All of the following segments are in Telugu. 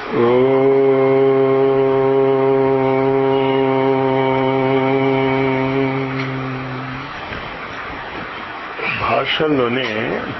భాషల్లోనే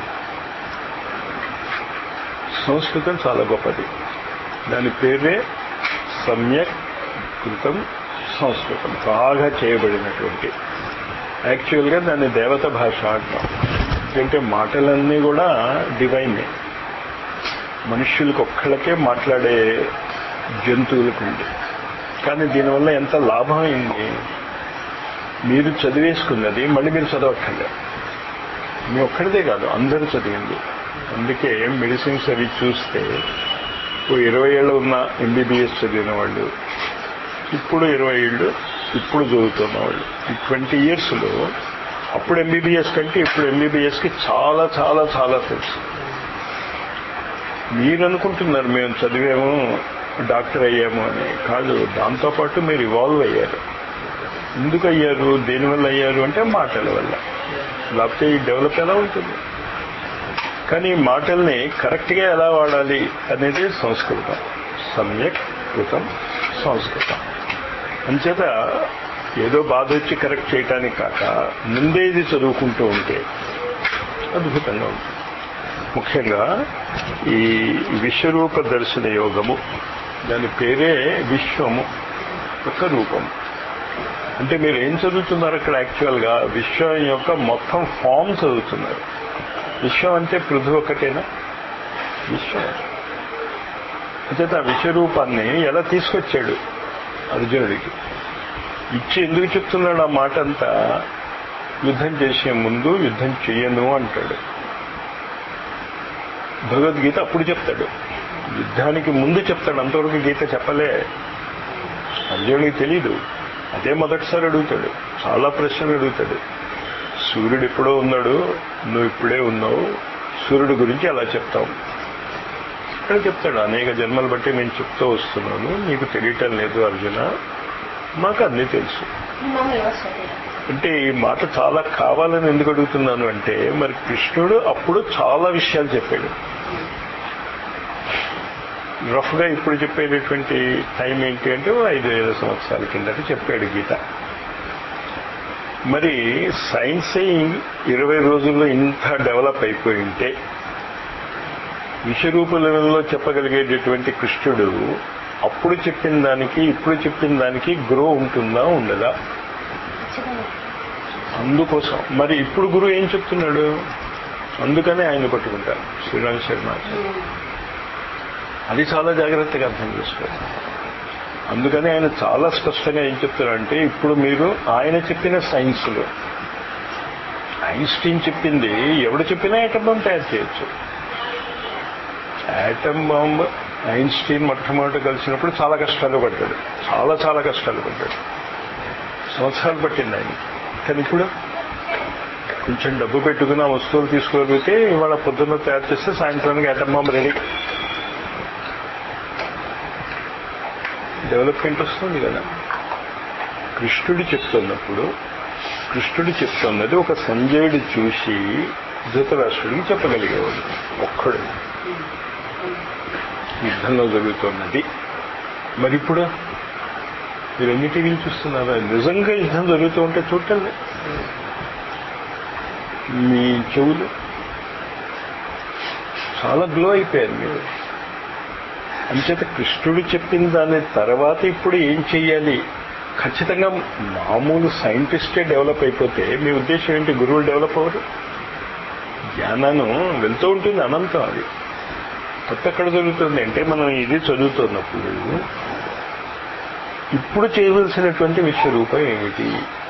సంస్కృతం చాలా గొప్పది దాని పేరే సమ్యక్ కృతం సంస్కృతం బాగా చేయబడినటువంటి యాక్చువల్గా దాన్ని దేవత భాష అంటాం ఎందుకంటే మాటలన్నీ కూడా డివైన్ మనుష్యులకు ఒక్కళ్ళకే మాట్లాడే జంతువులకు ఉంది కానీ దీనివల్ల ఎంత లాభం అయింది మీరు చదివేసుకున్నది మళ్ళీ మీరు చదవక్కర్లేదు మీ ఒక్కడిదే కాదు అందరూ చదివింది అందుకే మెడిసిన్స్ అవి చూస్తే ఓ ఇరవై ఏళ్ళు ఉన్న ఎంబీబీఎస్ చదివిన వాళ్ళు ఇప్పుడు ఇరవై ఏళ్ళు ఇప్పుడు చదువుతున్న వాళ్ళు ఈ ట్వంటీ ఇయర్స్లో అప్పుడు ఎంబీబీఎస్ కంటే ఇప్పుడు ఎంబీబీఎస్కి చాలా చాలా చాలా తెలుసు మీరు అనుకుంటున్నారు మేము చదివాము డాక్టర్ అయ్యాము అని కాదు దాంతోపాటు మీరు ఇవాల్వ్ అయ్యారు ఎందుకు అయ్యారు దేనివల్ల అయ్యారు అంటే మాటల వల్ల లేకపోతే ఈ డెవలప్ ఎలా ఉంటుంది కానీ ఈ మాటల్ని కరెక్ట్గా ఎలా వాడాలి అనేది సంస్కృతం సమ్యక్ కృతం సంస్కృతం అంచేత ఏదో బాధ వచ్చి కరెక్ట్ చేయటానికి కాక ముందే ఇది చదువుకుంటూ ఉంటే అద్భుతంగా ఉంటుంది ముఖ్యంగా ఈ విశ్వరూప దర్శన యోగము దాని పేరే విశ్వము యొక్క రూపము అంటే మీరు ఏం చదువుతున్నారు అక్కడ యాక్చువల్గా విశ్వం యొక్క మొత్తం ఫామ్ చదువుతున్నారు విశ్వం అంటే పృథు ఒకటేనా విశ్వం అంచేత ఆ విశ్వరూపాన్ని ఎలా తీసుకొచ్చాడు అర్జునుడికి ఇచ్చి ఎందుకు చెప్తున్నాడు ఆ మాట అంతా యుద్ధం చేసే ముందు యుద్ధం చెయ్యను అంటాడు భగవద్గీత అప్పుడు చెప్తాడు యుద్ధానికి ముందు చెప్తాడు అంతవరకు గీత చెప్పలే అర్జునుడికి తెలీదు అదే మొదటిసారి అడుగుతాడు చాలా ప్రశ్నలు అడుగుతాడు సూర్యుడు ఎప్పుడో ఉన్నాడు నువ్వు ఇప్పుడే ఉన్నావు సూర్యుడి గురించి అలా చెప్తావు ఇక్కడ చెప్తాడు అనేక జన్మలు బట్టి నేను చెప్తూ వస్తున్నాను నీకు తెలియటం లేదు అర్జున మాకు అన్నీ తెలుసు అంటే ఈ మాట చాలా కావాలని ఎందుకు అడుగుతున్నాను అంటే మరి కృష్ణుడు అప్పుడు చాలా విషయాలు చెప్పాడు రఫ్ గా ఇప్పుడు చెప్పేటటువంటి టైం ఏంటి అంటే ఐదు వేల సంవత్సరాల కిందట చెప్పాడు గీత మరి సైన్సే ఇరవై రోజుల్లో ఇంత డెవలప్ అయిపోయి ఉంటే విశ్వరూప లెవెల్లో చెప్పగలిగేటటువంటి కృష్ణుడు అప్పుడు చెప్పిన దానికి ఇప్పుడు చెప్పిన దానికి గ్రో ఉంటుందా ఉండదా అందుకోసం మరి ఇప్పుడు గురువు ఏం చెప్తున్నాడు అందుకనే ఆయన పట్టుకుంటారు శ్రీరామ్ శర్మ అది చాలా జాగ్రత్తగా అర్థం చేసుకోవాలి అందుకని ఆయన చాలా స్పష్టంగా ఏం చెప్తారంటే ఇప్పుడు మీరు ఆయన చెప్పిన సైన్స్లో ఐన్స్టీన్ చెప్పింది ఎవడు చెప్పినా యాటమ్ బాంబ్ తయారు చేయొచ్చు యాటమ్ బాంబ్ ఐన్స్టీన్ మొట్టమొదటి కలిసినప్పుడు చాలా కష్టాలు పడ్డాడు చాలా చాలా కష్టాలు పడ్డాడు సంవత్సరాలు పట్టింది ఆయన కానీ ఇప్పుడు కొంచెం డబ్బు పెట్టుకుని ఆ వస్తువులు తీసుకోగలిగితే ఇవాళ పొద్దున్న తయారు చేస్తే సాయంత్రానికి యాటమ్ బాంబ్ రెడీ డెవలప్మెంట్ వస్తుంది కదా కృష్ణుడు చెప్తున్నప్పుడు కృష్ణుడు చెప్తున్నది ఒక సంజయుడు చూసి ధృతరాష్ట్రుడికి చెప్పగలిగేవాడు ఒక్కడు యుద్ధంలో జరుగుతున్నది మరి ఇప్పుడు మీరు ఎన్ని టీవీలు చూస్తున్నారా నిజంగా యుద్ధం జరుగుతూ ఉంటే చూడండి మీ చెవులు చాలా గ్లో అయిపోయారు మీరు అంచేత కృష్ణుడు చెప్పిన దాని తర్వాత ఇప్పుడు ఏం చెయ్యాలి ఖచ్చితంగా మామూలు సైంటిస్టే డెవలప్ అయిపోతే మీ ఉద్దేశం ఏంటి గురువులు డెవలప్ అవ్వరు జ్ఞానం వెళ్తూ ఉంటుంది అనంతం అది కొత్త ఎక్కడ జరుగుతుంది అంటే మనం ఇది చదువుతున్నప్పుడు ఇప్పుడు చేయవలసినటువంటి విశ్వరూపం ఏమిటి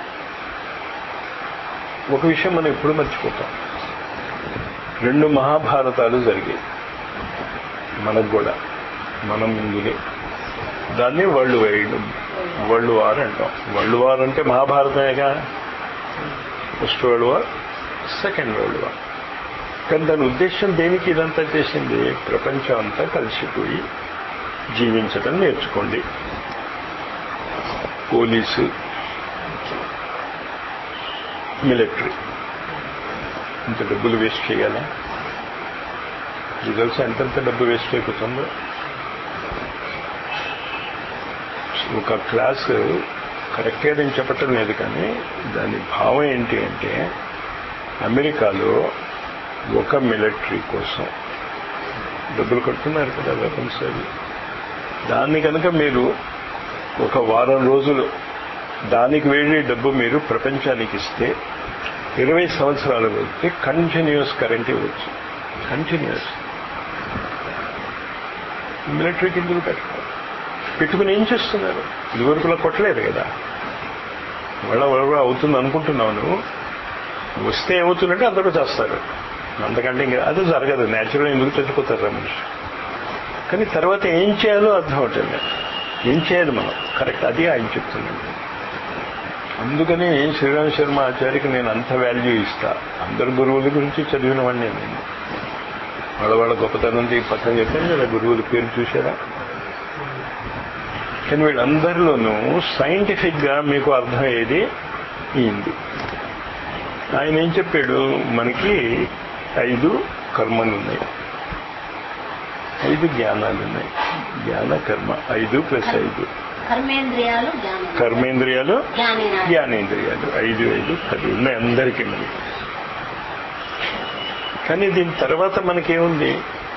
ఒక విషయం మనం ఎప్పుడు మర్చిపోతాం రెండు మహాభారతాలు జరిగాయి మనకు కూడా మనం ముందులే దాన్ని వరల్డ్ వైడ్ వరల్డ్ వార్ అంటాం వరల్డ్ వార్ అంటే మహాభారతమేగా first world war second world war కానీ దాని ఉద్దేశం దేనికి ఇదంతా చేసింది ప్రపంచం అంతా కలిసిపోయి జీవించడం నేర్చుకోండి పోలీసు మిలిటరీ ఇంత డబ్బులు వేస్ట్ చేయాలా ఇది తెలుసా ఎంతెంత డబ్బు వేస్ట్ అయిపోతుందో ఒక క్లాసు కరెక్ట్గా నేను చెప్పటం లేదు కానీ దాని భావం ఏంటి అంటే అమెరికాలో ఒక మిలిటరీ కోసం డబ్బులు కడుతున్నారు కదా వెపన్స్ అవి దాన్ని కనుక మీరు ఒక వారం రోజులు దానికి వేడి డబ్బు మీరు ప్రపంచానికి ఇస్తే ఇరవై సంవత్సరాల వస్తే కంటిన్యూస్ కరెంట్ ఇవ్వచ్చు కంటిన్యూస్ మిలిటరీకి ఎందుకు పెట్టాలి పెట్టుకుని ఏం చేస్తున్నారు ఇదివరకులా కొట్టలేదు కదా వాళ్ళ వాళ్ళ అవుతుంది అనుకుంటున్నావు నువ్వు వస్తే ఏమవుతుందంటే అందరూ చేస్తారు అంతకంటే ఇంకా అది జరగదు న్యాచురల్ ఎందుకు చచ్చిపోతారు మనిషి కానీ తర్వాత ఏం చేయాలో అర్థం అవటం ఏం చేయాలి మనం కరెక్ట్ అది ఆయన చెప్తున్నాడు అందుకని శ్రీరామ్ శర్మ ఆచార్యకి నేను అంత వాల్యూ ఇస్తా అందరు గురువుల గురించి చదివిన వాడిని నేను వాళ్ళ వాళ్ళ గొప్పతనం ఈ పక్కన చెప్పాను కదా గురువుల పేరు చూసారా కానీ వీళ్ళందరిలోనూ సైంటిఫిక్ గా మీకు అర్థమయ్యేది ఈంది ఆయన ఏం చెప్పాడు మనకి ఐదు కర్మలు ఉన్నాయి ఐదు జ్ఞానాలు ఉన్నాయి జ్ఞాన కర్మ ఐదు ప్లస్ ఐదు కర్మేంద్రియాలు జ్ఞానం కర్మేంద్రియాలు జ్ఞానేనా జ్ఞానేంద్రియాలు ఐదు ఐదు పది ఉన్నాయి అందరికీ మరి కానీ దీని తర్వాత మనకేముంది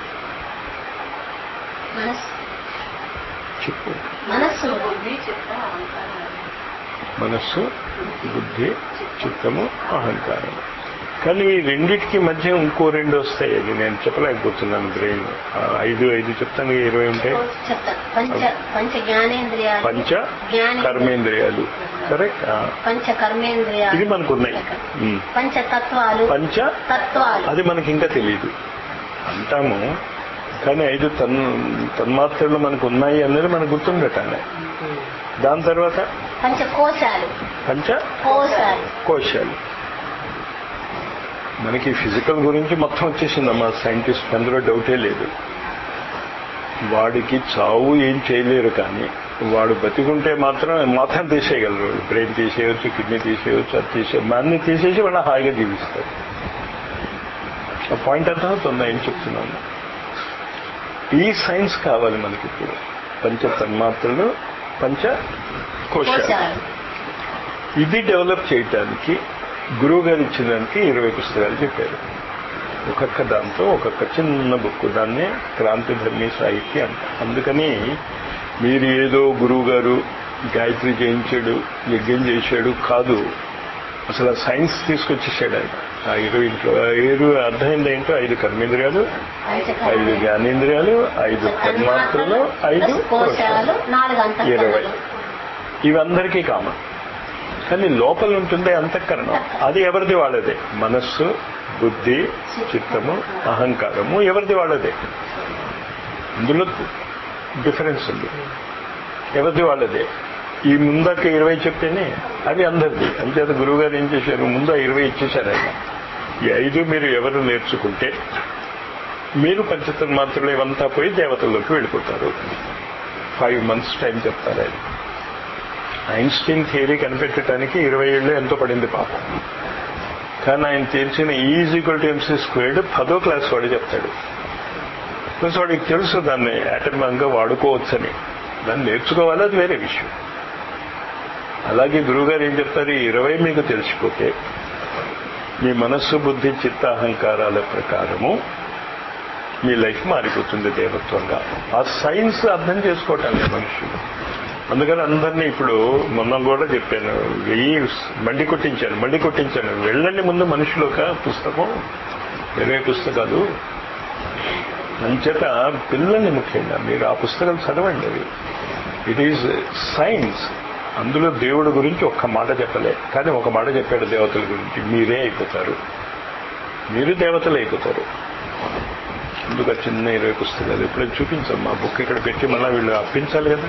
మనస్సు చెప్పు మనస్సు బుద్ధి చిత్తం అహంకారం మనస్సు బుద్ధి చిత్తము అహంకారం కానీ ఈ రెండిటికి మధ్య ఇంకో రెండు వస్తాయి అది నేను చెప్పలేకపోతున్నాను బ్రెయిన్ ఐదు ఐదు చెప్తాను ఇరవై ఉంటాయి చెప్తా పంచ పంచ జ్ఞానేంద్రియాలు పంచ జ్ఞానే కర్మేంద్రియాలు కరెక్ట్ పంచ కర్మేంద్రియాలు ఇది మనకున్నాయి ఉమ్. పంచ తత్వాలు పంచ తత్వాలు అది మనకి ఇంకా తెలియదు అంటాము కానీ ఐదు తన్ తన్మాత్రలు మనకు ఉన్నాయి అనేది మనకు గుర్తుండటాలే దాని తర్వాత పంచ కోశాలు పంచ కోశాలు కోశాలు మనకి ఫిజికల్ గురించి మొత్తం వచ్చేసిందమ్మా సైంటిస్ట్ అందులో డౌటే లేదు వాడికి చావు ఏం చేయలేరు కానీ వాడు బతికుంటే మాత్రం మాత్రం తీసేయగలరు బ్రెయిన్ తీసేయవచ్చు కిడ్నీ తీసేయవచ్చు అది తీసే అన్ని తీసేసి వాళ్ళ హాయిగా జీవిస్తారు ఆ పాయింట్ అర్థమవుతుందా ఏం చెప్తున్నాను ఈ సైన్స్ కావాలి మనకి ఇప్పుడు పంచ తన్మాత్రలు పంచ కోశాలు కోశాలు ఇది డెవలప్ చేయటానికి గురువు గారు ఇచ్చినానికి ఇరవై పుస్తకాలు చెప్పారు ఒక్కొక్క దాంతో ఒక్కొక్క చిన్న బుక్ దాన్నే క్రాంతిధర్మి సాహిత్య అంట అందుకని మీరు ఏదో గురువు గారు గాయత్రి చేయించాడు యజ్ఞం చేశాడు కాదు అసలు ఆ సైన్స్ తీసుకొచ్చేసాడు ఆయన ఆ ఇరవై ఇంట్లో ఏడు అర్థమైంది ఏంటో ఐదు కర్మేంద్రియాలు పంచ ఐదు కర్మ జ్ఞానేంద్రియాలు ఐదు తన్మాత్రలు ఐదు ప్లస్ కోశాలు నాలుగు ఇరవై అంతఃకరణలు ఇవందరికీ కామన్ కానీ లోపల ఉంటుంది అంతఃకరణం అది ఎవరిది వాళ్ళదే మనస్సు బుద్ధి చిత్తము అహంకారము ఎవరిది వాళ్ళదే ఇందులో డిఫరెన్స్ ఉంది ఎవరిది వాళ్ళదే ఈ ముందాక ఇరవై చెప్తేనే అవి అందరిది అంచేత గురువు గారు ఏం చేశారు ముందు ఆ ఇరవై ఇచ్చేశారు ఆయన ఈ ఐదు మీరు ఎవరు నేర్చుకుంటే మీరు పంచతన్మాత్రలు ఇవంతా పోయి దేవతల్లోకి వెళ్ళిపోతారు ఫైవ్ మంత్స్ టైం చెప్తారు ఆయన ఐన్స్టీన్ థియరీ కనిపెట్టడానికి ఇరవై ఏళ్ళు ఎంతో పడింది పాపం కానీ ఆయన తెలిసిన ఈజీక్వల్ టు ఎంసీ స్క్వేర్డ్ పదో క్లాస్ వాడు చెప్తాడు ప్లస్ వాడికి తెలుసు దాన్ని యాటమ్గా వాడుకోవచ్చని దాన్ని నేర్చుకోవాలి అది వేరే విషయం అలాగే గురువుగారు ఏం చెప్తారు ఈ ఇరవై మీకు తెలిసిపోతే మీ మనస్సు బుద్ధి చిత్త అహంకారాల ప్రకారము మీ లైఫ్ మారిపోతుంది దేవత్వంగా ఆ సైన్స్ అర్థం చేసుకోవటానికి మనుషులు అందుకని అందరినీ ఇప్పుడు మొన్న కూడా చెప్పాను వెయ్యి బండి కొట్టించాను బండి కొట్టించాను వెళ్ళండి ముందు మనుషులు ఒక పుస్తకం ఇరవై పుస్తకాలు అంచేత పిల్లల్ని ముఖ్యంగా మీరు ఆ పుస్తకాలు చదవండి అవి ఇట్ ఈజ్ సైన్స్ అందులో దేవుడు గురించి ఒక్క మాట చెప్పలే కానీ ఒక మాట చెప్పాడు దేవతల గురించి మీరే అయిపోతారు మీరు దేవతలు అయిపోతారు అందుకు చిన్న ఇరవై పుస్తకాలు ఎప్పుడైనా చూపించమ్మా బుక్ ఇక్కడ పెట్టి మళ్ళీ వీళ్ళు అప్పించాలి కదా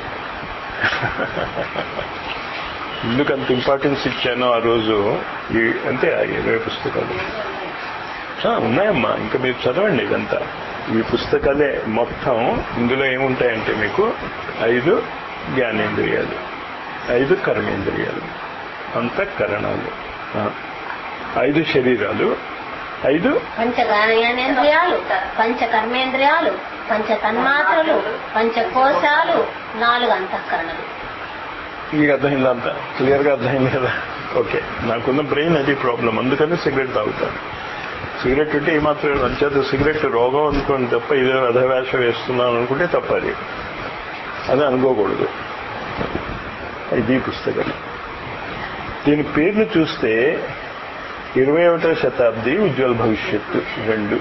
ఎందుకు అంత ఇంపార్టెన్స్ ఇచ్చానో ఆ రోజు ఈ అంతే ఆ ఇరవై పుస్తకాలు ఆ, ఉన్నాయమ్మా ఇంకా మీరు చదవండి ఇదంతా ఈ పుస్తకాలే మొత్తం ఇందులో ఏముంటాయంటే మీకు ఐదు జ్ఞానేంద్రియాలు ఐదు కర్మేంద్రియాలు అంతఃకరణాలు ఆ, ఐదు శరీరాలు ఐదు పంచ జ్ఞానేంద్రియాలు పంచ కర్మేంద్రియాలు పంచ తన్మాత్రలు పంచ కోశాలు నాలుగు అంతఃకరణలు మీకు అర్థమైందా అంత క్లియర్ గా అర్థమైంది కదా ఓకే నాకున్న బ్రెయిన్ అది ప్రాబ్లం అందుకని సిగరెట్ తాగుతాను సిగరెట్ అంటే ఏమాత్రం అంచేత సిగరెట్ రోగం అనుకోండి తప్ప ఇదే అధవేష వేస్తున్నాను అనుకుంటే తప్పది అది అనుకోకూడదు ఇది పుస్తకం దీని పేర్లు చూస్తే ఇరవై ఒకటో శతాబ్ది ఉజ్వల భవిష్యత్తు రెండు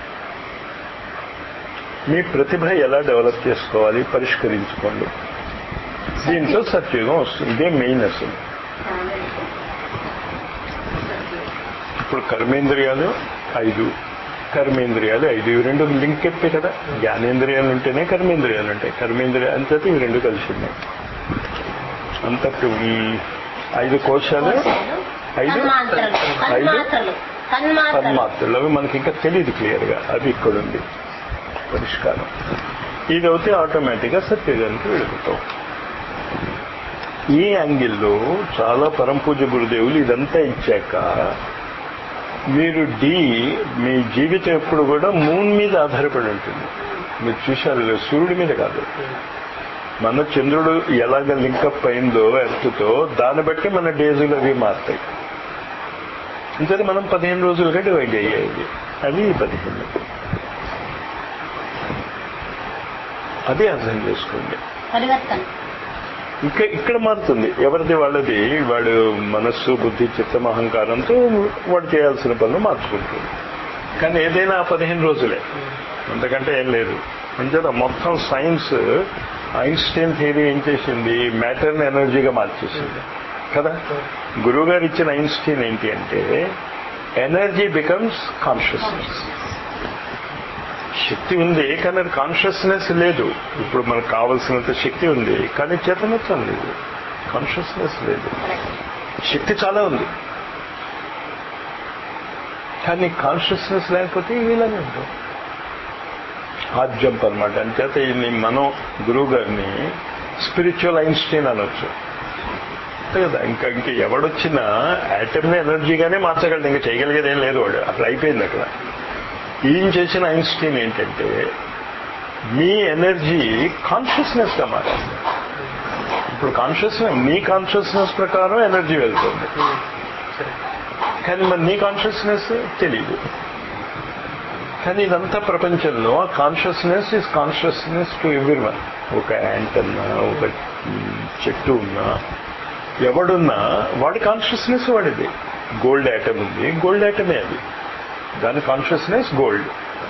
మీ ప్రతిభ ఎలా డెవలప్ చేసుకోవాలి పరిష్కరించుకోండి దీంట్లో సత్యుగం వస్తుంది ఇదే మెయిన్ అసలు ఇప్పుడు కర్మేంద్రియాలు ఐదు కర్మేంద్రియాలు ఐదు ఇవి రెండు లింక్ చెప్పే కదా జ్ఞానేంద్రియాలు ఉంటేనే కర్మేంద్రియాలు ఉంటాయి కర్మేంద్రియాలు అంతే ఇవి రెండు కలిసి ఉన్నాయి అంత ఐదు కోశాలు కోశాలు ఐదు తన్మాత్రలు ఐదు తన్మాత్రలు తన్మాత్రలు తన్మాత్రలు అవి మనకి ఇంకా తెలియదు క్లియర్ గా అది ఇక్కడ ఉంది పరిష్కారం ఇది అయితే ఆటోమేటిక్ గా సత్యగానికి వెళ్ళిపోతాం ఈ యాంగిల్లో చాలా పరంపూజ గురుదేవులు ఇదంతా ఇచ్చాక మీరు డి మీ జీవితం ఎప్పుడు కూడా మూన్ మీద ఆధారపడి ఉంటుంది మీరు చూశారు సూర్యుడి మీద కాదు మన చంద్రుడు ఎలాగ లింకప్ అయిందో ఎర్త్తో దాన్ని బట్టి మన డేజులు అవి మారుతాయి ఇంతది మనం పదిహేను రోజులుగా డివైడ్ అయ్యేది అది పదిహేను అదే అర్థం చేసుకోండి పరివర్తన ఇక్కడ ఇక్కడ మారుతుంది ఎవరిది వాళ్ళది వాడు మనస్సు బుద్ధి చిత్తం అహంకారంతో వాడు చేయాల్సిన పనులు మార్చుకుంటుంది కానీ ఏదైనా ఆ పదిహేను రోజులే అంతకంటే ఏం లేదు అంచేత మొత్తం సైన్స్ ఐన్స్టైన్ థియరీ ఏం చేసింది మ్యాటర్ని ఎనర్జీగా మార్చేసింది కదా గురువు గారు ఇచ్చిన ఐన్స్టైన్ ఏంటి అంటే ఎనర్జీ బికమ్స్ కాన్షియస్నెస్ శక్తి ఉంది కానీ అది కాన్షియస్నెస్ లేదు ఇప్పుడు మనకు కావలసినంత శక్తి ఉంది కానీ చేతనత్వం లేదు కాన్షియస్నెస్ లేదు శక్తి చాలా ఉంది కానీ కాన్షియస్నెస్ లేకపోతే వీళ్ళని ఉంటాం హార్ట్ జంప్ అనమాట అంచేత ఈయన్ని మనం గురువు గారిని స్పిరిచువల్ ఐన్స్టైన్ అనొచ్చు అంతే కదా ఇంకా ఇంకా ఎవడొచ్చినా యాటమ్ని ఎనర్జీగానే మార్చగలడు ఇంకా చేయగలిగేది ఏం లేదు వాడు అక్కడ అయిపోయింది అక్కడ ఈయన చేసిన ఐన్స్టీన్ ఏంటంటే మీ ఎనర్జీ కాన్షియస్నెస్ గా మారాలి ఇప్పుడు కాన్షియస్నెస్ మీ కాన్షియస్నెస్ ప్రకారం ఎనర్జీ వెళ్తుంది కానీ మరి నీ కాన్షియస్నెస్ తెలియదు కానీ ఇదంతా ప్రపంచంలో consciousness is consciousness to every one ఒక యాంట్ అన్నా ఒక చెట్టు ఉన్నా ఎవడున్నా వాడి కాన్షియస్నెస్ వాడిది గోల్డ్ ఐటమ్ ఉంది గోల్డ్ ఐటమే అది దాని కాన్షియస్నెస్ గోల్డ్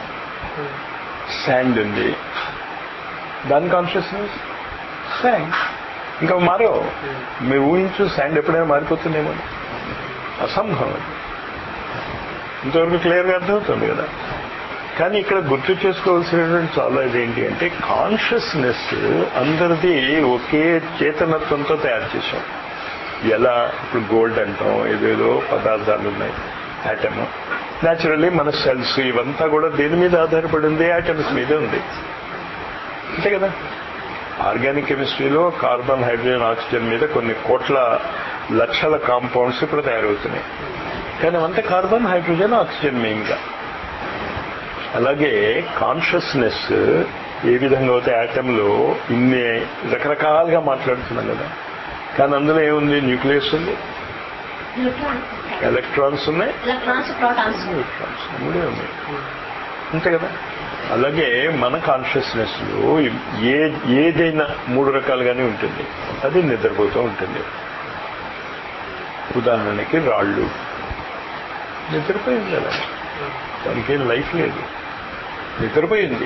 శాండ్ ఉంది దాని కాన్షియస్నెస్ శాండ్ ఇంకా మారో మీరు ఊహించు శాండ్ ఎప్పుడైనా మారిపోతుందేమో అసంభవం అది ఇంతవరకు క్లియర్గా అర్థమవుతుంది కదా కానీ ఇక్కడ గుర్తు చేసుకోవాల్సినటువంటి చాలా ఇదేంటి అంటే కాన్షియస్నెస్ అందరిది ఒకే చేతనత్వంతో తయారు చేశాం ఎలా ఇప్పుడు గోల్డ్ అంటాం ఏదేదో పదార్థాలు ఉన్నాయి యాటమ్ న్యాచురల్లీ మన సెల్స్ ఇవంతా కూడా దేని మీద ఆధారపడి ఉంది యాటమ్స్ మీద ఉంది అంతే కదా ఆర్గానిక్ కెమిస్ట్రీలో కార్బన్ హైడ్రోజన్ ఆక్సిజన్ మీద కొన్ని కోట్ల లక్షల కాంపౌండ్స్ ఇప్పుడు తయారవుతున్నాయి కానీ అవంతా కార్బన్ హైడ్రోజన్ ఆక్సిజన్ మెయిన్గా అలాగే కాన్షియస్నెస్ ఏ విధంగా అయితే యాటంలో ఇన్ని రకరకాలుగా మాట్లాడుతున్నాం కదా కానీ అందులో ఏముంది న్యూక్లియస్ ఉంది ఎలక్ట్రాన్స్ ఉన్నాయి ఎలక్ట్రాన్స్ ప్రోటాన్స్ న్యూట్రాన్స్ మూడే ఉన్నాయి అంతే కదా అలాగే మన కాన్షియస్నెస్ లో ఏ ఏదైనా మూడు రకాలుగానే ఉంటుంది అది నిద్రపోతూ ఉంటుంది ఉదాహరణకి రాళ్ళు నిద్రపోయింది అలా దానికి ఏం లైఫ్ లేదు నిద్రపోయింది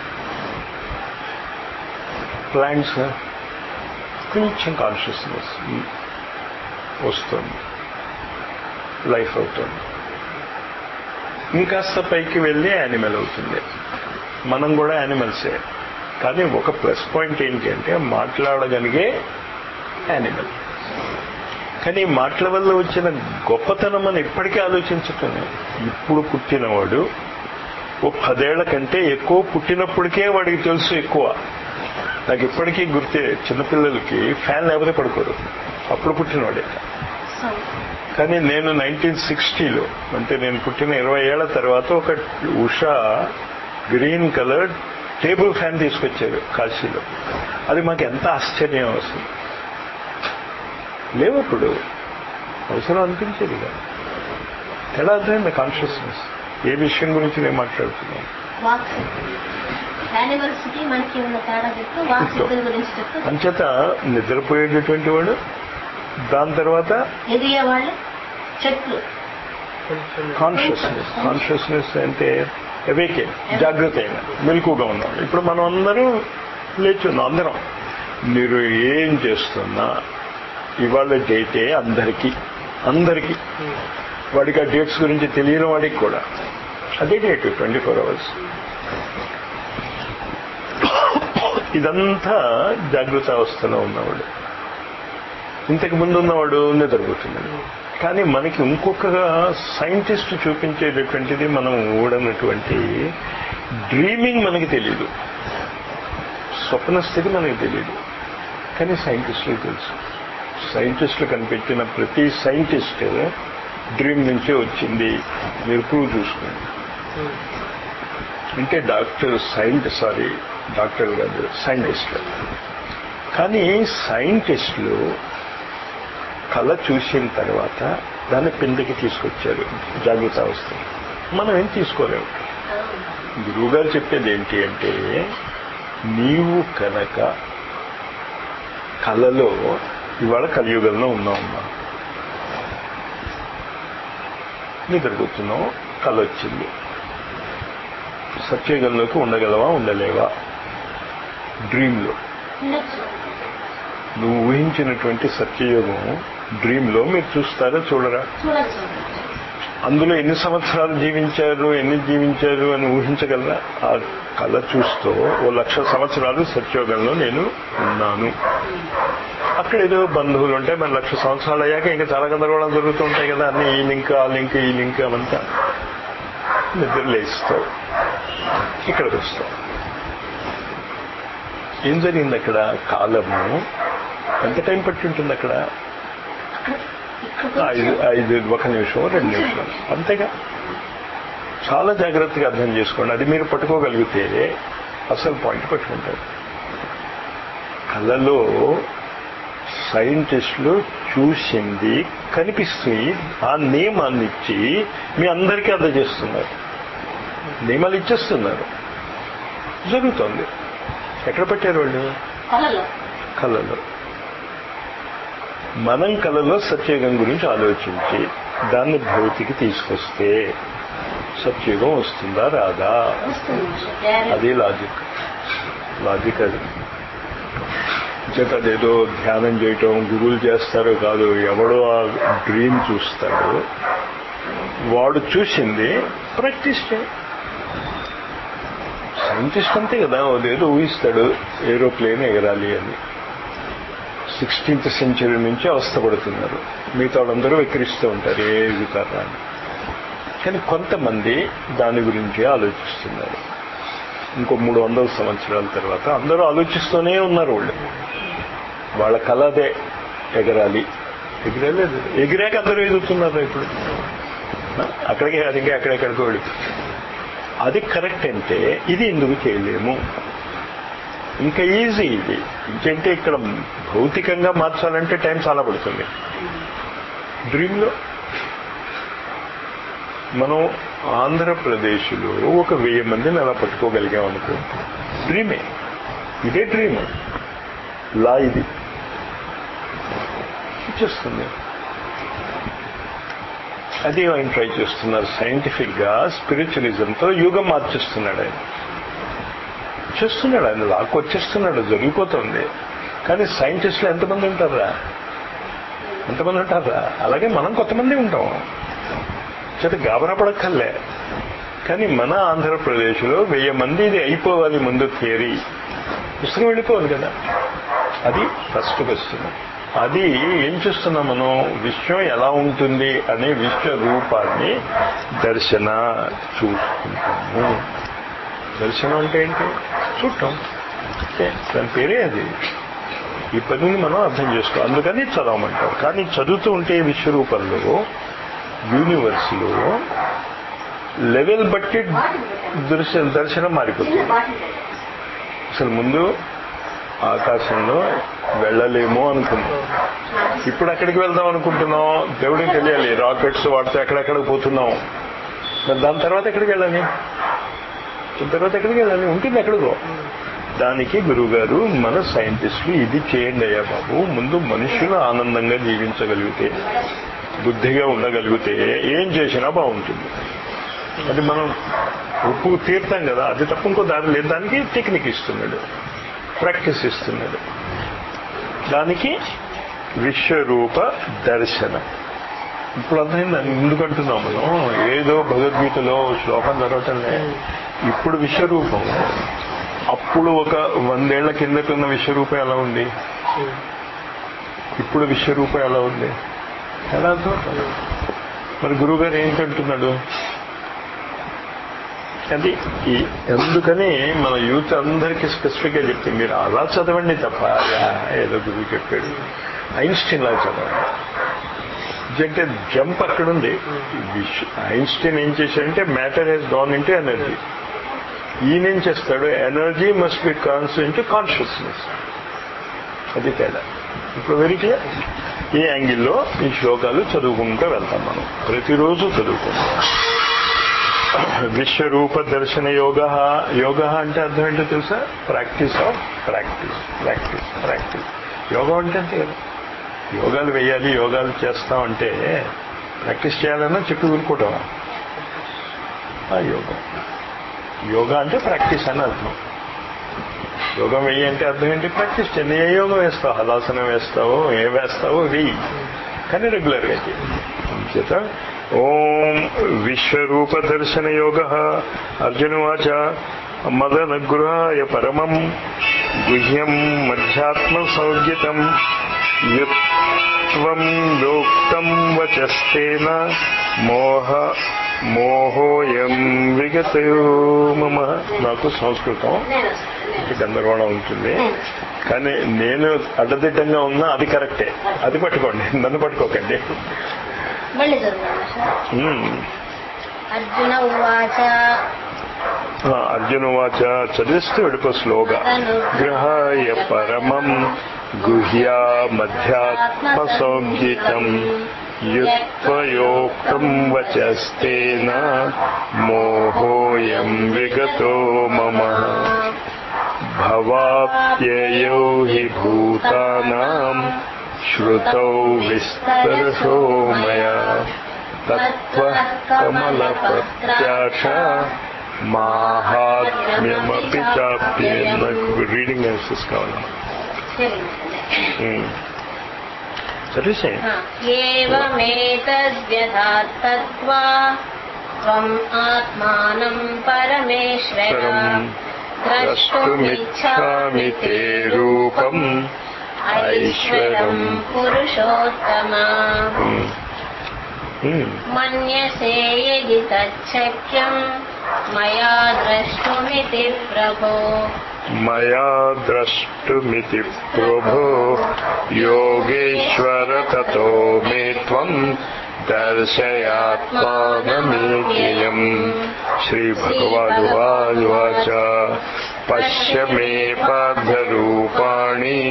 ప్లాంట్స్ కొంచెం కాన్షియస్నెస్ వస్తుంది లైఫ్ అవుతుంది ఇంకాస్త పైకి వెళ్ళి యానిమల్ అవుతుంది మనం కూడా యానిమల్సే కానీ ఒక ప్లస్ పాయింట్ ఏంటి అంటే మాట్లాడగలిగే యానిమల్ కానీ ఈ మాటల వల్ల వచ్చిన గొప్పతనం అని ఇప్పటికీ ఆలోచించుతాను ఇప్పుడు పుట్టినవాడు ఓ పదేళ్ల కంటే ఎక్కువ పుట్టినప్పటికే వాడికి తెలుసు ఎక్కువ నాకు ఇప్పటికీ గుర్తే చిన్నపిల్లలకి ఫ్యాన్ లేకపోతే పడుకోరు అప్పుడు పుట్టినవాడే స్వామి కానీ నేను నైన్టీన్ సిక్స్టీలో అంటే నేను పుట్టిన ఇరవై ఏళ్ల తర్వాత ఒక Usha green colour table fan తీసుకొచ్చారు కాశీలో అది మాకు ఎంత ఆశ్చర్యం వస్తుంది లేవు అప్పుడు అవసరం అనిపించేది కదా ఎలా అర్థమైంది కాన్షియస్నెస్ ఏ విషయం గురించి నేను మాట్లాడుతున్నాను వాక్ యానిమల్స్ కి మనకి ఉన్న తేడా చెప్తూ వాక్ సిద్ధుల గురించి చెప్తూ అంచేత నిద్రపోయేటటువంటి వాడు దాని తర్వాత ఎదిగే వాళ్ళు చెట్లు కాన్షియస్నెస్ కాన్షియస్నెస్ అంటే అవేకే జాగ్రత్త అయిన మెలకుగా ఉన్నాం ఇప్పుడు మనం అందరం లేచి ఉన్నాం అందరం మీరు ఏం చేస్తున్నా ఇవాళ డేటే అందరికీ అందరికీ వాడికి ఆ డేట్స్ గురించి తెలియని వాడికి కూడా అదే డేట్ ట్వంటీ ఫోర్ అవర్స్ ఇదంతా జాగ్రత్త అవస్థలో ఉన్నవాడు ఇంతకు ముందు ఉన్నవాడు నిద్రపోతున్నాడు కానీ మనకి ఇంకొక సైంటిస్ట్ చూపించేటటువంటిది మనం ఊడనటువంటి డ్రీమింగ్ మనకి తెలియదు స్వప్న స్థితి మనకి తెలియదు కానీ సైంటిస్టులకు తెలుసు సైంటిస్టులు కనిపెట్టిన ప్రతి సైంటిస్ట్ డ్రీమ్ నుంచే వచ్చింది మీరు ప్రూవ్ చూసుకోండి అంటే డాక్టర్ సైంట్ సారీ డాక్టర్ కాదు సైంటిస్ట్ కానీ సైంటిస్టులు కళ చూసిన తర్వాత దాన్ని పిందకి తీసుకొచ్చారు జాగ్రత్త అవస్థ మనం ఏం తీసుకోలేము గురువు గారు చెప్పేది ఏంటి అంటే నీవు కనుక కళలో ఇవాళ కలియుగంలో ఉన్నామమ్మా నిద్రపోతున్నావు కళ వచ్చింది సత్యయుగంలోకి ఉండగలవా ఉండలేవా డ్రీమ్లో ఉండొచ్చు నువ్వు ఊహించినటువంటి సత్యయుగం డ్రీమ్లో మీరు చూస్తారా చూడరా చూడొచ్చు అందులో ఎన్ని సంవత్సరాలు జీవించారు ఎన్ని జీవించారు అని ఊహించగలరా ఆ కళ చూస్తూ ఓ లక్ష సంవత్సరాలు సత్యోగంలో నేను ఉన్నాను అక్కడ ఏదో బంధువులు ఉంటాయి మన లక్ష సంవత్సరాలు అయ్యాక ఇంకా చాలా గందరగోళం జరుగుతూ ఉంటాయి కదా అన్ని ఈ లింక్ ఆ లింక్ ఈ లింక్ అవంతా నిద్ర లేస్తావు ఇక్కడికి వస్తావు ఏం జరిగింది అక్కడ కాలము ఎంత టైం పట్టి ఉంటుంది అక్కడ ఇక్కడ ఐదు ఐదు ఒక నిమిషం రెండు నిమిషాలు అంతేగా చాలా జాగ్రత్తగా అర్థం చేసుకోండి అది మీరు పట్టుకోగలిగితే అసలు పాయింట్ పట్టుకుంటారు కళలో సైంటిస్టులు చూసింది కనిపిస్తుంది ఆ నియమాన్ని ఇచ్చి మీ అందరికీ అందజేస్తున్నారు నియమాలు ఇచ్చేస్తున్నారు జరుగుతోంది ఎక్కడ పెట్టారు వాళ్ళు కళలో కళలో మనం కళలో సత్యయుగం గురించి ఆలోచించి దాన్ని భౌతికి తీసుకొస్తే సత్యయుగం వస్తుందా రాదా వస్తుంది గ్యారెంటీ. అదే లాజిక్ లాజిక్ అది చేత అదేదో ధ్యానం చేయటం గురువులు చేస్తారో కాదు ఎవడో ఆ డ్రీమ్ చూస్తాడు వాడు చూసింది ప్రాక్టీస్ చేయి సైంటిస్ట్ అంతే కదా అదేదో ఊహిస్తాడు ఏరోప్లేన్ ఎగరాలి అని సిక్స్టీన్త్ సెంచరీ నుంచి అవస్థపడుతున్నారు మిగతా వాళ్ళందరూ విక్రిస్తూ ఉంటారు ఏ ఎగుతారా అని కానీ కొంతమంది దాని గురించి ఆలోచిస్తున్నారు ఇంకో మూడు వందల సంవత్సరాల తర్వాత అందరూ ఆలోచిస్తూనే ఉన్నారు వాళ్ళు వాళ్ళ కళ అదే ఎగరాలి ఎగిరలేదు ఎగిరాక అందరూ ఎగురుతున్నారు ఇప్పుడు అక్కడికే అది ఇంకా ఎక్కడెక్కడికో వెళ్ళిపోతుంది అది కరెక్ట్ అంటే ఇది ఎందుకు చేయలేము ఇంకా ఈజీ ఇది ఇంకంటే ఇక్కడ భౌతికంగా మార్చాలంటే టైం చాలా పడుతుంది డ్రీమ్లో మనం ఆంధ్రప్రదేశ్లో ఒక వెయ్యి మందిని అలా పట్టుకోగలిగాం అనుకో డ్రీమే ఇదే డ్రీమ్ లా ఇది ఇచ్చేస్తుంది అది ఆయన ట్రై చేస్తున్నారు సైంటిఫిక్ గా స్పిరిచువలిజంతో యుగం మార్చేస్తున్నాడు ఆయన చేస్తున్నాడు ఆయన లాక్ వచ్చేస్తున్నాడు జరిగిపోతుంది కానీ సైంటిస్టులు ఎంతమంది ఉంటారా ఎంతమంది ఉంటారా అలాగే మనం కొంతమంది ఉంటాం చేత గాబరా పడక్కర్లే కానీ మన ఆంధ్రప్రదేశ్లో వెయ్యి మంది ఇది అయిపోవాలి ముందు థియరీ పుస్తకం వెళ్ళిపోవాలి కదా అది ఫస్ట్ క్వశ్చన్ అది ఏం చేస్తున్నాం మనం విశ్వం ఎలా ఉంటుంది అనే విశ్వ రూపాన్ని దర్శన చూసుకుంటాము దర్శనం అంటే ఏంటి చూడటం ఓకే దాని పేరే అది ఈ పనిని మనం అర్థం చేసుకో అందుకని చదవమంటారు కానీ చదువుతూ ఉంటే విశ్వరూపంలో యూనివర్స్లో లెవెల్ బట్టి దర్శనం దర్శనం మారిపోతుంది అసలు ముందు ఆకాశంలో వెళ్ళలేమో అనుకున్నాం ఇప్పుడు ఎక్కడికి వెళ్దాం అనుకుంటున్నాం దేవుడికి తెలియాలి రాకెట్స్ వాడితే ఎక్కడెక్కడికి పోతున్నాం మరి దాని తర్వాత ఎక్కడికి వెళ్ళాలి దాని తర్వాత ఎక్కడికి వెళ్ళాలి ఉంటుంది ఎక్కడికో దానికి గురువుగారు మన సైంటిస్టులు ఇది చేయండి అయ్యా బాబు ముందు మనుషులు ఆనందంగా జీవించగలిగితే బుద్ధిగా ఉండగలిగితే ఏం చేసినా బాగుంటుంది అది మనం ఉప్పు తీర్థం కదా అది తప్ప ఇంకో దారి లేదు దానికి టెక్నిక్ ఇస్తున్నాడు ప్రాక్టీస్ ఇస్తున్నాడు దానికి విశ్వరూప దర్శనం ఇప్పుడు అర్థమైంది ఎందుకంటున్నాం మనం ఏదో భగవద్గీతలో శ్లోకం చదవటంలే ఇప్పుడు విశ్వరూపం అప్పుడు ఒక వందేళ్ల కిందట ఉన్న విశ్వరూపం ఎలా ఉంది ఇప్పుడు విశ్వరూపం ఎలా ఉంది ఎలా అర్థమవుతుంది మరి గురువుగారు ఏంటంటున్నాడు అది ఈ ఎందుకని మన యూత్ అందరికీ స్పెసిఫిక్ గా చెప్తే మీరు అలా చదవండి తప్ప యా, ఏదో గురువు చెప్పాడు ఐన్స్టీన్ లా చదవండి అంటే జంప్ అక్కడ ఉంది విశ్వ- ఐన్స్టీన్ ఏం చేశాడంటే matter has gone into energy ఈయనేం చేస్తాడు ఎనర్జీ మస్ట్ బి కాన్స్ ఇంటూ కాన్షియస్నెస్ అది తేడా ఇప్పుడు వెరీ క్లియర్ ఈ యాంగిల్లో ఈ శ్లోకాలు చదువుకుంటూ వెళ్తాం మనం ప్రతిరోజు చదువుకుంటాం విశ్వరూప దర్శన యోగ యోగ అంటే అర్థం ఏంటో తెలుసా practice of practice practice practice యోగం అంటే అంతే కదా యోగాలు వేయాలి యోగాలు చేస్తామంటే ప్రాక్టీస్ చేయాలన్నా చెప్పి ఊరుకోవటం ఆ యోగం యోగా అంటే ప్రాక్టీస్ అని అర్థం యోగం వెయ్యి అంటే అర్థం ఏంటి ప్రాక్టీస్ చేయండి ఏ యోగం వేస్తావు హలాసనం వేస్తావో ఏ వేస్తావో వెయ్యి కానీ రెగ్యులర్గా చేయి చేత ఓం విశ్వరూప దర్శన యోగ అర్జునవాచ మదనగృహాయ పరమం గుహ్యం మధ్యాత్మ సౌజ్ఞతం యుత్వం యోక్తం వచస్తేన మోహ మోహోయం విగతయో మమ నాకు సంస్కృతం నేను వస్తాను గందరగోళం ఉంటుంది కానీ నేను అడ్డదిడ్డంగా ఉన్నా అది కరెక్టే అది పట్టుకోండి నన్ను పట్టుకోకండి మళ్ళీ చదువుతాను సార్ మ్మ్. అర్జున ఉవాచ ఆ, అర్జున వాచ చదివిస్తే వెళ్ళిపో స్లోగా గ్రహాయ పరమం గుహ్యా మధ్యాత్మ సంగీతం యుక్తయోక్తం వచస్తేన మోహోయం విగతో మమ భవాప్యయో హి భూతానాం శ్రుతౌ విస్తరశో మయా తత్వః కమలపత్యాశ మాహాత్మ్యమపి చాప్యేన నాకు రీడింగ్ ఆన్సర్స్ కావాలి ఉమ్. చదివేసేయండి ఏమేతద్వ్యథాత్తత్వా త్వం ఆత్మానం పరమేశ్వర పరం ద్రష్టుమిచ్ఛామి తే రూపం ఐశ్వరం పురుషోత్తమ ఉమ్. ఉమ్. మన్యసే యది తచ్చక్యం మయా ద్రష్టుమితి ప్రభో మయా ద్రష్టుమితి ప్రభో యోగేశ్వర తతో మే త్వం దర్శయాత్మానమేయం శ్రీభగవానువాచ పశ్య మే పార్థరూపాణి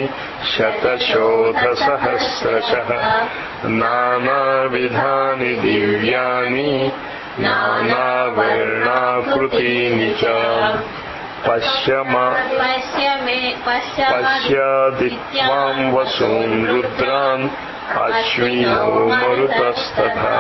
శతశోధసహస్రశ నానావిధాని దివ్యాని నానావర్ణాకృతీని చ పశ్యమ పశ్య మే పశ్య పశ్యాదిత్వాం వసూన్ రుద్రాన్ అశ్వినో మరుతస్తథా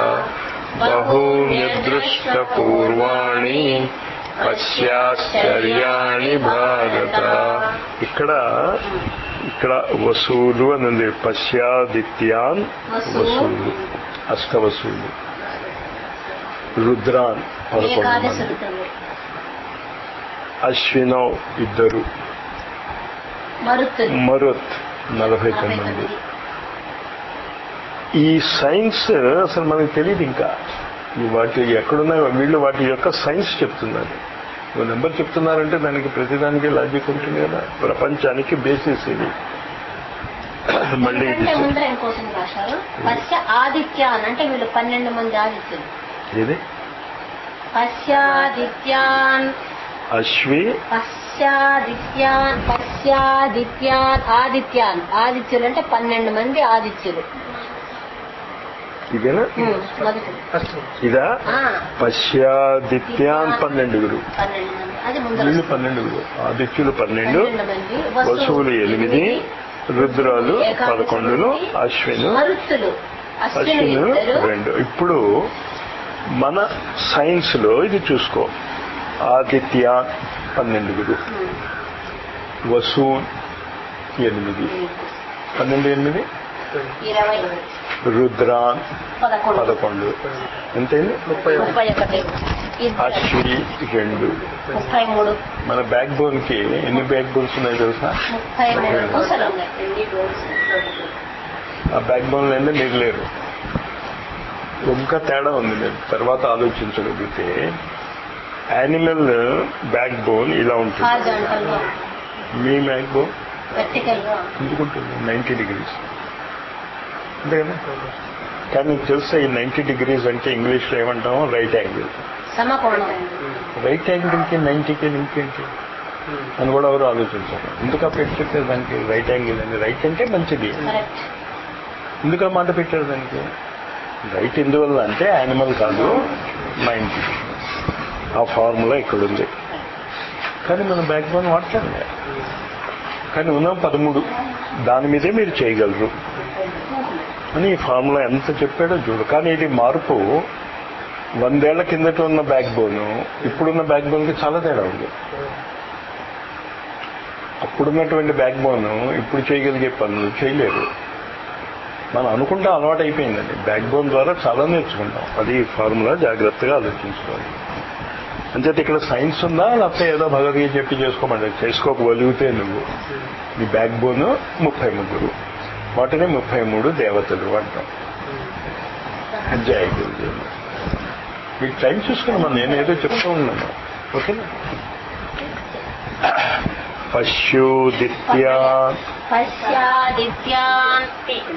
బహూన్యదృష్టపూర్వాణి పశ్యాశ్చర్యాణి భారత ఇక్కడ ఇక్కడ వసూలు అని ఉంది పశ్యాదిత్యాన్ వసూలు అష్టవసూలు రుద్రాన్ పదకొండు ఏకాదశ మంది ఋతువులు అశ్వినో ఇద్దరు మరుతులు మరుత్ నలభై నలభై తొమ్మిది తొమ్మిది ఈ సైన్స్ అసలు మనకు తెలియదు ఇంకా ఈ వాటి ఎక్కడున్నా వీళ్ళు వాటి యొక్క సైన్స్ చెప్తున్నారు ఓ నెంబర్ చెప్తున్నారంటే దానికి ప్రతిదానికి లాజిక్ ఉంటుంది కదా ప్రపంచానికి బేసిస్ ఇది మళ్ళీ ఇది ఎందుకంటే ముందర ఇంకోసం రాశారు పశ్య ఆదిత్యాన్ అంటే వీళ్ళు పన్నెండు మంది ఆదిత్యులు ఇది పశ్యాదిత్యాన్ అశ్వి పశ్చాదిత్యాన్ పశ్చాదిత్యాన్ ఆదిత్యాన్ ఆదిత్యులు అంటే పన్నెండు మంది ఆదిత్యులు ఇదేనా ఉమ్, మొదటి ఇదా ఆ, పశ్యాదిత్యాన్ పన్నెండుగురు పన్నెండు మంది అది ముందర వీళ్ళు పన్నెండుగురు ఆదిత్యులు పన్నెండు పన్నెండు మంది వసువులు ఎనిమిది రుద్రాలు ఏకాదశి పదకొండులు మంది, అశ్విను మరుత్తులు అశ్విని అశ్విను ఇద్దరు రెండు ఇప్పుడు మన సైన్స్ లో ఇది చూసుకో ఆదిత్య పన్నెండుగురు ఉమ్, వసు ఎనిమిది పన్నెండు ఎనిమిది ఇరవై రుద్రాన్ పదకొండు పదకొండు ఎంతైంది ముప్పై ఒకటి ఇద్దరు అశ్వి రెండు ముప్పై మూడు మన బ్యాక్ బోన్ కి ఎన్ని బ్యాక్ బోన్స్ ఉన్నాయో తెలుసా ముప్పై మూడు పూసలు ఉన్నాయి ఆ బ్యాక్ బోన్ లేదే మీరు లేరు ఇంకా తేడా ఉంది మీరు తర్వాత ఆలోచించగలిగితే యానిమల్ బ్యాక్ బోన్ ఇలా ఉంటుంది హార్జాంటల్ గా మీ బ్యాక్ బోన్ వెర్టికల్ గా ఎందుకుంటుంది నైంటీ డిగ్రీస్ అంతే కదా కానీ నీకు తెలుసా ఈ నైంటీ డిగ్రీస్ అంటే ఇంగ్లీష్ లో ఏమంటాము రైట్ యాంగిల్ సమకోణం రైట్ యాంగిల్ కి నైంటీకి లింక్ ఏంటి అని కూడా ఎవరు ఆలోచించారు ఎందుకు ఆ పెట్టి చెప్పారు దానికి రైట్ యాంగిల్ అని రైట్ అంటే మంచిది కరెక్ట్ ఎందుకు ఆ మాట పెట్టారు దానికి రైట్ ఎందువల్ల అంటే యానిమల్ కాదు మైండ్ ఆ ఫార్ములా ఇక్కడ ఉంది కానీ మనం బ్యాక్ బోన్ వాడతాం కానీ ఉన్నాం పదమూడు దాని మీదే మీరు చేయగలరు అని ఈ ఫార్ములా ఎంత చెప్పాడో చూడు కానీ ఇది మార్పు వందేళ్ల కిందట ఉన్న బ్యాక్ బోన్ ఇప్పుడున్న బ్యాక్ బోన్కి చాలా తేడా ఉంది అప్పుడున్నటువంటి బ్యాక్ బోన్ ఇప్పుడు చేయగలిగే పనులు చేయలేరు మనం అనుకుంటే అలవాటు అయిపోయిందండి బ్యాక్ బోన్ ద్వారా చాలా నేర్చుకుంటాం అది ఫార్ములా జాగ్రత్తగా ఆలోచించుకోవాలి అంచేత ఇక్కడ సైన్స్ ఉందా లేకపోతే ఏదో భగవద్గీత చెప్పి చేసుకోమంటే చేసుకోగలిగితే నువ్వు నీ బ్యాక్ బోన్ ముప్పై ముగ్గురు వాటిని ముప్పై మూడు దేవతలు అంటాం జయ గురుదేవులు మీకు టైం చూసుకుని మనం నేను ఏదో చెప్తూ ఉన్నాను ఓకేనా పశ్యూదిత్యా పశ్చాదిత్యాన్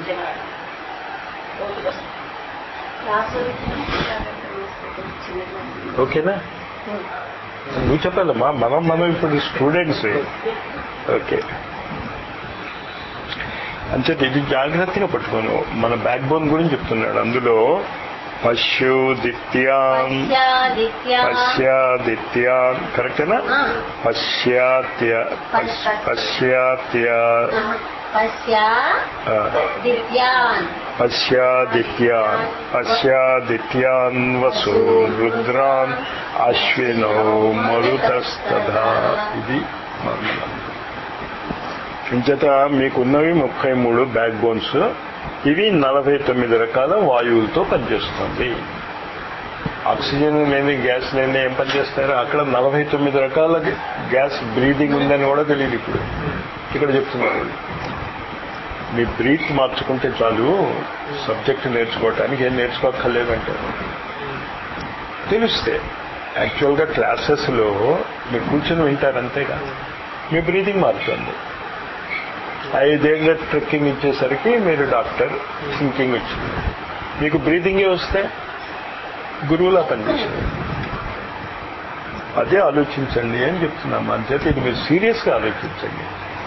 ఓకేనా నువ్వు చెప్పాలమ్మా మనం మనం ఇప్పుడు స్టూడెంట్స్ ఓకే అంతే ఇది జాగ్రత్తగా పట్టుకోను మన బ్యాక్ బోన్ గురించి చెప్తున్నాడు అందులో పశ్యూదిత్యాం పశ్చాదిత్యాన్ పశ్యాదిత్యాన్ కరెక్టేనా ఆ. పశ్యాత్య పశ్- పశ్యాత్య పశ్చాదిత్యాన్ ఆ, పశ్యాదిత్యాన్ పశ్యాదిత్యాన్ వసు రుద్రాన్ అశ్వినో మరుతస్తథా ఇది ఫార్ములా. ఇంచేత మీకున్నవి ముప్పై మూడు బ్యాక్ బోన్స్ ఇవి నలభై తొమ్మిది రకాల వాయువులతో పనిచేస్తుంది ఆక్సిజన్ లేని గ్యాస్ లేని ఏం పనిచేస్తారు అక్కడ నలభై తొమ్మిది రకాల గ్యాస్ బ్రీదింగ్ ఉందని కూడా తెలియదు ఇప్పుడు ఇక్కడ చెప్తున్నారు మీ బ్రీత్ మార్చుకుంటే చాలు సబ్జెక్ట్ నేర్చుకోవటానికి ఏం నేర్చుకోక్కర్లేదంటారు తెలిస్తే యాక్చువల్గా క్లాసెస్ లో మీరు కూర్చొని వింటారు అంతేగా మీ బ్రీతింగ్ మారుతుంది ఐదేళ్ల ట్రెక్కింగ్ ఇచ్చేసరికి మీరు డాక్టర్ థింకింగ్ వచ్చింది మీకు బ్రీతింగే వస్తే గురువులా పనిచేస్తుంది అదే ఆలోచించండి అని చెప్తున్నాం అంచేత ఇది మీరు సీరియస్ గా ఆలోచించండి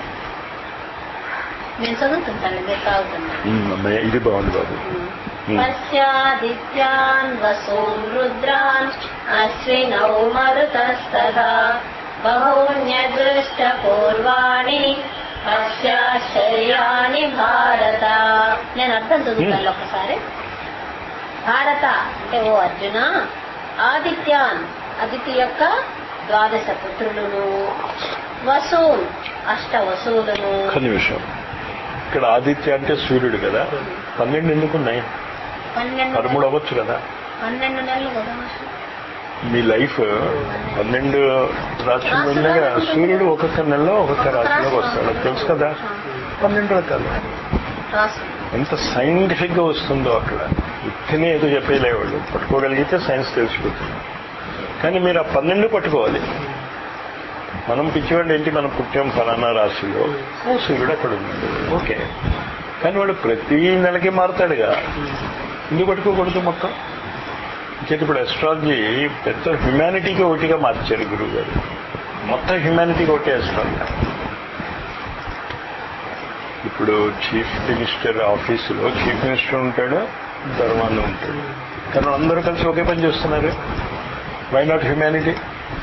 నేను చదువుతుంటాను మీరు తాగుతున్నాను ఉమ్, అమ్మయ్య, ఇది బాగుంది బాబు పశ్చాదిత్యాన్ వసూన్ రుద్రాన్ అశ్వినౌ మరుతస్తథా బహూన్యదృష్ట పూర్వాణి పశ్చాశ్చర్యాని భారత నేను అర్థం చదువుతాను ఒకసారి భారత అంటే ఓ అర్జున ఆదిత్యాన్ అదితి యొక్క ద్వాదశ పుత్రులను వసూన్ అష్ట వసూలను ఒక్క నిమిషం ఇక్కడ ఆదిత్య అంటే సూర్యుడు కదా పన్నెండు ఎందుకున్నాయి పన్నెండు పదమూడు అవ్వచ్చు కదా పన్నెండు నెలలు కదా మీ లైఫ్ పన్నెండు రాష్ట్రాలు ఉండగా సూర్యుడు ఒక్కొక్క నెలలో ఒక్కొక్క రాశిలోకి వస్తాడు అది తెలుసు కదా పన్నెండు రకాలు రాసు ఎంత సైంటిఫిక్ గా వస్తుందో అక్కడ ఇక్కడనే ఏదో చెప్పేలేవాళ్ళు పట్టుకోగలిగితే సైన్స్ తెలిసిపోతుంది కానీ మీరు ఆ పన్నెండు పట్టుకోవాలి మనం పిచ్చివాళ్ళు ఏంటి మనం పుట్టాం ఫలానా రాశిలో ఓ సూర్యుడు అక్కడ ఉన్నాడు ఓకే కానీ వాడు ప్రతి నెలకి మారుతాడుగా ఎందుకు పట్టుకోకూడదు మొత్తం చేతి ఇప్పుడు అస్ట్రాలజీ పెద్ద హ్యుమానిటీకి ఒకటిగా మార్చారు గురువు గారు మొత్తం హ్యుమానిటీకి ఒకటే అస్ట్రాలజీ ఇప్పుడు చీఫ్ మినిస్టర్ ఆఫీసులో చీఫ్ మినిస్టర్ ఉంటాడు ధర్మాన్ని ఉంటాడు కానీ అందరూ కలిసి ఒకే పని చేస్తున్నారు వై నాట్ హ్యుమానిటీ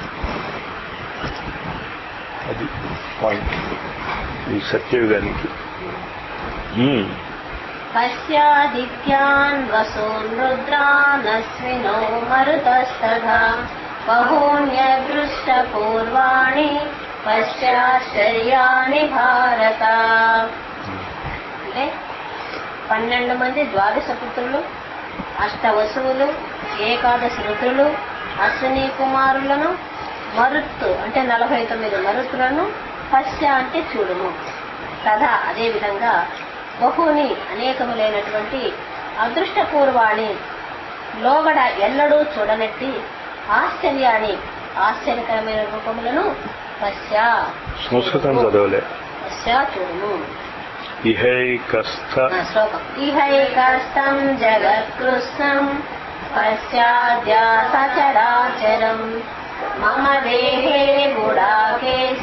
అది పాయింట్ ఈ సత్యయుగానికి మ్మ్. పశ్యాదిత్యాన్ వసూన్ రుద్రానస్వినో మరుతస్తథా బహూన్యదృష్ట పూర్వాణి పశ్చాశ్చర్యాణి భారత అంటే పన్నెండు మంది ద్వాదశ పుత్రులు అష్ట వసువులు ఏకాదశి రుద్రులు అశ్విని కుమారులను మరుత్తు అంటే నలభై తొమ్మిది మరుతులను పశ్చ అంటే చూడుము తథా అదేవిధంగా బహుని అనేకములైనటువంటి అదృష్టపూర్వాణి లోగడ ఎన్నడూ చూడనట్టి ఆశ్చర్యాన్ని ఆశ్చర్యకరమైన రూపములను పశ్చా సంస్కృతం చదవలే పశ్చా చూడుము ఇహైకస్థ ఆ శ్లోకం ఇహైకస్తం జగత్కృష్ణం పశ్చాద్యా సచరాచరం మమ దేహే గుడాకేశ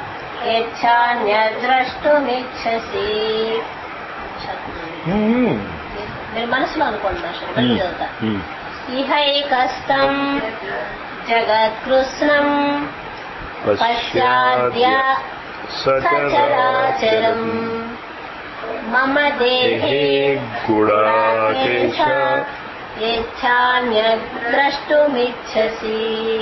యచ్చాన్యద్రష్టుమిచ్చసి మ్మ్. మీరు మనసులో అనుకోండి దర్శనం మళ్ళీ చదువుతా మ్మ్. ఇహైకస్తం జగత్కృష్ణం పశ్చాద్య సచరాచరం మమ దేహే గుడాకేశ యచ్చాన్యద్రష్టుమిచ్చసి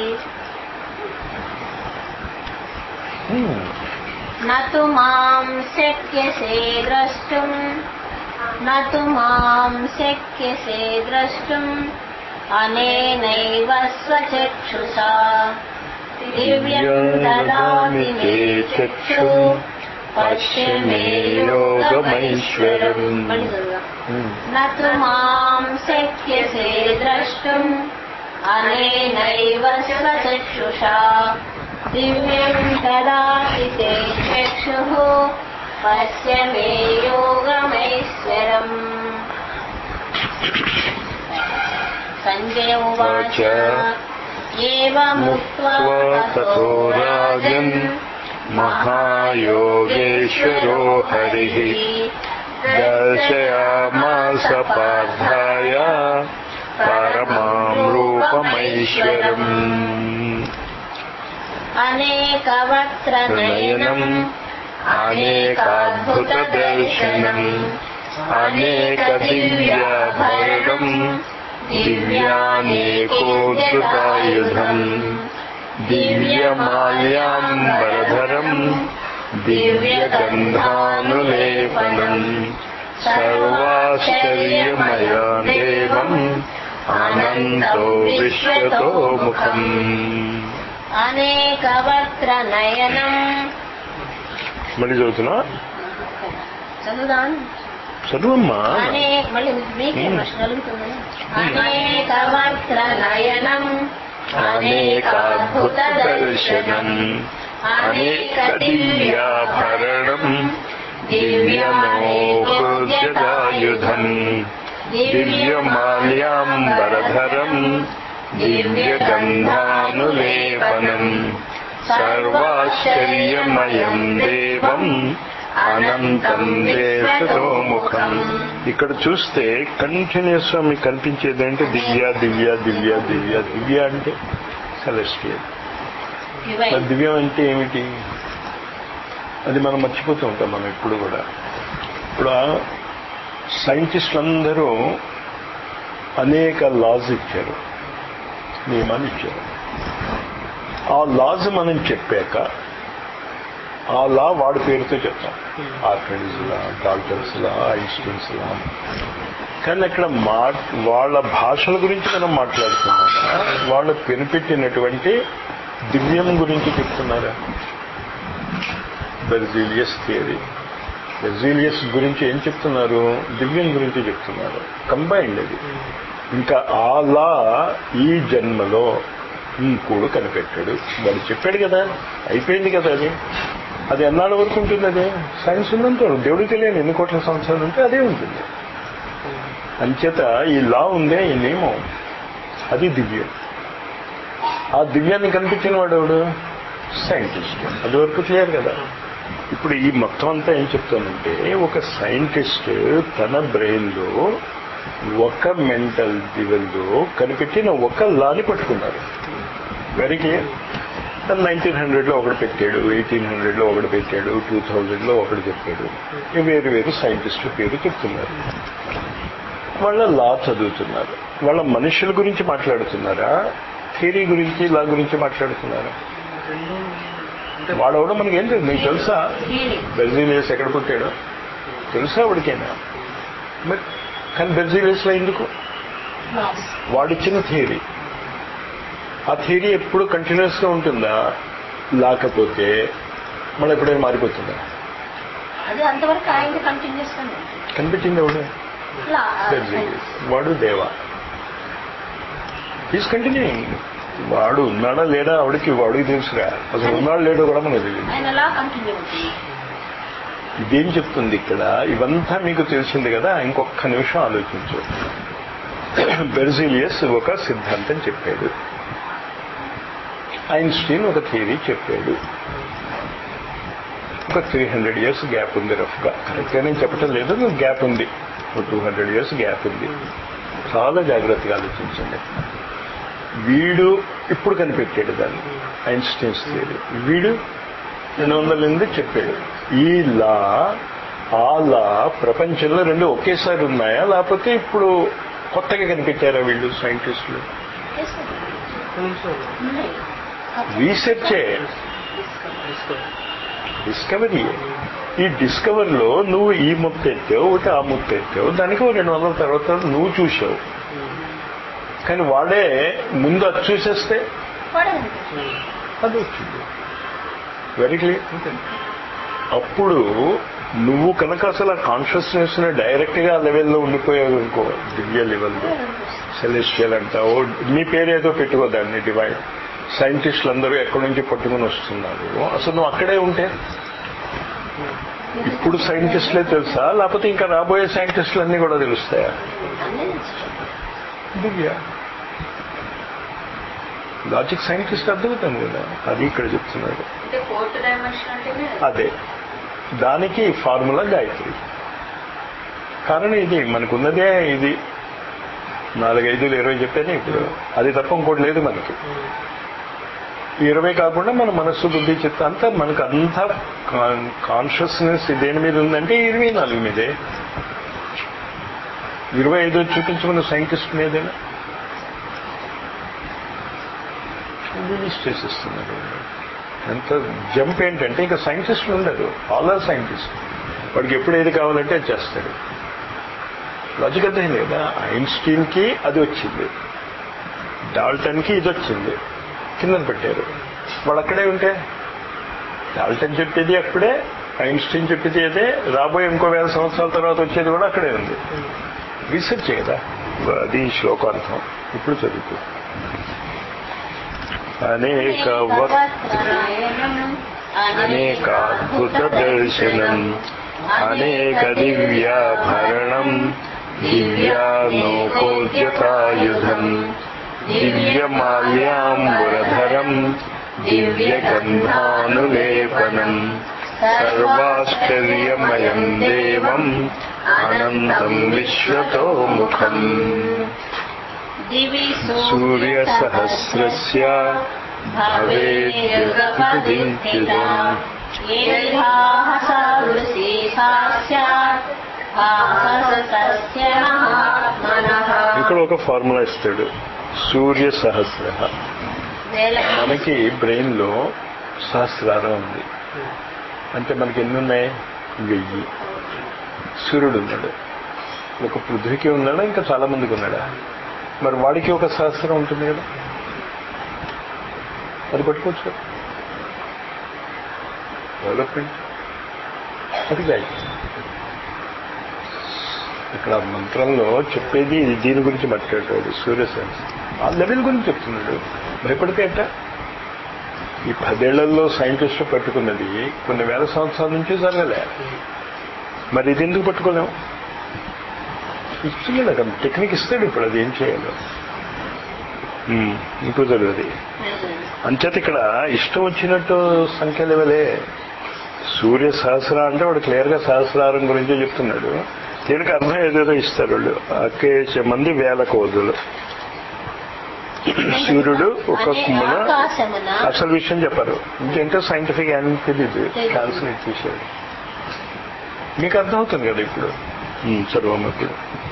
మ్మ్. నతు మాం శక్యసే ద్రష్టుం నతు మాం శక్యసే ద్రష్టుం అనేనైవ స్వచక్షుషా దివ్యం దదామి మే చక్షు పశ్య మే యోగమైశ్వరం మళ్ళీ చదువుదాం. మ్మ్. నతు మాం శక్యసే ద్రష్టుం అనేనైవ స్వచక్షుషా దివ్యం దదాతి తే చక్షుః పశ్య మే యోగమైశ్వరం సంజయ ఉవాచ ఏవముక్త్వా తతో రాజన్ మహాయోగేశ్వరో హరి దర్శయామాస పార్థాయ పరమాం రూపమైశ్వరం అనేకవక్త్ర నయనం అనేకాద్భుత దర్శనం అనేక దివ్యాభరణం దివ్యానేకోద్భుతాయుధం దివ్యమాల్యాంబరధరం దివ్యగంధానులేపనం సర్వాశ్చర్యమయా దేవం అనంతో విశ్వతో ముఖం అనేకవక్త్ర నయనం మళ్ళీ చదువుతున్నా చదువుదాం చదువమ్మా అనే మళ్ళీ మీకే ప్రశ్న కలుగుతుంది అనేకవక్త్ర నయనం అనేకాద్భుత దర్శనం అనేక దివ్యాభరణం దివ్యమోకృత్యదాయుధం దివ్యమాల్యాంబరధరం దివ్యగంధానులేపనం సర్వాశ్చర్యమయం దేవం అనంతం దేశతోముఖం ఇక్కడ చూస్తే కంటిన్యూస్ గా మీకు కనిపించేది అంటే దివ్య దివ్య దివ్య దివ్య దివ్య అంటే సెలెస్టియల్ మరి దివ్యం అంటే ఏమిటి అది మనం మర్చిపోతూ ఉంటాం మనం ఎప్పుడు కూడా ఇప్పుడు సైంటిస్టులు అందరూ అనేక లాస్ ఇచ్చారు నియమాలు ఇచ్చారు ఆ లాస్ మనం చెప్పాక ఆ లా వాడి పేరుతో చెప్తాం ఆర్కిడ్స్ law Dalton's law Einstein's law కానీ అక్కడ మా వాళ్ళ భాషల గురించి మనం మాట్లాడుతున్నారా వాళ్ళు కనిపెట్టినటువంటి దివ్యం గురించి చెప్తున్నారా బెర్జీలియస్ థియరీ బెర్జీలియస్ గురించి ఏం చెప్తున్నారు దివ్యం గురించి చెప్తున్నారు కంబైన్డ్ అది ఇంకా ఆ లా ఈ జన్మలో ఇంకోడు కనిపెట్టాడు వాడు చెప్పాడు కదా అయిపోయింది కదా అది అది ఎన్నాళ్ళ వరకు ఉంటుంది అదే సైన్స్ ఉన్నంత వరకు. దేవుడికి తెలియని ఎన్ని కోట్ల సంవత్సరాలు ఉంటే అదే ఉంటుంది అంచేత ఈ లా ఉందే ఈ నియమం అది దివ్యం ఆ దివ్యాన్ని కనిపించిన వాడు ఎవడు సైంటిస్ట్ అది వరకు క్లియర్ కదా ఇప్పుడు ఈ మొత్తం అంతా ఏం చెప్తానంటే ఒక సైంటిస్ట్ తన బ్రెయిన్ లో ఒక మెంటల్ లెవెల్లో కనిపెట్టిన ఒక లాని పట్టుకున్నారు వెరీ క్లియర్ నైన్టీన్ హండ్రెడ్ లో ఒకటి పెట్టాడు ఎయిటీన్ హండ్రెడ్ లో ఒకటి పెట్టాడు టూ థౌజండ్ లో ఒకటి చెప్పాడు ఈ వేరు వేరు సైంటిస్టుల పేరు చెప్తున్నారు వాళ్ళ లా చదువుతున్నారు వాళ్ళ మనుషుల గురించి మాట్లాడుతున్నారా థియరీ గురించి లా గురించి మాట్లాడుతున్నారా వాడవడం మనకి ఏం తెలుసు మీకు తెలుసా థియరీ బెర్జీలియస్ ఎక్కడ పుట్టాడో తెలుసా వాడికైనా మరి కానీ బెర్జీలియస్ లో ఎందుకు లాస్ వాడిచ్చిన థియరీ ఆ థియరీ ఎప్పుడు కంటిన్యూస్ గా ఉంటుందా లేకపోతే మళ్ళీ ఎప్పుడైనా మారిపోతుందా అది అంతవరకు ఆయన కంటిన్యూస్ గా ఉంది. కనిపించింది ఎవడు లా బెర్జీలియస్ వాడు దేవా ఈజ్ కంటిన్యూయింగ్ వాడు ఉన్నాడా లేడా ఆవిడకి వాడికి తెలుసురా అసలు ఉన్నాడు లేడో కూడా మనకు తెలియదు ఆయన లా కంటిన్యూ అవుతుంది ఇదేం చెప్తుంది ఇక్కడ ఇవంతా మీకు తెలిసింది కదా ఇంకొక నిమిషం ఆలోచించు బెర్జిలియస్ ఒక సిద్ధాంతం చెప్పాడు ఐన్స్టీన్ ఒక థియరీ చెప్పాడు ఒక త్రీ హండ్రెడ్ ఇయర్స్ గ్యాప్ ఉంది రఫ్ గా కరెక్ట్గా నేను చెప్పటం లేదు గ్యాప్ ఉంది ఒక టూ హండ్రెడ్ ఇయర్స్ గ్యాప్ ఉంది చాలా జాగ్రత్తగా ఆలోచించండి వీడు ఇప్పుడు కనిపెట్టాడు దాన్ని ఐన్స్టీన్స్ థియరీ వీడు రెండు వందల ఎనిమిది చెప్పాడు ఈ లా ఆ లా ప్రపంచంలో రెండు ఒకేసారి ఉన్నాయా లేకపోతే ఇప్పుడు కొత్తగా కనిపెట్టారా వీళ్ళు సైంటిస్టులు ఉన్నాయి రీసెర్చే డిస్కవరీ ఈ డిస్కవర్ లో నువ్వు ఈ ముక్క ఎత్తావు ఒకటి ఆ ముక్క ఎత్తావు దానికి ఓ రెండు వందల తర్వాత నువ్వు చూసావు కానీ వాడే ముందు అది చూసేస్తే పడదు అది వచ్చింది వెరీ క్లియర్ అప్పుడు నువ్వు కనుక అసలు ఆ కాన్షియస్నెస్ ని డైరెక్ట్ గా లెవెల్లో ఉండిపోయావు అనుకో దివ్య లెవెల్లో సెలెస్టియల్ అంటావు నీ పేరేదో పెట్టుకో దాన్ని డివైడ్ సైంటిస్టులు అందరూ ఎక్కడి నుంచి పట్టుకుని వస్తున్నారు అసలు నువ్వు అక్కడే ఉంటే ఇప్పుడు సైంటిస్టులే తెలుసా లేకపోతే ఇంకా రాబోయే సైంటిస్టులు అన్ని కూడా తెలుస్తాయా అన్నీ తెలుసు. దివ్య లాజిక్ సైంటిస్ట్ అర్థమవుతుంది కదా అది ఇక్కడ చెప్తున్నాడు అంటే ఫోర్త్ డైమెన్షన్ అంటేనే అదే దానికి ఫార్ములా గాయత్రి కారణం ఇది మనకున్నదే ఇది నాలుగైదులు ఇరవై చెప్పాను ఇప్పుడు అది తప్ప ఇంకోటి లేదు మనకి ఈ ఇరవై కాకుండా మన మనస్సు బుద్ధి చిత్త అంతా మనకు అంతా కాన్షియస్నెస్ దేని మీద ఉందంటే ఇరవై నాలుగు మీదే ఇరవై ఐదు చూపించమన్న సైంటిస్ట్ మీదేనా రిలీజ్ చేసేస్తున్నారు ఎంత జంప్ ఏంటంటే ఇంకా సైంటిస్టులు ఉండరు ఆల్ ఆర్ సైంటిస్ట్ వాడికి ఎప్పుడు ఏది కావాలంటే అది చేస్తాడు లాజిక్ అర్థం లేదా ఐన్స్టీన్ కి అది వచ్చింది డాల్టన్ కి ఇది వచ్చింది కింద పెట్టారు వాడు అక్కడే ఉంటే డాల్టన్ చెప్పేది అక్కడే ఐన్స్టీన్ చెప్పేది అదే రాబోయే ఇంకో వేల సంవత్సరాల తర్వాత వచ్చేది కూడా అక్కడే ఉంది రీసెర్చ్ కదా అది శ్లోకార్థం ఇప్పుడు చదువుకో అనేక వక్త అనేకాద్భుత దర్శనం అనేక దివ్యాభరణం దివ్యానోకోద్యతాయుధం దివ్యమాల్యాంబురధరం దివ్యగంధానులేపనం సర్వాశ్చర్యమయం దేవం అనంతం విశ్వతోముఖం దివి సూర్యసహస్రస్య భవేద్యగపదించిదం ఇక్కడ ఒక ఫార్ములా ఇస్తాడు సూర్య సహస్ర మనకి బ్రెయిన్ లో సహస్రారం ఉంది అంటే మనకి ఎన్ని ఉన్నాయి వెయ్యి సూర్యుడు ఉన్నాడు ఒక పృథ్వీకి ఉన్నాడా ఇంకా చాలా మందికి ఉన్నాడా మరి వాడికి ఒక సహస్రం ఉంటుంది కదా అది పట్టుకోవచ్చు కదా డెవలప్మెంట్ అది గాయత్రి ఇక్కడ మంత్రంలో చెప్పేది దీని గురించి మాట్లాడతాడు సూర్య సహస్రం ఆ లెవెల్ గురించి చెప్తున్నాడు భయపడితే ఎట్ట ఈ పదేళ్లలో సైంటిస్టులు పట్టుకున్నది కొన్ని వేల సంవత్సరాల నుంచి జరగలే మరి ఇది ఎందుకు పట్టుకోలేము ఇస్తున్నాడు అక్కడ టెక్నిక్ ఇస్తాడు ఇప్పుడు అది ఏం చేయాలో ఉమ్, ఇంకో జరుగుతుంది అంచేత ఇక్కడ ఇష్టం వచ్చినట్టు సంఖ్యలు ఇవ్వలే సూర్య సహస్ర అంటే వాడు క్లియర్ గా సహస్రారం గురించే చెప్తున్నాడు దీనికి అర్థం ఏదేదో ఇస్తారు వాళ్ళు అకేశ మంది వేల కోదులు సూర్యుడు ఒక అనే కుమ్మన ఆకాశమున అసలు విషయం చెప్పరు ఇంకేంటో సైంటిఫిక్ అని తెలియదు ట్రాన్స్లేట్ చేశాడు మీకు అర్థమవుతుంది కదా ఇప్పుడు ఉమ్, చదవమ్మ ఇప్పుడు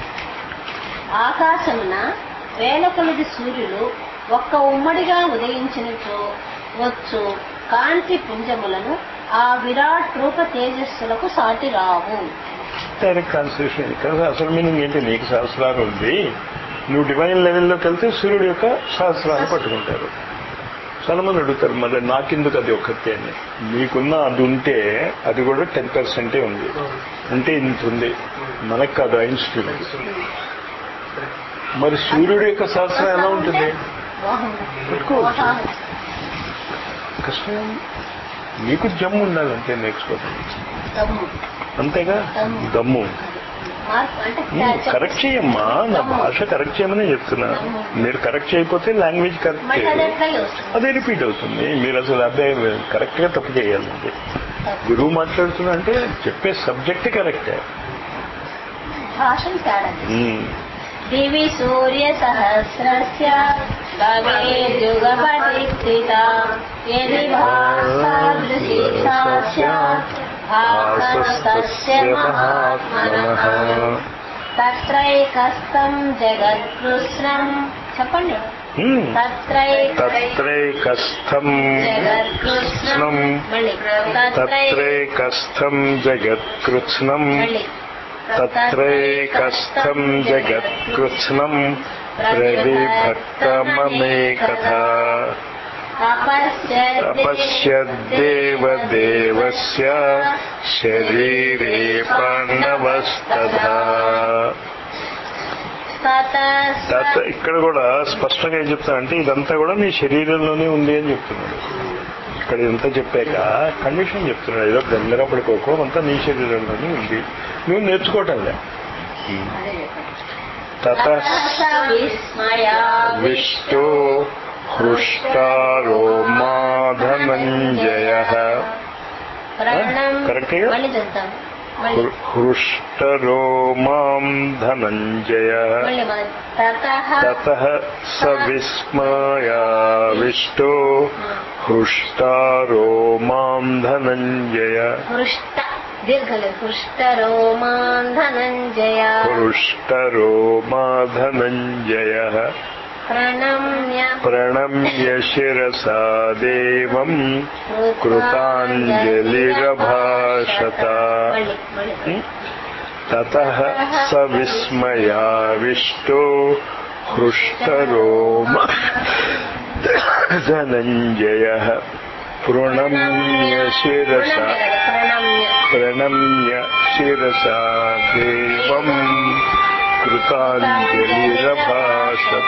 ఆకాశమున వేల కొలది సూర్యులు ఒక్క ఉమ్మడిగా ఉదయించినచో వచ్చు కాంతి పుంజములను ఆ విరాట్ రూప తేజస్సులకు సాటి రావు డైరెక్ట్ ట్రాన్స్లేషన్ ఇక్కడ అసలు మీనింగ్ ఏంటి నీకు సహస్రాలు ఉంది నువ్వు డివైన్ లెవెల్లోకి వెళ్తే సూర్యుడు యొక్క సహస్రాన్ని పట్టుకుంటారు చాలా మంది అడుగుతారు మరి నాకెందుకు అది ఒక్కతే అని మీకున్న అది ఉంటే అది కూడా టెన్ పర్సెంటే ఉంది అంటే ఇంత ఉంది మనకు కాదు ఐన్స్టీన్ మరి సూర్యుడు యొక్క సహస్రం ఎలా ఉంటుంది పెట్టుకోవచ్చు. కష్టం నీకు జమ్ము ఉండాలి అంతే నేర్చుకోవడం అంతేగా దమ్ము మార్పు అంటే కరెక్ట్ చేయమ్మా నా భాష కరెక్ట్ చేయమని చెప్తున్నా మీరు కరెక్ట్ చేయకపోతే లాంగ్వేజ్ కరెక్ట్ మళ్ళీ అది చేయదు ఎట్లా వస్తుంది అదే రిపీట్ అవుతుంది మీరు అసలు అబ్బాయి కరెక్ట్ గా తప్పు చేయాలండి గురువు మాట్లాడుతున్నా అంటే చెప్పే సబ్జెక్ట్ కరెక్టే భాషను తేడా ఉమ్. దివి సూర్య సహస్రస్య భవేద్యుగపటి స్థిత యది భాసాదృశీ సా స్యాత్ భాసస్తస్య మహాత్మనః తత్రైకస్తం జగత్కృష్ణం చెప్పండి ఉమ్. తత్రైక తత్రైకస్థం జగత్కృష్ణం మళ్ళీ తత్రైకస్థం జగత్కృత్స్నం మళ్ళీ తత్రైకస్థం జగత్కృత్స్నం ప్రవిభక్తమేకథా తపశ్యద్దేవదేవస్య శరీరే పాండవస్తథా తత్ ఇక్కడ కూడా స్పష్టంగా ఏం చెప్తానంటే ఇదంతా కూడా నీ శరీరంలోనే ఉంది అని చెప్తున్నాడు ఇక్కడ ఇదంతా చెప్పాక కండిషన్ చెప్తున్నాడు ఏదో గందర పడుకోకో అంతా నీ శరీరంలోనే ఉంది నువ్వు నేర్చుకోవటంలే తత విష్ణు హృష్టారో మాధనంజయ కరెక్ట్గా? మళ్ళీ చూద్దాం మళ్ళీ హృష్టరో మాం ధనంజయ మళ్ళీ మొదలు. తతః తత స విస్మయావిష్టో హృష్టారో మాం ధనంజయ హృష్ట దీర్ఘలు హృష్టరోమాన్ ధనంజయ హృష్టరో మా ధనంజయ ప్రణమ్య ప్రణమ్య శిరసా దేవం కృతాంజలిరభాషత మళ్ళీ మళ్ళీ తత స విస్మయావిష్టో హృష్టరో మా ధనంజయ ప్రణమ్య శిరసా ప్రణమ్య ప్రణమ్య శిరసా దేవం కృతాంజలిరభాషత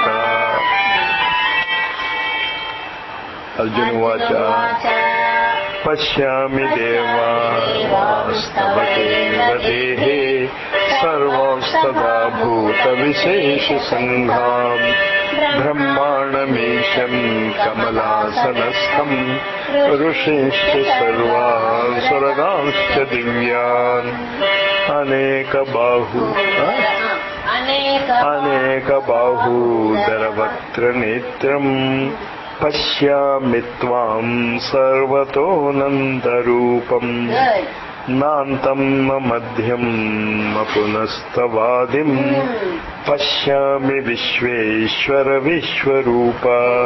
అర్జునువాచ పశ్యామి దేవాస్తవ దేవదేహే సర్వాంస్తదా భూత విశేష సంఘాం బ్రహ్మాణమీశం కమలాసనస్థం ఋషింశ్చ సర్వాన్ స్వర్గాంశ్చ దివ్యాన్ అనేక బాహు ఆ? అనేక అనేక బాహూదరవక్త్ర నేత్రం పశ్యామి త్వాం సర్వతోనంతరూపం గుడ్ నాంతం న మధ్యం న పునస్తవాదిం పశ్యామి విశ్వేశ్వర విశ్వరూప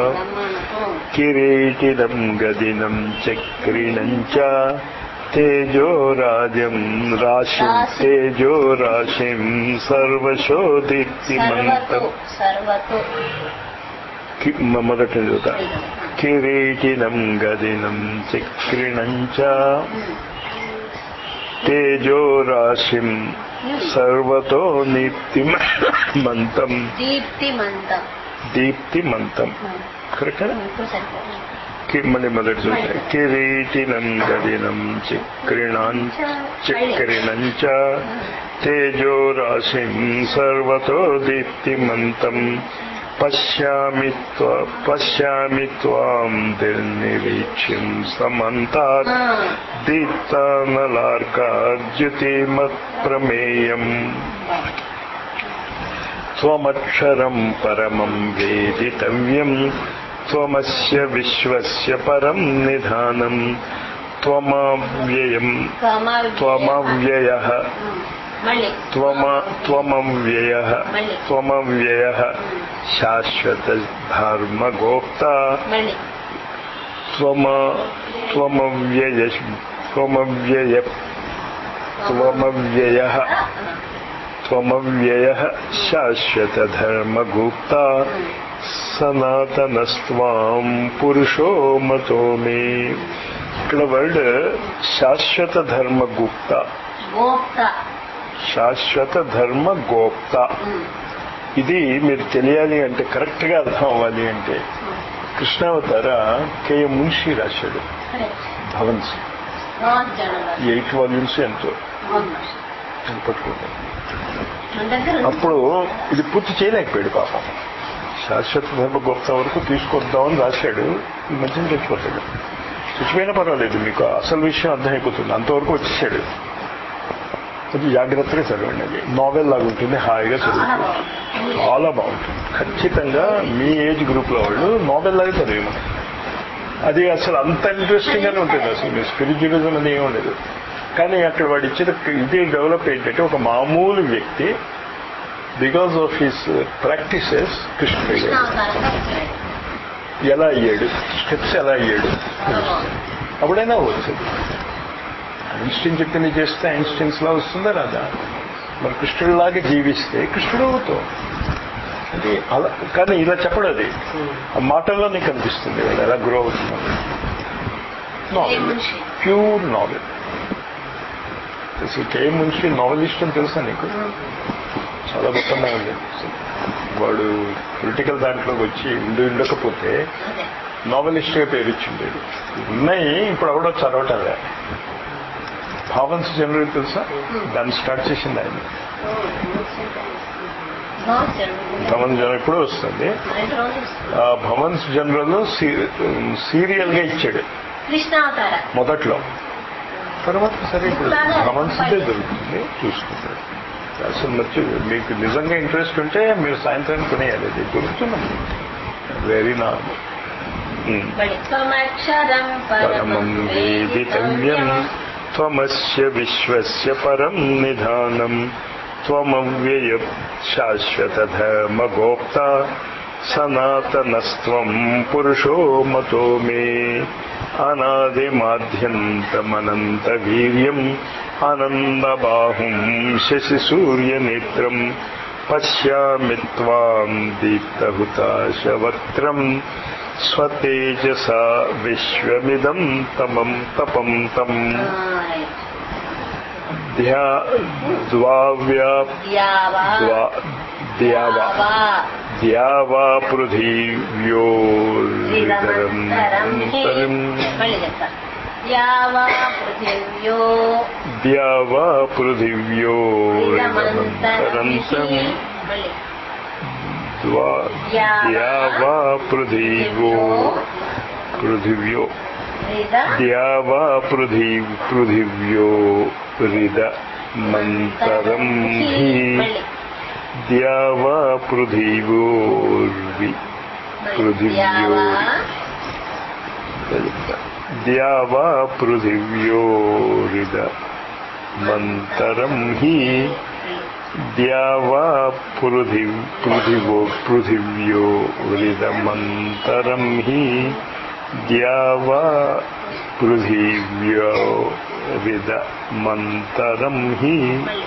కిరీటినం గదినం చక్రిణం చ తేజోరాజం రాశిం తేజోరాశిం సర్వశోదీప్తిమంతం సర్వతు సర్వతు కి- మ- మొదటి చూద్దాం కిరీటినం గదినం చక్రిణం చ తేజోరాశిం సర్వతో నీప్తిమంతం దీప్తిమంతం దీప్తిమంతం కరెక్ట్ ఇప్పుడు సరిపోతుంది కి- మళ్ళీ మొదటి చూస్తే కిరీటినం గదినం చక్రిణాం చక్రిణం చ తేజో రాశిం సర్వతో దీప్తిమంతం పశ్యామి త్వ- పశ్యామి త్వాం దిర్నిరీక్ష్యం సమంతాత్ దీప్తానలార్కాద్యుతిమత్ప్రమేయం త్వమక్షరం పరమం వేదితవ్యం త్వమస్య విశ్వస్య పరం నిధానం త్వమవ్యయం త్వమవ్యయ మళ్ళీ త్వమ త్వమవ్యయ త్వమవ్యయ శాశ్వత ధర్మగోప్త మళ్ళీ త్వమ త్వమవ్యయ త్వమవ్యయ త్వమవ్యయ త్వమవ్యయ శాశ్వత ధర్మగుప్త సనాతనస్వాం పురుషో మతో మే ఇక్కడ వర్డ్ శాశ్వత ధర్మగుప్త గోప్త శాశ్వత ధర్మ గోప్త ఇది మీరు తెలియాలి అంటే కరెక్ట్ గా అర్థం అవ్వాలి అంటే కృష్ణావతార కేఎ మున్షి రాశాడు భవన్స్ ఎయిట్ వాల్యూమ్స్ ఎంతో నేను పట్టుకుంటాను మన దగ్గర ఉంది. అప్పుడు ఇది పూర్తి చేయలేకపోయాడు పాపం శాశ్వత ధర్మ గొప్ప వరకు తీసుకొద్దామని రాశాడు ఈ మధ్యన చచ్చిపోతాడు చచ్చిపోయినా పర్వాలేదు మీకు అసలు విషయం అర్థమైపోతుంది అంతవరకు వచ్చేసాడు కొంచెం జాగ్రత్తగా చదవండి అది నావెల్ లాగా ఉంటుంది హాయిగా చాలా చదువుతుంది బాగుంది. చాలా బాగుంటుంది ఖచ్చితంగా మీ ఏజ్ గ్రూప్ లో వాళ్ళు నావెల్ లాగా చదివి అది అసలు అంత ఇంట్రెస్టింగ్ గానే ఉంటుంది అసలు మీ స్పిరిచువలిజం అనేది ఏమి ఉండదు కానీ అక్కడ వాడు ఇచ్చిన ఇది డెవలప్ ఏంటంటే ఒక మామూలు వ్యక్తి బికాస్ ఆఫ్ హిస్ ప్రాక్టీసెస్ కృష్ణుడు అయ్యాడు కృష్ణావతారంగా వచ్చాడు. ఎలా అయ్యాడు స్టెప్స్ ఎలా అయ్యాడు చాలా బాగుంది. అప్పుడైనా వచ్చింది ఐన్స్టీన్ చెప్పింది చేస్తే ఐన్స్టీన్స్ లా వస్తుందా రాదా మరి కృష్ణుడిలాగా జీవిస్తే కృష్ణుడు అవుతావు అది అలా కానీ ఇలా చెప్పడు అది ఆ మాటల్లో నీకు అనిపిస్తుంది వాడు ఎలా గ్రో అవుతున్నాడు ఏ నావెల్ మనిషి? ప్యూర్ నావెల్ అసలు కే మున్షి నావెలిస్ట్ అని తెలుసా నీకు చాలా గొప్పగా ఉంది అసలు వాడు పొలిటికల్ దాంట్లోకి వచ్చి ఉండి ఉండకపోతే అదే. నావెలిస్ట్ గా పేరు ఇచ్చిండేది ఉన్నాయి ఇప్పుడు ఎవడో చదవటంలే భావన్స్ జనరల్ తెలుసా దాన్ని స్టార్ట్ చేసింది ఆయన బాగుంది సార్. భవన్స్ జనరల్ ఇప్పుడు వస్తుంది రెండు రోజులు వస్తుంది. ఆ భవన్స్ జనరల్ సీరియల్ గా ఇచ్చాడు కృష్ణావతార మొదట్లో తర్వాత సరే ఇప్పుడు భవన్స్ దొరుకుతుంది చూసుకుంటాడు అసలు మర్చి మీకు నిజంగా ఇంట్రెస్ట్ ఉంటే మీరు సాయంత్రం కొనేయాలి అది దొరుకుతున్నాం వెరీ నార్మల్ మళ్ళీ త్వమక్షరం పరమం వేదితవ్యం త్వమస్య విశ్వస్య పరం నిధానం త్వమవ్యయ శాశ్వత ధర్మగోప్త సనాతనస్త్వం పురుషో మతో మే అనాదిమాద్యంతమనంత వీర్యం ఆనందబాహుం శశి సూర్యనేత్రం పశ్యామి త్వాం దీప్తహుతాశవక్త్రం స్వతేజసా విశ్వమిదం తమం తపం తం ధ్యా ద్వావ్యా యావా ద్వా ద్యావా ద్యావా పృథివ్యోరిదరం అంతరిం మళ్ళీ చెప్తా యావా పృథివ్యో ద్యావా పృథివ్యోరిదమంతరంతం మళ్ళీ ద్వా ద్యావా పృథివో పృథివ్యో ఇదా ద్యావా పృథి పృథివ్యో రిద మంతరం హి మళ్ళీ ద్యావా పృథివోర్వి పృథివ్యో ద్యావా పృథివ్యోరిద మంతరం హి ద్యావా పృథి పృథివో పృథివ్యో రిదమంతరం హి ద్యావా పృథివ్యో రిదమంతరం హి మళ్ళీ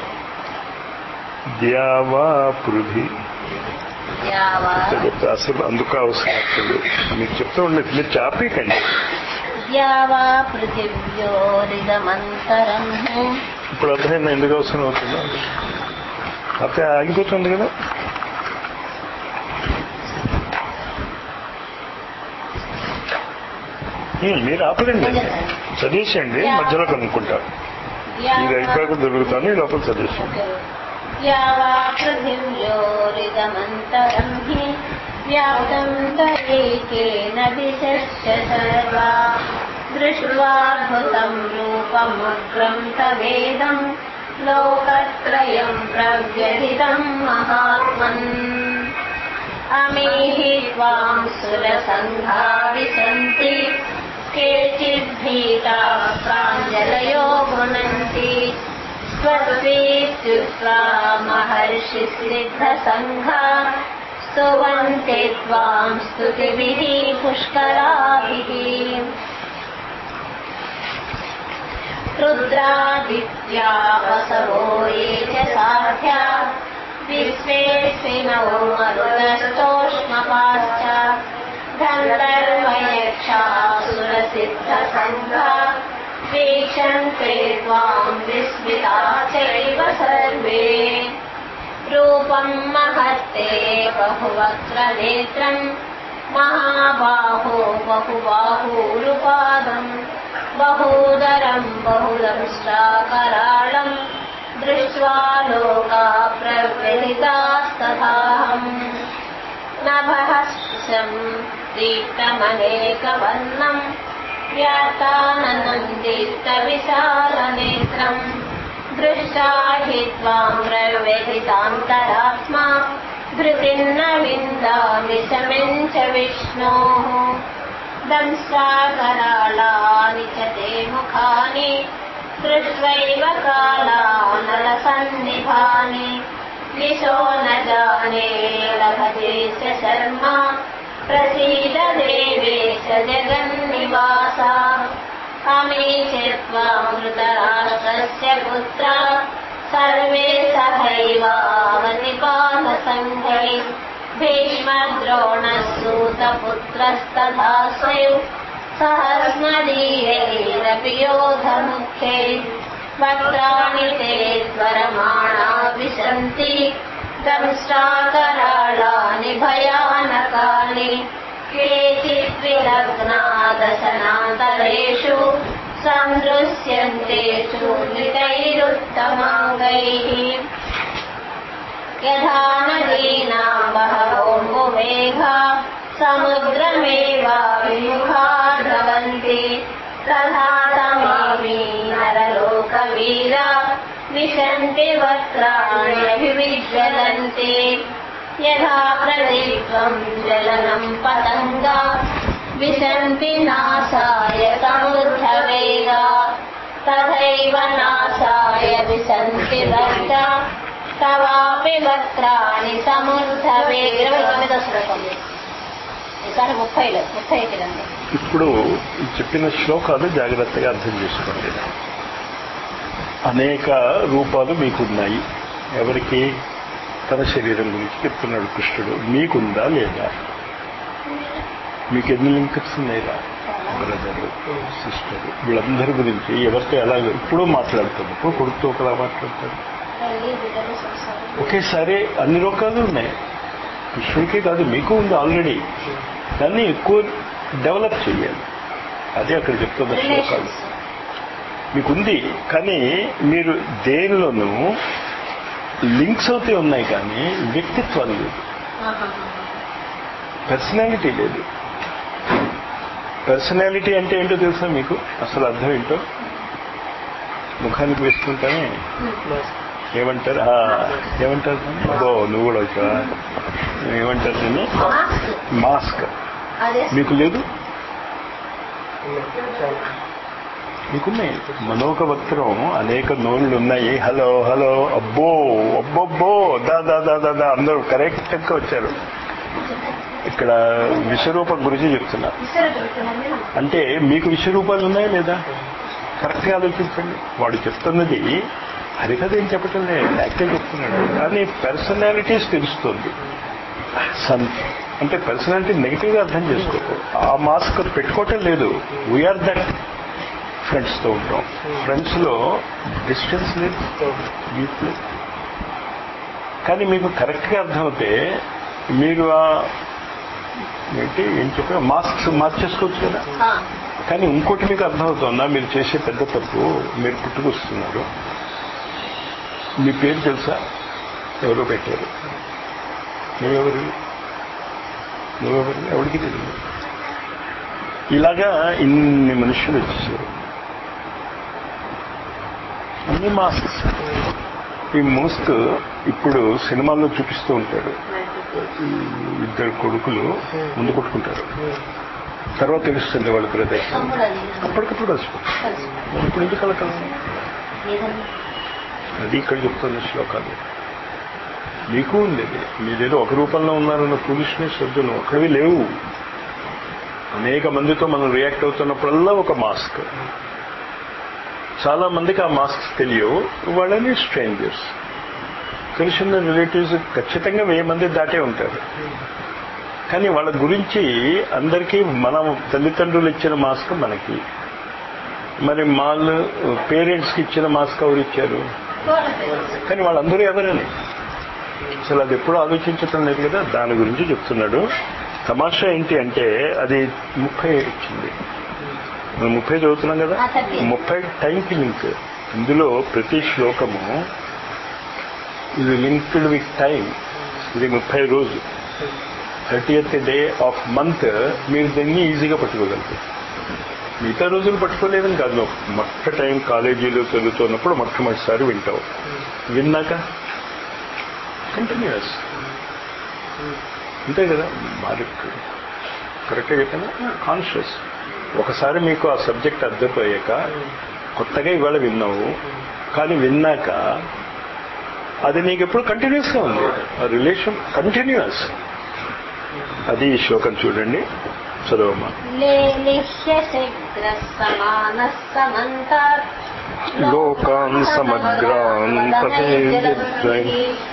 ద్యావా పృథి యావా చెప్తా అసలు అందుకు అవసరం అసలు మీరు చెప్తూ ఉండేది మీరు చాపేకండి యావా పృథివ్యోరిదమంతరం ఇప్పుడు అర్థమైంది ఎందుకు అవసరం అవుతుందో అప్పుడే ఆగిపోతుంది కదా ఉమ్, మీరు ఆపలేండి చదివేసేయండి మధ్యలో కనుక్కుంటా ఇది అయిపోయాక దొరుకుతాను ఈ లోపల చదివేసేయండి యావా పృథివ్యోరిదమంతరం హి వ్యాప్తం తయేకేన దిశశ్చ సర్వా దృష్ట్వాద్భుతం రూపముగ్రం తవేదం లోకత్రయం ప్రవ్యధితం మహాత్మన్ అమీहि त्वां सुरसङ्घा विशन्ति केचिद्भीता प्राञ्जलयो गृह्णन्ति स्वस्तीत्युक्त्वा महर्षिस्निग्धसङ्घा स्तुवन्ति त्वां स्तुतिभिः पुष्कराभिः रुद्रादित्या वसवो ये च साध्या विश्वेऽस्मिनौ मरुतस्तोष्मपाश्च गन्धर्वयक्षासुरसिद्धसङ्घा वीक्षन्ते त्वाम् विस्मिता चैव सर्वे रूपम् महत्ते बहुवक्त्रनेत्रम् महाबाहो बहुबाहूरुपादम् बहूदरम् बहुदंष्ट्राकराळम् दृष्ट्वा लोका प्रव्यथितास्तथाहम् नभःस्पृशम् दीप्तमनेकवर्णम् व्याताननम् दीप्तविशालनेत्रम् दृष्टा हि त्वाम् प्रव्यथितान्तरात्मा धृतिर्न विन्दामि शमिम् च विष्णोः दंशाकराळानि च ते मुखानि दृष्ट्वैव कालानलसन्निभानि दिशो न जाने लभते च शर्मा प्रसीद देवेश जगन्निवासा अमीचे त्वामृतराष्ट्रस्य पुत्रा सर्वे सहैवावतिपादसङ्घै भीष्मद्रोणसूतपुत्रस्तथा स्वयं सहस्मदीयैरपि योधमुख्यै वक्त्राणि ते त्वरमाणा विशन्ति दंष्ट्राकराळानि भयानकानि केचित् विलग्नादशनान्तरेषु सन्दृश्यन्ते चूर्णितैरुत्तमाङ्गैः यथा नदीनाम् बहवोमुवेगा समुद्रमेवाभिमुखा द्रवन्ति तथा तमामि नरलोकवीरा विशन्ति वक्त्राण्यभिविज्वलन्ति यथा प्रदीप्त्वम् जलनम् पतङ्गा विशन्ति नासाय समुद्रवेगा तथैव नासाय विशन्ति वक्ता తవాపి వక్త్రాణి సముద్ధవే ఇరవై తొమ్మిదో శ్లోకం ఈసారి ముప్పైలో ముప్పై రండి ఇప్పుడు ఈ చెప్పిన శ్లోకాలు జాగ్రత్తగా అర్థం చేసుకోండి అనేక రూపాలు మీకున్నాయి ఎవరికి తన శరీరం గురించి చెప్తున్నాడు కృష్ణుడు మీకుందా లేదా మీకు ఎన్ని లింక్స్ ఉన్నాయిరా బ్రదరు సిస్టర్ వీళ్ళందరి గురించి ఎవరితో ఎలా ఇప్పుడు మాట్లాడతాడు ఇప్పుడు కొడుకుతో ఒకలా మాట్లాడతాడు తల్లి బిడ్డలు సంసారం ఒకేసారి అన్ని రకాలు ఉన్నాయి కృష్ణుడికే కాదు మీకు ఉంది ఆల్రెడీ దాన్ని ఎక్కువ డెవలప్ చేయాలి అదే అక్కడ చెప్తున్న శ్లోకాలు రిలేషన్స్ మీకుంది కానీ మీరు దేనిలోనూ లింక్స్ అవుతే ఉన్నాయి కానీ వ్యక్తిత్వం లేదు పర్సనాలిటీ లేదు పర్సనాలిటీ అంటే ఏంటో తెలుసా మీకు అసలు అర్థం ఏంటో ముఖానికి వేసుకుంటానే ఏమంటారు ఆ, ఏమంటారు దాన్ని? అబ్బో నువ్వు కూడా వచ్చావా ఏమంటారు దీన్ని మాస్క్ మాస్క్ అదే మీకు లేదు మీకున్నాయి మనోక వక్రం అనేక నోళ్ళు ఉన్నాయి హలో హలో అబ్బో అబ్బబ్బో దా దా దా దా దా అందరూ కరెక్ట్ గా వచ్చారు ఇక్కడ విశ్వరూపం గురించి చెప్తున్నా ఇస్తారు దొరుకుతుంది అంటే మీకు విశ్వరూపాలు ఉన్నాయా లేదా కరెక్ట్ గా ఆలోచించండి వాడు చెప్తున్నది హరికథ ఏం చెప్పటం లేదు యాక్టే చెప్తున్నాడు కానీ పర్సనాలిటీస్ తెలుస్తుంది సన్ అంటే పర్సనాలిటీ నెగిటివ్ గా అర్థం చేసుకోకు ఆ మాస్క్ పెట్టుకోవటం లేదు వీఆర్ దట్ ఫ్రెండ్స్ తో ఉంటాం ఫ్రెండ్స్ లో డిస్టెన్స్ లేదు డీప్ లేదు కానీ మీకు కరెక్ట్ గా అర్థమవుతే మీరు ఆ ఏంటి ఏం చెప్పా మాస్క్స్ మార్చేసుకోవచ్చు కదా కానీ ఇంకోటి మీకు అర్థమవుతుందా మీరు చేసే పెద్ద తప్పు మీరు పుట్టుకొస్తున్నారు మీ పేరు తెలుసా ఎవరో పెట్టారు నువ్వెవరు నువ్వెవరు ఎవరికి తెలియదు ఇలాగా ఇన్ని మనుషులు వచ్చేసారు అన్ని మాస్క్స్ ఈ మోస్క్ ఇప్పుడు సినిమాల్లో చూపిస్తూ ఉంటాడు ఈ ఇద్దరు కొడుకులు ముందు కొట్టుకుంటారు తర్వాత తెలుస్తుంది వాళ్ళ ప్రదేశం తమ్ముడు అది అప్పటికప్పుడు కలిసిపోతారు కలిసి ఇప్పుడు ఎందుకు కలకలం ఏదన్నా అది ఇక్కడ చెప్తున్న శ్లోకాలు మీకు ఉంది అది. మీరేదో ఒక రూపంలో ఉన్నారన్న ఫూలిష్నెస్ వద్దును ఒకవి లేవు అనేక మందితో మనం రియాక్ట్ అవుతున్నప్పుడల్లా ఒక మాస్క్ చాలా మందికి ఆ మాస్క్ తెలియవు వాళ్ళని స్ట్రేంజర్స్ తెలిసిన రిలేటివ్స్ ఖచ్చితంగా వెయ్యి మంది దాటే ఉంటారు కానీ వాళ్ళ గురించి అందరికీ మన తల్లిదండ్రులు ఇచ్చిన మాస్క్ మనకి మరి వాళ్ళు పేరెంట్స్కి ఇచ్చిన మాస్క్ ఎవరు ఇచ్చారు వాళ్ళ పేరెంట్స్. కానీ వాళ్ళందరూ ఎవరని అసలు అది ఎప్పుడు ఆలోచించటం లేదు కదా దాని గురించి చెప్తున్నాడు తమాషా ఏంటి అంటే అది ముప్పై ఇచ్చింది మనం ముప్పై చదువుతున్నాం కదా ఆ, థర్టీ. ముప్పై టైంకి లింక్ ఇందులో ప్రతి శ్లోకము ఇది లింక్డ్ విత్ టైం ఇది ముప్పై రోజు థర్టీయత్ డే ఆఫ్ మంత్ మీరు దీన్ని ఈజీగా పట్టుకోగలుగుతారు మిగతా రోజులు పట్టుకోలేదని కాదు నువ్వు మొట్ట టైం కాలేజీలో చదువుతున్నప్పుడు మొట్టమొదటిసారి వింటావు విన్నాక కంటిన్యూస్ అంతే కదా మరి కరెక్ట్గా చెప్పాను కాన్షియస్ ఒకసారి మీకు ఆ సబ్జెక్ట్ అర్థపోయాక కొత్తగా ఇవాళ విన్నావు కానీ విన్నాక అది నీకు ఎప్పుడు కంటిన్యూస్ గా ఉంది ఆ రిలేషన్ కంటిన్యూస్ అది ఈ శ్లోకం చూడండి చదవమ్మా లేలిహ్య శీఘ్ర సమాన సమంతాత్ లోకాన్ సమగ్రాన్ పతేజద్వై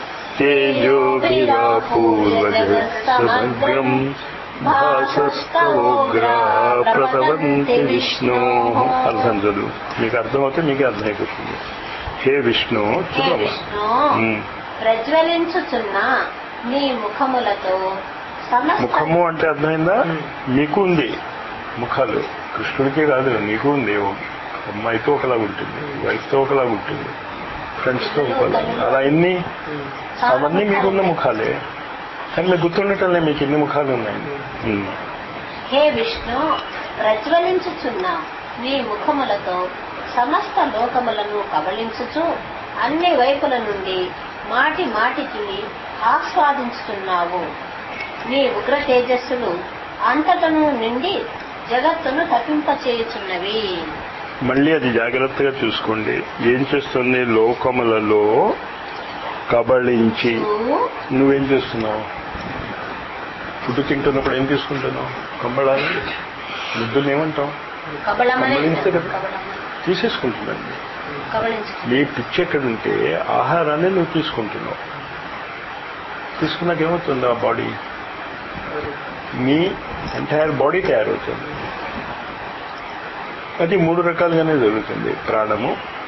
తేజోభిరాపూర్వజగత్సమగ్రం భాసస్తవోగ్రా ప్రతవంతి విష్ణు అర్థం చదువు మీకు అర్థమవుతే మీకే అర్థమైపోతుంది హే విష్ణు హే చదవమ్మా విష్ణు ఉమ్. ప్రజ్వలించుచున్న నీ ముఖములతో సమస్త ముఖము అంటే అర్థమైందా మీకు ఉంది ముఖాలు కృష్ణుడికి కాదు నీకు ఉంది ఓ అమ్మాయితో ఒకలాగా ఉంటుంది వైఫ్తో ఒకలాగా ఉంటుంది ఫ్రెండ్స్తో ఒకలా అలా ఎన్ని అవన్నీ మీకున్న ముఖాలే కానీ మీకు గుర్తుండటంలే మీకు ఎన్ని ముఖాలు ఉన్నాయి ఉమ్. హే విష్ణు ప్రజ్వలించుచున్న నీ ముఖములతో సమస్త లోకములను కబళించుచు అన్ని వైపుల నుండి మాటి మాటికి ఆస్వాదించుతున్నావు నీ ఉగ్ర తేజస్సులు అంతటను నిండి జగత్తును తప్పింపచేయుచున్నవి మళ్ళీ అది జాగ్రత్తగా చూసుకోండి ఏం చేస్తుంది లోకములలో కబళించి నువ్వేం చేస్తున్నావు ఫుడ్ తింటున్నప్పుడు ఏం తీసుకుంటున్నావు కంబళాలు ముద్దులు ఏమంటాం కబళమని కబళించే కదా. కబళమని. తీసేసుకుంటున్నాను కబళించు నీ పిచ్చి ఎక్కడుంటే ఆహారాన్ని నువ్వు తీసుకుంటున్నావు తీసుకున్నాక ఏమవుతుంది ఆ బాడీ నీ ఎంటైర్ బాడీ తయారవుతుంది అది మూడు రకాలుగానే జరుగుతుంది ప్రాణము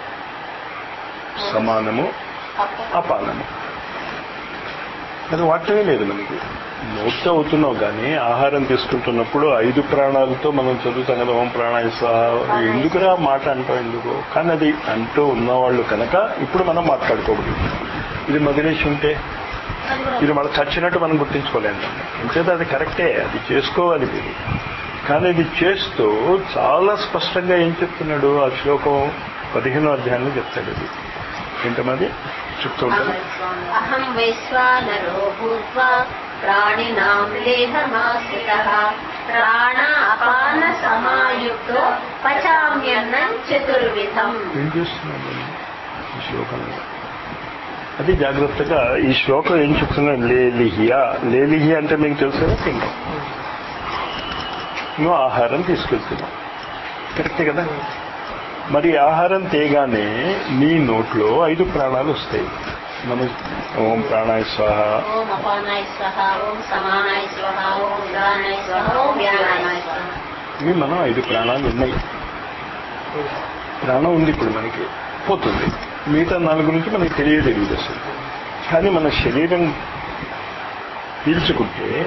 సమానము అప్పు. అపానము అది వాటమే లేదు మనకి నోట్తో అవుతున్నావు కానీ ఆహారం తీసుకుంటున్నప్పుడు ఐదు ప్రాణాలతో మనం చదువుతాం కదా ఓం ప్రాణాయ స్వాహ ఎందుకురా మాట అంటాం ఎందుకు కానీ అది అంటూ ఉన్నవాళ్ళు కనుక ఇప్పుడు మనం మాట్లాడుకోకూడదు ఇది మొదలేసి ఉంటే అది కూడా ఇది మనం చచ్చినట్టు మనం గుర్తించుకోలేము అంచేత అది కరెక్టే అది చేసుకోవాలి మీరు కానీ ఇది చేస్తూ చాలా స్పష్టంగా ఏం చెప్తున్నాడు ఆ శ్లోకం పదిహేనో అధ్యాయంలో చెప్తాడు ఇది ఏంటన్నది చెప్తూ ఉంటాను అహం వైశ్వానరో భూత్వా ప్రాణినాం దేహమాశ్రితః ప్రాణ అపాన సమాయుక్తో పచామ్యన్న చతుర్విధం ఏం చేస్తున్నాడు ఈ శ్లోకంలో అది జాగ్రత్తగా ఈ శ్లోకం ఏం చెప్తున్నాడు లేలిహియా లేలిహియా అంటే మీకు తెలుసు కదా తింటాం నువ్వు ఆహారం తీసుకెళ్తున్నావు కరెక్టే కదా మరి ఆహారం తేగానే నీ నోట్లో ఐదు ప్రాణాలు వస్తాయి మన ఓం ప్రాణాయ స్వాహ ఓం అపానాయ స్వహ ఓం సమానాయ స్వహ ఓం ఉదానాయ స్వహ ఓం వ్యానాయ స్వహ ఇవి మనం ఐదు ప్రాణాలు ఉన్నాయి ప్రాణం ఉంది ఇప్పుడు మనకి పోతుంది మిగతా నాలుగు గురించి మనకి తెలియదు తెలియదు అసలు కానీ మన శరీరం పీల్చుకుంటే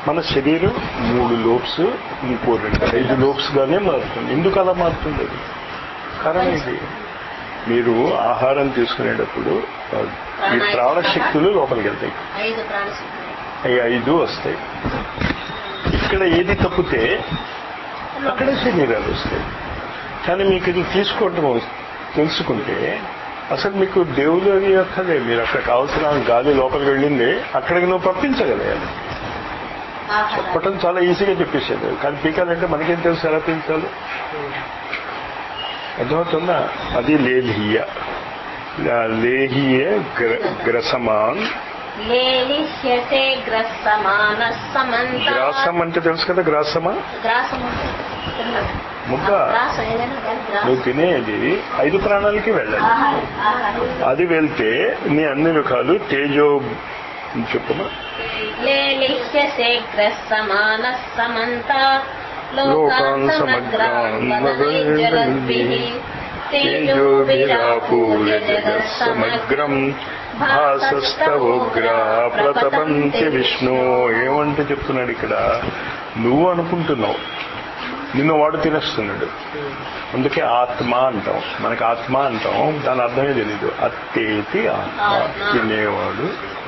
మన శరీరం మూడు లోబ్స్ ఇంకో రెండు ఐదు లోబ్స్ గానే మారుతుంది ఎందుకు అలా మారుతుంది అది కారణం ఇది మీరు ఆహారం తీసుకునేటప్పుడు ఈ ప్రాణశక్తులు లోపలికి వెళ్తాయి ఐదు ప్రాణశక్తులు ఈ ఐదు వస్తాయి ఇక్కడ ఏది తప్పితే అక్కడ శరీరాలు వస్తాయి కానీ మీకు ఇది తీసుకోవటం తెలుసుకుంటే అసలు మీకు దేవుడు అది అక్కడే మీరు అక్కడ కావాల్సిన గాలి లోపలికి వెళ్ళింది అక్కడికి నువ్వు పంపించగలగాలి ఆహారం చెప్పటం చాలా ఈజీగా చెప్పేసేది కానీ పీకాలంటే మనకేం తెలుసు ఎలా పీల్చాలి అర్థమవుతుందా అది లేహియ లేహియే గ్ర- గ్రసమాన్ లేలిష్యతే గ్రసమాన సమంత గ్రాసం అంటే తెలుసు కదా గ్రాసమా గ్రాసం అంటే తిన్నది. ముద్ద గ్రాసం ఏదైనా కానీ గ్రాసం. నువ్వు తినేది ఐదు ప్రాణాలకి వెళ్ళాలి ఆహారం ఆహారం అది వెళ్తే నీ అన్ని రకాలు తేజో చెప్పమా లేలిష్యసే గ్రసమాన సమంత లోకాన్ లోకాన్ సమగ్రాన్ సమగ్రాన్ వదనైర్జలద్భిః తేజోభిరాపూయ జగత్సమగ్రం భాసస్తవోగ్రా ప్రతపంతి విష్ణు ఏమంటే చెప్తున్నాడు ఇక్కడ నువ్వు అనుకుంటున్నావు నిన్ను వాడు తినేస్తున్నాడు అందుకే ఆత్మ అంటాం మనకి ఆత్మ అంటాం దాని అర్థమే తెలీదు అత్తేతి ఆత్మ ఆత్మ. తినేవాడు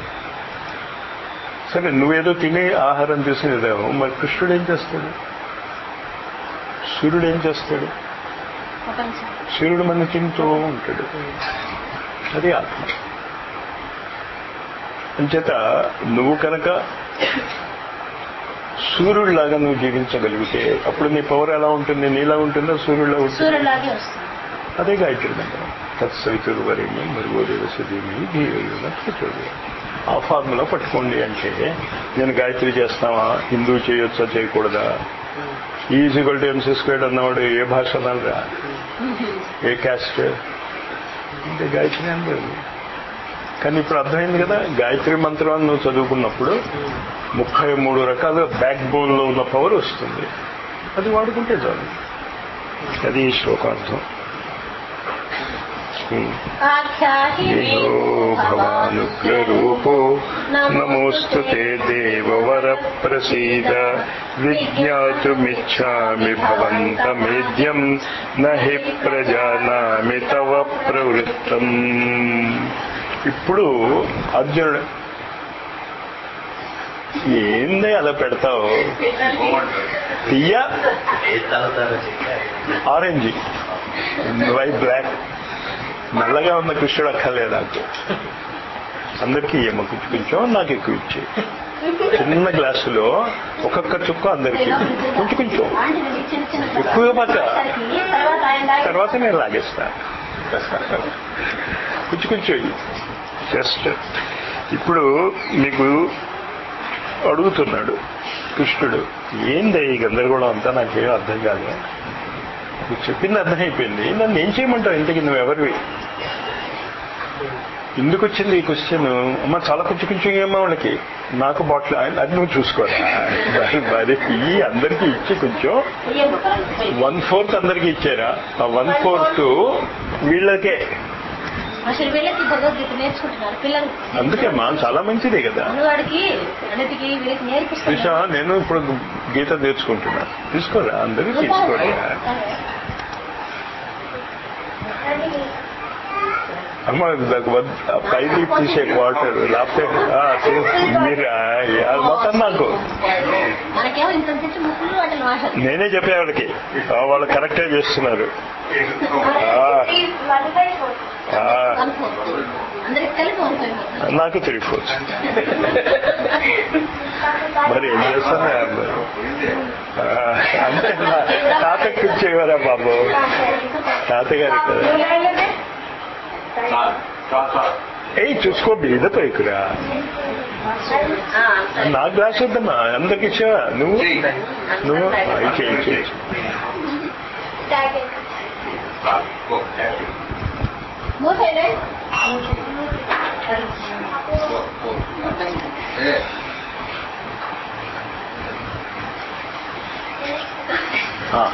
సరే నువ్వేదో తినే ఆహారం తీసుకునేదావు మరి కృష్ణుడు ఏం చేస్తాడు సూర్యుడు ఏం చేస్తాడు ప్రపంచం సూర్యుడు మన తింటూ ఉంటాడు అది ఆత్మ అంచేత నువ్వు కనుక సూర్యుడిలాగా నువ్వు జీవించగలిగితే అప్పుడు నీ పవర్ ఎలా ఉంటుంది నీలా ఉంటుందా సూర్యుడిలా ఉంటుంది సూర్యులాగే వస్తుంది అదే గాయత్రి మంత్రం తత్సవితుర్వరేణ్యం భర్గోదేవసదేమి ధీయోన ప్రచోదయ ఆ ఫార్ములా పట్టుకోండి అంటే నేను గాయత్రి చేస్తావా హిందూ చేయొచ్చా చేయకూడదా ఈజీక్వల్ టు ఎంసీ స్క్వేర్డ్ అన్నవాడు ఏ భాష అన్నారా ఏ క్యాస్ట్ అంటే గాయత్రి అందరు కానీ ఇప్పుడు అర్థమైంది కదా గాయత్రి మంత్రాన్ని నువ్వు చదువుకున్నప్పుడు ముప్పై మూడు రకాల బ్యాక్ బోన్ లో ఉన్న పవర్ వస్తుంది అది వాడుకుంటే చాలు అది ఈ శ్లోకార్థం ఆఖ్యాహి మే దేవో భవానుగ్రరూపో నమోస్తు తే దేవవర ప్రసీద విజ్ఞాతుమిచ్చామి భవంతమేద్యం నహి ప్రజానామి తవ ప్రవృత్తం ఇప్పుడు అర్జునుడు ఏందే అలా పెడతావు తీయ ఆరెంజ్ వైట్ బ్లాక్ నల్లగా ఉన్న కృష్ణుడు అక్కర్లేదు నాకు అందరికీ ఏమో కొంచెం కొంచెం నాకు ఎక్కువ ఇచ్చే చిన్న గ్లాసులో ఒక్కొక్క చుక్క అందరికీ కొంచెం కొంచెం చిన్న చిన్న ఎక్కువగా పక్క తర్వాత ఆయన తాగి- తర్వాత నేను లాగేస్తా కొంచెం కొంచెం జస్ట్ ఇప్పుడు మీకు అడుగుతున్నాడు కృష్ణుడు ఏంది ఈ గందరగోళం అంతా నాకేం అర్థం కాదు నువ్వు చెప్పింది అర్థమైపోయింది నన్ను ఏం చేయమంటావు ఇంతకి నువ్వు ఎవరివి ఎందుకు వచ్చింది ఈ క్వశ్చన్ అమ్మ చాలా కొంచెం కొంచెం ఏమో వాళ్ళకి నాకు బాటిల్ అది నువ్వు చూసుకోరా మరి మరి ఈ అందరికీ ఇచ్చి కొంచెం ఈ ముక్కలు పోయి. వన్ ఫోర్త్ అందరికి ఇచ్చారా ఆ వన్ ఫోర్త్ వీళ్ళకే అసలు వీళ్ళకి భగవద్గీత నేర్చుకుంటున్నారు పిల్లలు అందుకే మా చాలా మంచిదే కదా ఉన్నవాడికి అన్నిటికీ వీళ్ళకి కృష్ణ నేర్పిస్తున్నారు నేను ఇప్పుడు గీత నేర్చుకుంటున్నా తీసుకోరా అందరూ తీసుకోరా అమ్మ నాకు వద్- ఆ పైకి తీసే వాటర్ లేకపోతే ఆ, తీస్- మీరు ఆ, అది మొత్తం నాకు మనకేమో ఇంత తెచ్చి ముక్కులు వాటిని వాడాలి నేనే చెప్పే వాళ్ళకి ఆ, వాళ్ళు కరెక్టే చేస్తున్నారు ఆ, ఆ, అందరికి కలిపి ఉంటుంది నాకు త్రీ ఫోర్స్ మరి ఏం చేస్తాను అంటే నా- తాతకి ఇచ్చేవారా బాబు తాతగారి కదా ఏయ్ చూసుకో మీద పైకురా నా గ్లాస్ వద్దమ్మా అందరికి ఇచ్చావా నువ్వు నువ్వు ఆ, ఇచ్చే ఇచ్చే ఇచ్చే. మూసేలే ఆ.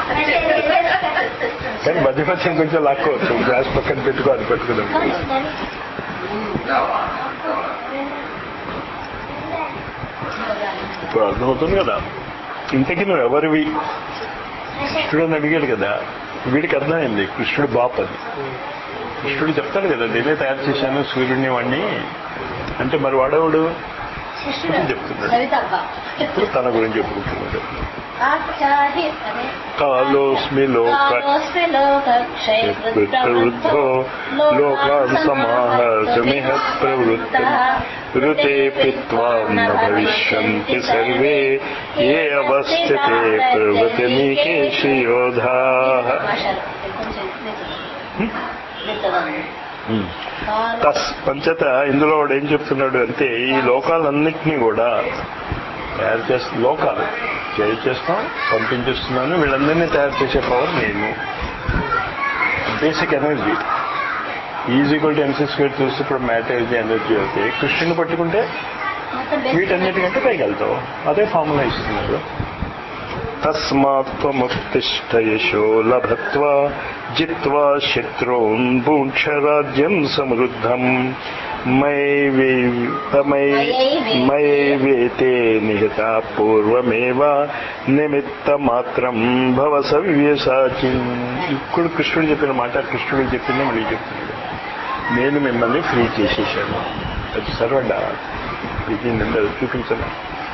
కానీ మధ్య మధ్య కొంచెం లాక్కోవచ్చు గ్లాస్ పక్కన పెట్టుకో అది పెట్టుకుందాం Thank you. ఇప్పుడు అర్థమవుతుంది కదా ఇంతకీ నువ్వు ఎవరివి కృష్ణుడు అని అడిగాడు కదా వీడికి అర్థమైంది కృష్ణుడు బాప్ అది కృష్ణుడు చెప్తాడు కదా నేనే తయారు చేశాను సూర్యుడిని వాడిని అంటే మరి వాడేవాడు శిష్యుడు చెప్తున్నాడు. సవితబ్బ ఇప్పుడు తన గురించి చెప్పుకుంటున్నాడు ఆచార్య అదే కాలోస్మి లోక కాలోస్మి లోకక్షయవృద్ధో లోకాన్ సమాహర్తుమిహ ప్రవృత్త ఋతే పిత్వా న భవిష్యంతి సర్వే ఏ అవస్థితే ప్రవృతిమీకేషు యోధా తస్ పంచత ఇందులో వాడు ఏం చెప్తున్నాడు అంటే ఈ లోకాలన్నింటినీ కూడా తయారు చేస్తా లోకాలు తయారు చేస్తాం పంపించేస్తున్నాను వీళ్ళందరినీ తయారు చేసే పవర్ నేను basic energy E equal to MC square చూస్తే ఇప్పుడు మ్యాటర్ ఎనర్జీ అవుతాయి కృష్ణుని పట్టుకుంటే వీటన్నిటికంటే పైకి వెళ్తావు అదే ఫార్ములా ఇస్తున్నారు తస్మాత్ త్వముత్తిష్ట యశో లభత్వా జిత్వా శత్రూన్ భూక్ష రాజ్యం సమృద్ధం మయైవేతే నిహిత పూర్వమేవ నిమిత్త మాత్రం భవ సవ్యసాచి ఇప్పుడు కృష్ణుడు చెప్పిన మాట కృష్ణుడు చెప్పింది మళ్ళీ చెప్తున్నాడు నేను మిమ్మల్ని ఫ్రీ చేసేసాను అది సర్వండా ఇది నిన్న చూపించను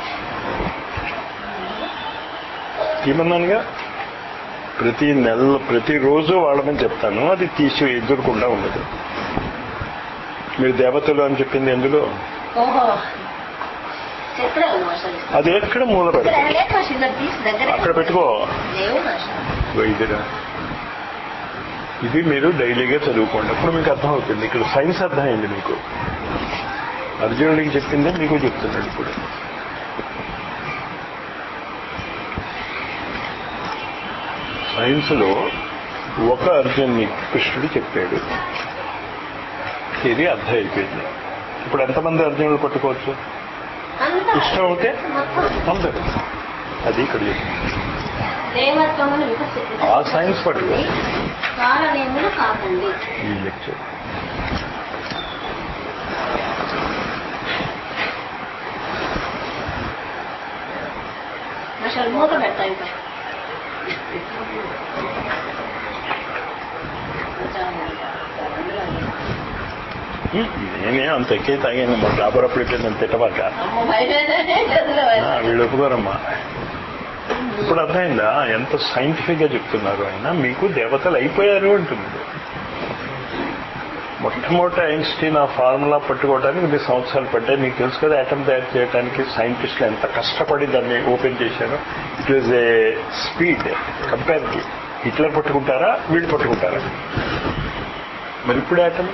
ఏమన్నానుగా ప్రతి నెల ప్రతిరోజు వాళ్ళమని చెప్తాను అది తీసి ఎదురకుండా ఉండదు మీరు దేవతలు అని చెప్పింది ఎందులో ఓహో ఎక్కడే ఉంది అసలు అది ఎక్కడ మూల ఇక్కడ పెడతాం లేక షుగర్ తీసి దగ్గర అక్కడ పెట్టుకో లేవు అసలు వైద్యుడా ఇది మీరు డైలీగా చదువుకోండి అప్పుడు మీకు అర్థమవుతుంది ఇక్కడ సైన్స్ అర్థమైంది మీకు అర్జునుడికి చెప్పిందే మీకు చెప్తున్నాడు ఇప్పుడు సైన్స్ లో ఒక అర్జున్ని కృష్ణుడు చెప్పాడు ఇది అర్థం అయిపోయింది ఇప్పుడు ఎంతమంది అర్జునులు పట్టుకోవచ్చు అంతా ఇష్టం అవుతే మొత్తం అందరు అది ఇక్కడ చెప్తుంది దేవత్వమును వికసి- ఆ సైన్స్ పట్టుకో కాలనేములు కాకండి ఈ లెక్చర్ అసలు మూత పెడతా ఇంకా నేనే అంత ఎక్కే తాగాను మా డాబర్ అప్పుడు అయిపోయింది తిట్టబాక అమ్మో భయమేనే లేదు. ఆ, వీళ్ళు ఒప్పుకోరమ్మా ఇప్పుడు అర్థమైందా ఎంత సైంటిఫిక్ గా చెప్తున్నారు ఆయన మీకు దేవతలు అయిపోయారు అంటున్నాడు మొట్టమొదటి ఐన్స్టీన్ ఆ ఫార్ములా పట్టుకోవడానికి ఇన్ని సంవత్సరాలు పడ్డాయి మీకు తెలుసు కదా ఐటమ్ తయారు చేయడానికి సైంటిస్టులు ఎంత కష్టపడి దాన్ని ఓపెన్ చేశారో it is a speed compare కి హిట్లర్ పట్టుకుంటారా వీళ్ళు పట్టుకుంటారా మరి ఇప్పుడు ఐటమ్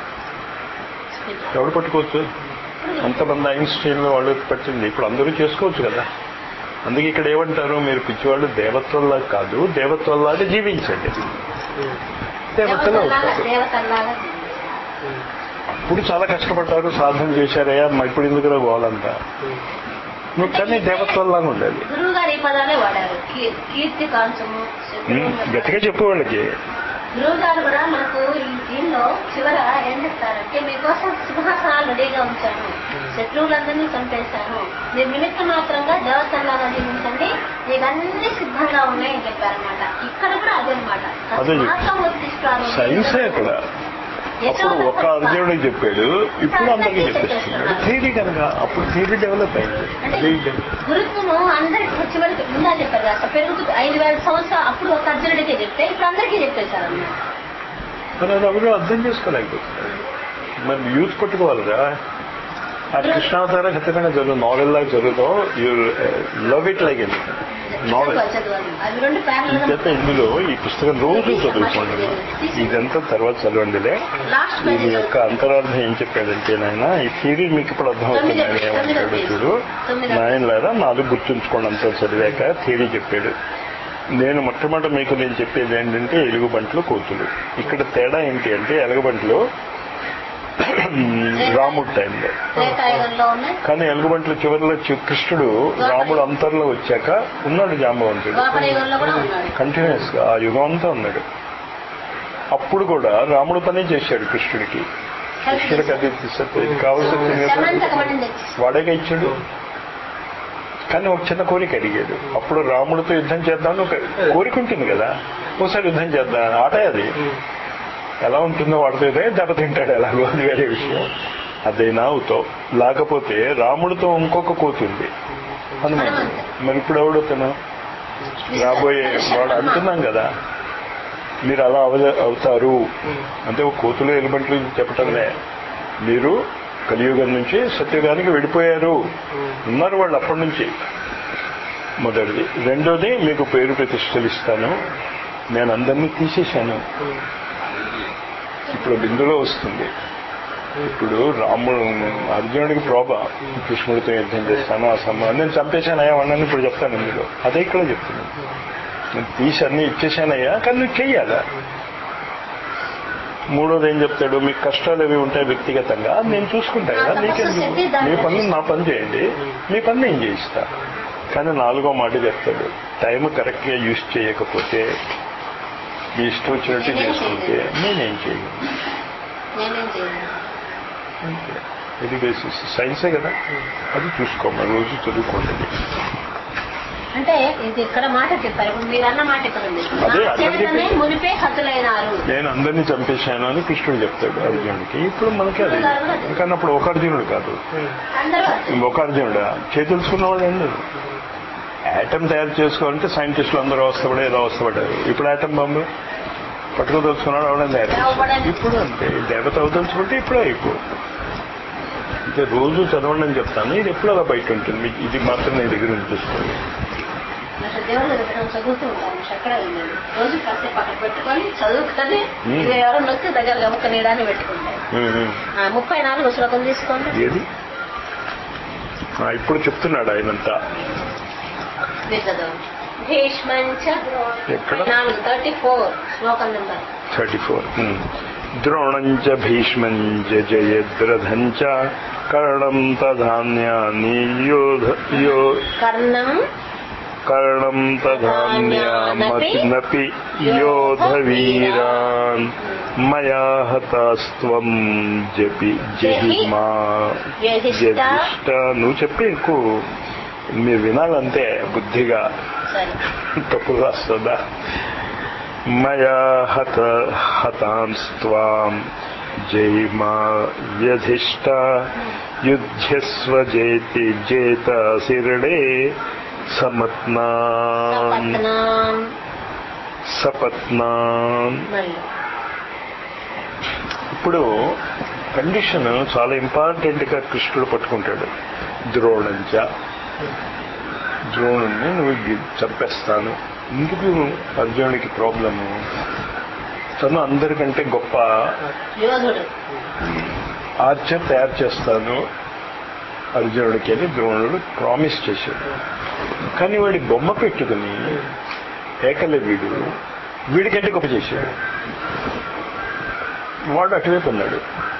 ఎవడు పట్టుకోవచ్చు అంతమంది ఐన్స్టీన్ వాళ్ళు పట్టింది ఇప్పుడు అందరూ చేసుకోవచ్చు కదా అందుకే ఇక్కడ ఏమంటారు మీరు పిచ్చివాళ్ళు దేవత్వంలా కాదు దేవత్వంలాగా జీవించండి దేవతలు దేవతల్లాగా అవుతారు దేవతల్లాగా ఇప్పుడు చాలా కష్టపడ్డారు సాధన చేశారయ్యా మరి ఇప్పుడు ఎందుకు గోలంతా నువ్వు కానీ దేవత్వంలాగా ఉండాలి గురువు గారు ఈ పదాలే వాడారు కీ- కీర్తి కాంచము ఉమ్, గట్టిగా చెప్పు వాళ్ళకి గురువు గారు కూడా మనకు ఈ దీనిలో చివర ఏం చెప్తారంటే మీకోసం సింహాసనాలు రెడీగా ఉంచాను శత్రువులందరినీ చంపేశాను మీరు నిమిత్త మాత్రంగా దేవతల్లాగా జీవించండి మీకు అన్ని సిద్ధంగా ఉన్నాయి అని చెప్పారనమాట ఇక్కడ కూడా అదే అనమాట అదే చెప్పు. సైన్సే అక్కడ అప్పుడు ఒక అర్జునుడికి చెప్పాడు ఇప్పుడు అందరికీ చెప్పేస్తున్నాడు థియరీ కనుక అప్పుడు థియరీ డెవలప్ అయింది అదే డెవలప్. గురుత్వము అందరికి చివరికి ముందా చెప్పారు కదా పెరుగుతూ ఐదు వేల సంవత్సరాలు అప్పుడు ఒక అర్జునుడికే చెప్తే ఇప్పుడు అందరికీ చెప్పేశారు అన్నమాట మరి అది ఎవరు అర్థం చేసుకోలేకపోతున్నారు మరి యూత్ పట్టుకోవాలిరా ఆ కృష్ణావతార ఖచ్చితంగా జరుగు నావెల్ లాగా జరుగుతాం you love it like it novel చదవాలి అవి రెండు ప్యానల్ చేత ఇందులో ఈ పుస్తకం రోజు చదువుకోండి ఇదంతా తర్వాత చదవండిలే లాస్ట్ దీని యొక్క అంతరార్థం ఏం చెప్పాడంటే నాయన ఈ థియరీ మీకు ఇప్పుడు అర్థమవుతుంది ఆయన ఏమంటాడు చూడు నాయన లేదా నాలుగు గుర్తుంచుకోండి అంతా చదివాక థియరీ చెప్పాడు నేను మొట్టమొదటి మీకు నేను చెప్పేది ఏంటంటే ఎలుగుబంట్లు కోతులు ఇక్కడ తేడా ఏంటి అంటే ఎలుగుబంట్లు రాముడు టైంలో త్రేతాయుగంలో ఉన్నాయి కానీ ఎలుగుబంట్లు చివరిలో చి- కృష్ణుడు రాముడు అంతర్లో వచ్చాక ఉన్నాడు జాంబవంతుడు ద్వాపర యుగంలో కూడా ఉన్నాడు కంటిన్యూస్ గా ఆ యుగం అంతా ఉన్నాడు అప్పుడు కూడా రాముడు పనే చేశాడు కృష్ణుడికి కృష్ణుడికి అది తీసుకొచ్చి- ఇది కావాల్సింది కదా శమంతకమణి తెచ్చి వాడేగా ఇచ్చాడు కానీ ఒక చిన్న కోరిక అడిగాడు అప్పుడు రాముడితో యుద్ధం చేద్దామని ఒక కోరిక ఉంటుంది కదా ఒకసారి యుద్ధం చేద్దాం ఆట అది ఎలా ఉంటుందో వాడితో యుద్ధం దెబ్బతింటాడు ఎలాగో అది వేరే విషయం అదైనా అవుతావు లేకపోతే రాముడితో ఇంకొక కోతుంది హనుమంతుడు మరి ఇప్పుడు ఎవడుతాను రాబోయే వాడు అంటున్నాం కదా మీరు అలా అవ- అవుతారు అంటే ఒక కోతులు ఎలిమెంట్లు చెప్పటంలే మీరు కలియుగం నుంచి సత్యుగానికి వెళ్ళిపోయారు ఉన్నారు వాళ్ళు అప్పటి నుంచి మొదటిది రెండోది మీకు పేరు ప్రతిష్టలు ఇస్తాను నేను అందరినీ తీసేశాను ఇప్పుడు బిందులో వస్తుంది ఇప్పుడు రాముడు అర్జునుడికి ప్రోభ కృష్ణుడితో యుద్ధం చేస్తాను ఆ సంబంధం నేను చంపేశానయ్యా వాళ్ళని ఇప్పుడు చెప్తాను ఇందులో అదే ఇక్కడ చెప్తున్నాను నేను తీసి అన్ని ఇచ్చేశానయ్యా కానీ నువ్వు చెయ్యాలా మూడోది ఏం చెప్తాడు మీకు కష్టాలు అవి ఉంటాయి వ్యక్తిగతంగా నేను చూసుకుంటా కదా నీకెందుకు మీ పనులు నా పని చేయండి మీ పని నేను చేయిస్తా కానీ నాలుగో మాట చెప్తాడు టైం కరెక్ట్ గా యూజ్ చేయకపోతే మీ ఇష్టం వచ్చినట్టు చేసుకుంటే నేనేం చేయను నేనేం చేయను అంతే. ఇది బేసిస్ సైన్సే కదా అది చూసుకోమా రోజు చదువుకోండి అంటే ఇది ఇక్కడ మాట చెప్పారు ఇప్పుడు మీరు అన్న మాట ఇక్కడ ఉంది అదే, నా అక్కడ చేతనే చెప్పింది. మునిపే హతులైనారు నేను అందరినీ చంపేశాను అని కృష్ణుడు చెప్తాడు అర్జునుడికి ఇప్పుడు మనకి అది కానీ అప్పుడు ఒక అర్జునుడు కాదు అందరూ హతులే. ఒక అర్జునుడు చేతులుసుకున్నవాడు ఏం లేదు యాటమ్ తయారు చేసుకోవాలంటే సైంటిస్టులు అందరూ అవస్థపడే ఏదో అవస్థపడ్డారు ఇప్పుడు యాటమ్ బాంబు పట్టుకోదలుచుకున్నాడు అవడం తయారు చేస్తాడు. ఇప్పుడు అంతే దేవత అవదలుచుకుంటే ఇప్పుడే అయిపో అంటే రోజు చదవండి అని చెప్తాను ఇది ఎప్పుడు అలా బయట ఉంటుంది మీకు ఇది మాత్రం నేను దగ్గర ఉంచుకోండి అసలు దేవుడు దగ్గర చదువుతూ ఉంటాను ఎక్కడ వెళ్ళాను రోజు కాసేపు అక్కడ పెట్టుకొని చదువుకొని Hmm. ఇక ఎవరు నొక్కి దగ్గర గమక నీడాన్ని పెట్టుకుంటాను ఆ, ముప్పై నాలుగు శ్లోకం తీసుకోండి ఏది ఆ, ఇప్పుడు చెప్తున్నాడు ఆయనంతా మీరు చదవండి భీష్మంచ ఎక్కడ? నాలుగు థర్టీ ఫోర్ శ్లోకం నెంబర్ థర్టీ ఫోర్ ద్రోణం చ భీష్మం చ జయద్రథం చ కర్ణం తధాన్యాని యోధ యో కర్ణం కర్ణం తధాన్యామపి యోధవీరాన్ మయా హతాస్త్వం జపి జహిమా వ్యధిష్ట జగిష్ట నువ్వు చెప్పి ఎక్కువ మీరు వినాలంతే బుద్ధిగా సరే తప్పు రాస్తుందా మయా హత హతాంస్త్వాం జైమా వ్యధిష్ట యుధ్యస్వ జేతి జేత శిరడే సమత్నాన్ సపత్నాం సపత్నాన్ మళ్ళీ ఇప్పుడు కండిషన్ చాలా ఇంపార్టెంట్ గా కృష్ణుడు పట్టుకుంటాడు ద్రోణంచ ద్రోణుణ్ణి నువ్వు గి- చంపేస్తాను ఎందుకు అర్జునుడికి ప్రాబ్లము తను అందరికంటే గొప్ప యోధుడు ఆర్చర్ తయారు చేస్తాను అర్జునుడికి అని ద్రోణుడు ప్రామిస్ చేశాడు కానీ వాడి బొమ్మ పెట్టుకుని ఏకలవ్యుడు వీడికంటే గొప్ప చేశాడు వాడు అటువైపు ఉన్నాడు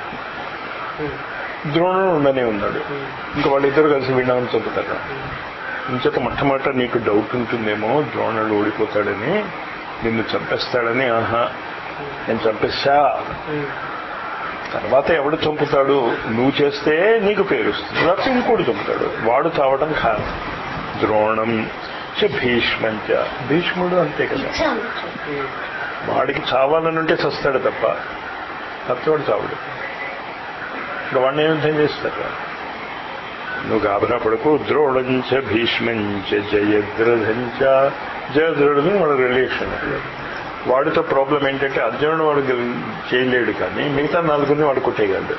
ద్రోణుడు ఉండనే ఉన్నాడు ఇంకా వాళ్ళిద్దరు కలిసి వీణామని చంపుతారు ఇంచేత మొట్టమొదట నీకు డౌట్ ఉంటుందేమో ద్రోణుడు ఓడిపోతాడని నిన్ను చంపేస్తాడని ఆహా నేను చంపేశా తర్వాత ఎవడు చంపుతాడు నువ్వు చేస్తే నీకు పేరు వస్తుంది లేకపోతే ఇంకోటి చంపుతాడు వాడు చావడం ఖాయం ద్రోణం చ భీష్మంచ భీష్ముడు అంతే కదా ఇచ్చ ఉంది వాడికి చావాలనుంటే చస్తాడు తప్ప చచ్చవాడు చావుడు ఇంకా వాడిని ఏం యుద్ధం చేస్తారు నువ్వు గాబరా పడకు ద్రోణంచ భీష్మంచ జయద్రథంచ జయద్రుడు వాడు రిలేషన్ వాడితో ప్రాబ్లం ఏంటంటే అర్జునుడు వాడు గెల్- చేయలేడు కానీ మిగతా నలుగురిని వాడు కొట్టేయగలడు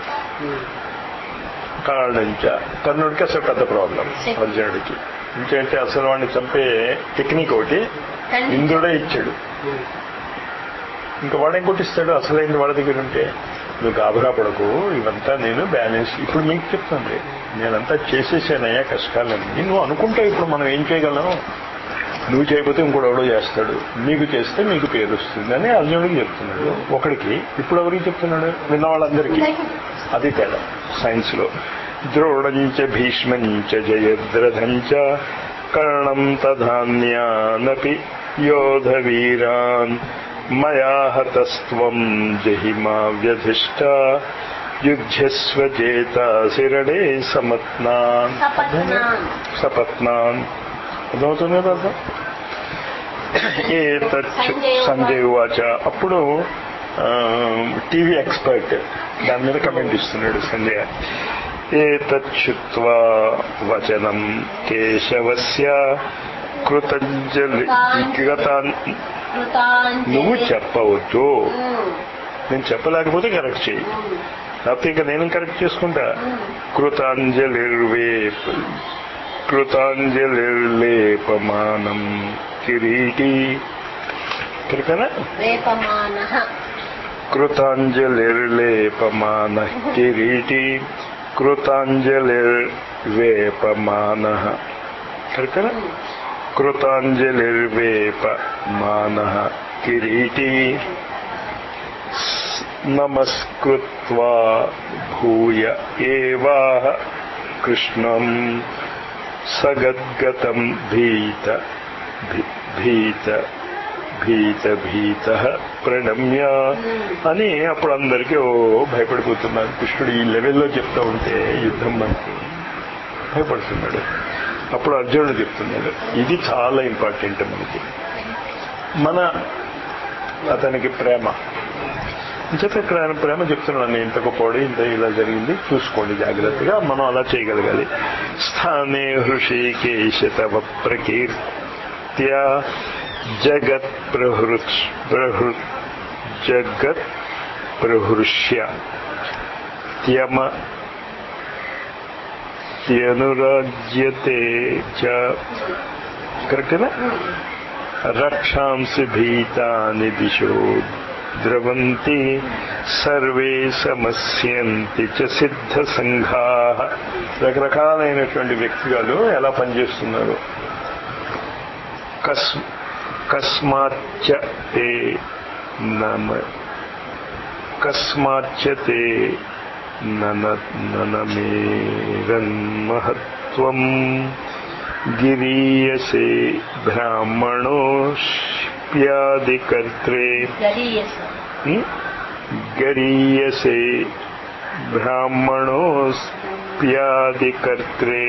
కారణంచ కర్ణుడికి అసలు పెద్ద ప్రాబ్లం అర్జునుడికి ఇంకేంటే అసలు వాడిని చంపే టెక్నిక్ ఒకటి ఖండించ ఇంద్రుడే ఇచ్చాడు ఇంకా వాడేం కొట్టిస్తాడు అసలైంది వాడి దగ్గర ఉంటే నువ్వు గాబరా పడకు ఇవంతా నేను బ్యాలెన్స్ ఇప్పుడు మీకు చెప్తాను నేనంతా చేసేసానయ్యా కష్టాలన్నీ నువ్వు అనుకుంటావు ఇప్పుడు మనం ఏం చేయగలం నువ్వు చేయకపోతే ఇంకోటి ఎవడో చేస్తాడు నీకు చేస్తే మీకు పేరు వస్తుంది అని అర్జునుడికి చెప్తున్నాడు ఒకడికి ఇప్పుడు ఎవరికి చెప్తున్నాడు విన్న వాళ్ళందరికీ అది తేడా సైన్స్ లో ద్రోణంచ భీష్మంచ జయద్రథంచ కర్ణం తధాన్యానపి యోధవీరాన్ మయా హతస్త్వం జహిమా వ్యధిష్ట యుధ్యస్వ చేత శిరణే సమత్నాన్ సపత్నాన్. సపత్నాన్ అర్థమవుతుంది కదా అర్థం ఏ సంజయ్ వాచ అప్పుడు టీవీ ఎక్స్పర్ట్ దాని మీద కమెంట్ ఇస్తున్నాడు సంజయ్ ఏతచ్చుత్వా వచనం కేశవస్య కృతజ్ఞలి గతాన్ కృతాంజలి. నువ్వు చెప్పవద్దు ఉమ్, నేను చెప్పలేకపోతే కరెక్ట్ చేయి ఉమ్, లేకపోతే ఇంకా నేను కరెక్ట్ చేసుకుంటా ఉమ్. కృతాంజలిర్వేప కృతాంజలిర్లేపమానం కిరీటి కరెక్టేనా వేపమానః కృతాంజలిర్లేపమాన కిరీటి కృతాంజలిర్వేపమాన కరెక్టేనా ఉమ్. కృతాంజలిర్వేపమాన కిరీటి నమస్కృత్వా భూయ ఏవాహ కృష్ణం సగద్గతం భీత భీ- భీత భీత భీత ప్రణమ్య అని అప్పుడు అందరికీ ఓ భయపడిపోతున్నారు కృష్ణుడు ఈ లెవెల్లో చెప్తా ఉంటే యుద్ధం మనకి భయపడుతున్నాడు అప్పుడు అర్జునుడు చెప్తున్నాడు ఇది చాలా ఇంపార్టెంట్ మనకి మన అతనికి ప్రేమ చెప్పి ఇక్కడ ఆయన ప్రేమ చెప్తున్నాను నేను ఇంత గొప్పవాడు ఇంత ఇలా జరిగింది చూసుకోండి జాగ్రత్తగా మనం అలా చేయగలగాలి స్థానే హృషికేశ తవ ప్రకీర్త్య జగత్ ప్రహృత్ ప్రహృత్ జగత్ ప్రహృష్య త్యమ త్యనురాజ్యతే చ కరెక్టేనా రక్షాంసి భీతాని దిశో ద్రవంతి సర్వే సమస్యంతి చ సిద్ధ సంఘా రకరకాలైనటువంటి వ్యక్తులు ఎలా పనిచేస్తున్నారు కస్ కస్మాచ్చ తే నమ కస్మాచ్చ తే నన ననమేరన్మహత్వం గిరీయసే బ్రాహ్మణోష్ప్యాదికర్త్రే గరీయస హ్మ్? గరీయసే బ్రాహ్మణోస్ప్యాదికర్త్రే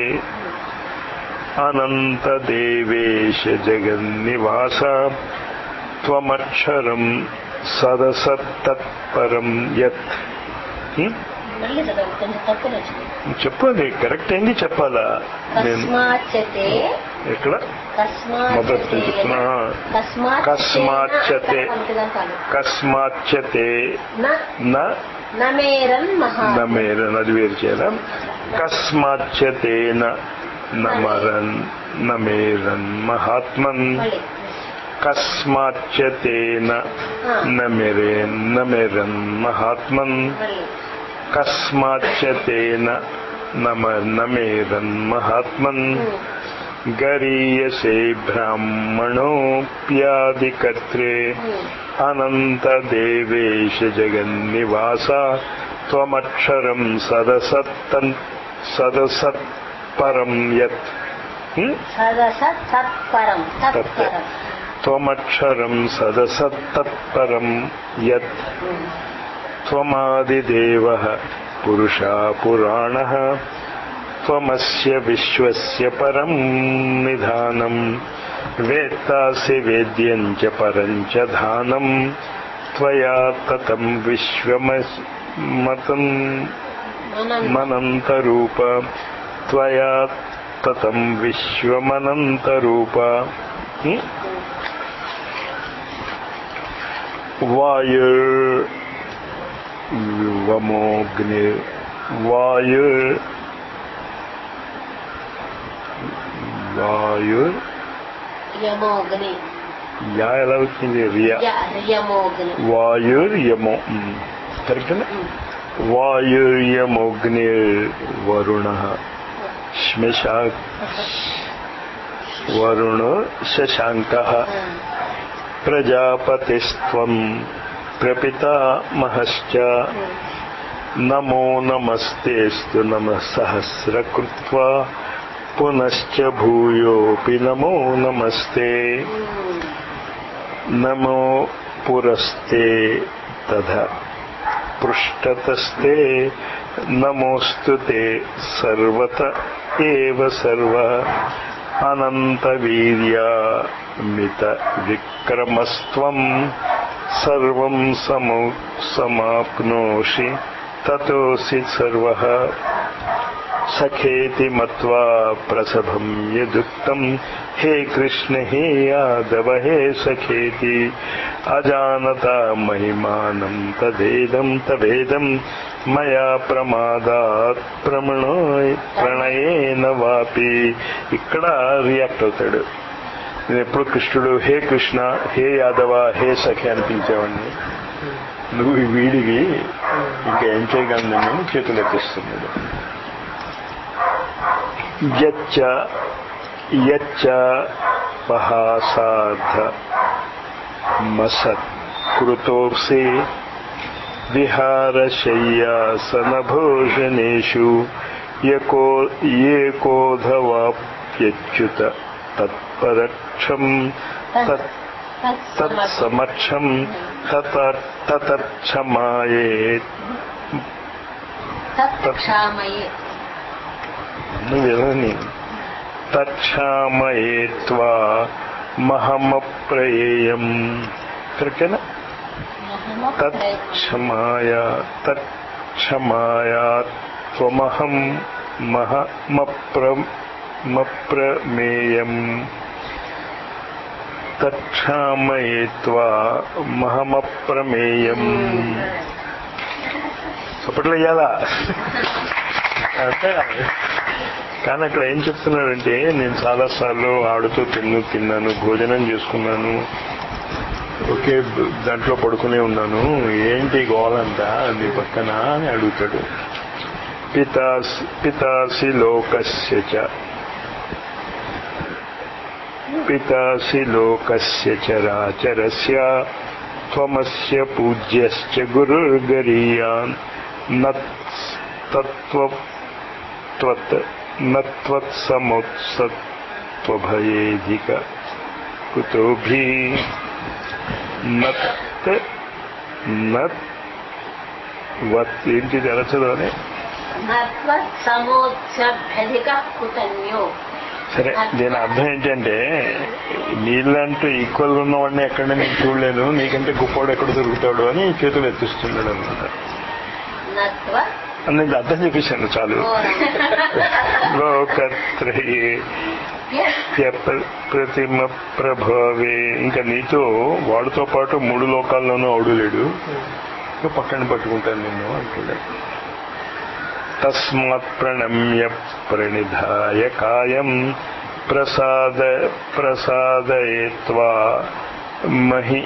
అనంతదేవేశ జగన్నివాస త్వమక్షరం సదసత్తత్పరం యత్ హ్మ్? మళ్ళీ చదవండి కొంచెం తప్పులు వచ్చింది చెప్పండి కరెక్ట్ అయింది చెప్పాలా నేను కస్మాచ్చతే ఎక్కడ మొదటి నుంచి చెప్తున్నా. కస్మాచ్చతే. కస్మాచ్చతే న నమేరన్ మహా నమేరన్ అది వేరు చేయాలా కస్మాచ్చతేన నమరన్ నమేరన్ మహాత్మన్ మళ్ళీ కస్మాచ్చతేన నమెరేన్ నమెరన్ మహాత్మన్ మళ్ళీ కస్మాచ్చతేన నమ నమేరన్ మహాత్మన్ గరీయసే బ్రాహ్మణోప్యాదికర్త్రే అనంతదేవేశ జగన్నివాస త్వమక్షరం సదసత్తన్ సదసత్పరం యత్ హ్మ్? సదస తత్పరం తత్పరం త్వమక్షరం సదసత్తత్పరం యత్ త్వమాదిదేవ పురుషా పురాణ త్వమస్య విశ్వస్య పరం నిధానం వేత్తాసి వేద్యం చ పరం చ ధానం త్వయా తతం విశ్వమతం మనం మనంతరూప త్వయా తతం విశ్వమనంతరూప హ్మ్? వాయుర్ వమోగ్ని వాయుర్ వాయుర్ యమోగ్ని యా ఎలా వచ్చింది రియా య యమోగ్ని వాయుర్ యమో కరెక్ట్ వాయుర్యమోగ్నిర్ వరుణ శ్మశా వరుణ శశాంక ప్రజాపతిస్త్వం ప్రపితామహశ్చ నమో నమస్తేస్తు నమ సహస్రకృత్వా పునశ్చ భూయోపి నమో నమస్తే నమో పురస్తే తథ పృష్ఠతస్తే నమోస్తు తే సర్వత ఏవ సర్వ అనంత వీర్యామిత విక్రమస్త్వం సర్వం సము సమాప్నోషి తతోసి సర్వ సఖేతి మత్వా ప్రసభం యదుక్తం హే కృష్ణ హే యాదవ హే సఖేతి అజానత మహిమానం తదేదం తవేదం మయా ప్రమాదాత్ ప్రమణో ప్రణయేన వాపి ఇక్కడ రియాక్ట్ అవుతాడు నేను ఎప్పుడు కృష్ణుడు హే కృష్ణ హే యాదవ హే సఖి అనిపించేవాడిని నువ్వు వీడివి ఇంకా ఏం చేయగలను నేను చేతులు ఎత్తిస్తున్నాడు యచ్చ యచ్చ పహాసార్థ మసత్కృతోర్సి విహారశయ్యాసనభోజనేషు యకో ఏకోధవాప్యచ్యుత తత్పరక్షం తత్ తత్సమక్షం తతక్షమాయే తత్క్షామయే వినని తక్షామయేత్వా మహమప్రయేయం కరెక్టేనా తక్షమాయ తక్షమాయా త్వమహం మహమప్రమేయం తక్షామయేత్వా మహమప్రమేయం అప్పట్లో ఇయ్యాలా అంటే కానీ అక్కడ ఏం చెప్తున్నాడంటే నేను చాలా సార్లు ఆడుతూ తిన్ను తిన్నాను భోజనం చేసుకున్నాను ఒకే బ- దాంట్లో పడుకునే ఉన్నాను ఏంటి గోలంతా నీ పక్కన అని అడుగుతాడు పితాస్ పితాసి లోకస్య చ పితాసి లోకస్య చరాచరస్య త్వమస్య పూజ్యశ్చ గురుర్గరీయాన్ నత్వ త్వత్ నత్వత్సమోత్సత్వభయేధిక కుతోభి నత్ నత్ వత్ ఏంటిది ఎలా చదవాలి నత్వత్సమోత్సభ్యధిక కుతన్యో సరే దీని అర్థం ఏంటంటే నీళ్ళంటూ ఈక్వల్ ఉన్నవాడిని ఎక్కడ నేను చూడలేను నీకంటే గొప్పవాడు ఎక్కడ దొరుకుతాడు అని చేతులు ఎత్తిస్తున్నాడు అనమాట నత్వ నేను అర్థం చెప్పేశాను చాలు లోకత్రయే ప్ర- ప్రతిమ ప్రభావే ఇంకా నీతో వాడితో పాటు మూడు లోకాల్లోనూ అవుడు లేడు ఇంకా పక్కన పట్టుకుంటాను నిన్ను అంటున్నాడు తస్మాత్ ప్రణమ్య ప్రణిధాయ కాయం ప్రసాద ప్రసాదయత్వా మహి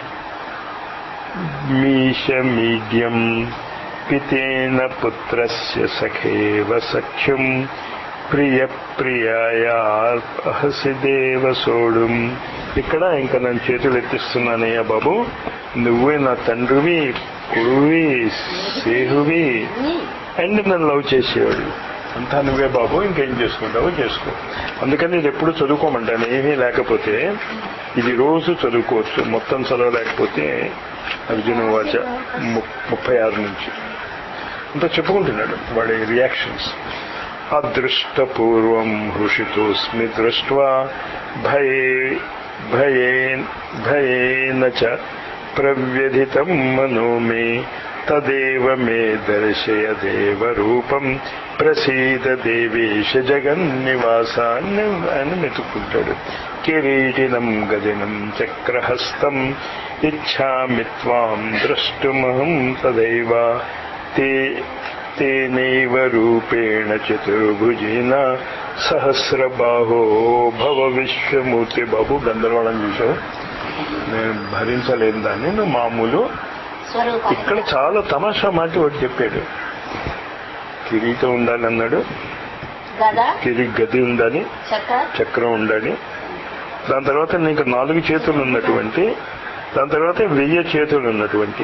మీశమీడ్యం పితేన పుత్రస్య సఖేవ సఖ్యం ప్రియ ప్రియాయాహసి దేవ సోడుం ఇక్కడ ఇంకా నన్ను చేతులు ఎత్తిస్తున్నానయ్యా బాబు నువ్వే నా తండ్రివి కొడువి సేహువి అండ్ నన్ను లవ్ చేసేవాడు అంతా నువ్వే బాబు ఇంకేం చేసుకుంటావో చేసుకో అందుకని ఇది ఎప్పుడు చదువుకోమంటాను ఏమీ లేకపోతే ఇది రోజు చదువుకోవచ్చు మొత్తం చదవలేకపోతే అర్జున వాచ ము- ముప్పై ఆరు నుంచి అంతా చెప్పుకుంటున్నాడు వాడి రియాక్షన్స్ అదృష్టపూర్వం హృషితోస్మి దృష్ట్వా భయే భయే భయేన చ ప్రవ్యధితం మనో మే తదేవ మే దర్శయ దేవ రూపం ప్రసీద దేవేశ జగన్నివాసాన్ని అని మెతుక్కుంటాడు కిరీటినం గదినం చక్రహస్తం ఇచ్చామి త్వాం ద్రష్టుమహం తదైవ తే తేనైవ రూపేణ చతుర్భుజేన సహస్రబాహో భవ విశ్వమూర్తి బాబు గందరగోళం చూసావు నేను భరించలేను దాన్ని నువ్వు మామూలు స్వరూపం ఇక్కడ చాలా తమాషా మాట ఒకటి చెప్పాడు కిరీటం ఉండాలి అన్నాడు గద కిరి గది ఉండాలి చక్ర చక్రం ఉండాలి దాని తర్వాత నీకు నాలుగు చేతులు ఉన్నటువంటి దాని తర్వాత వెయ్యి చేతులు ఉన్నటువంటి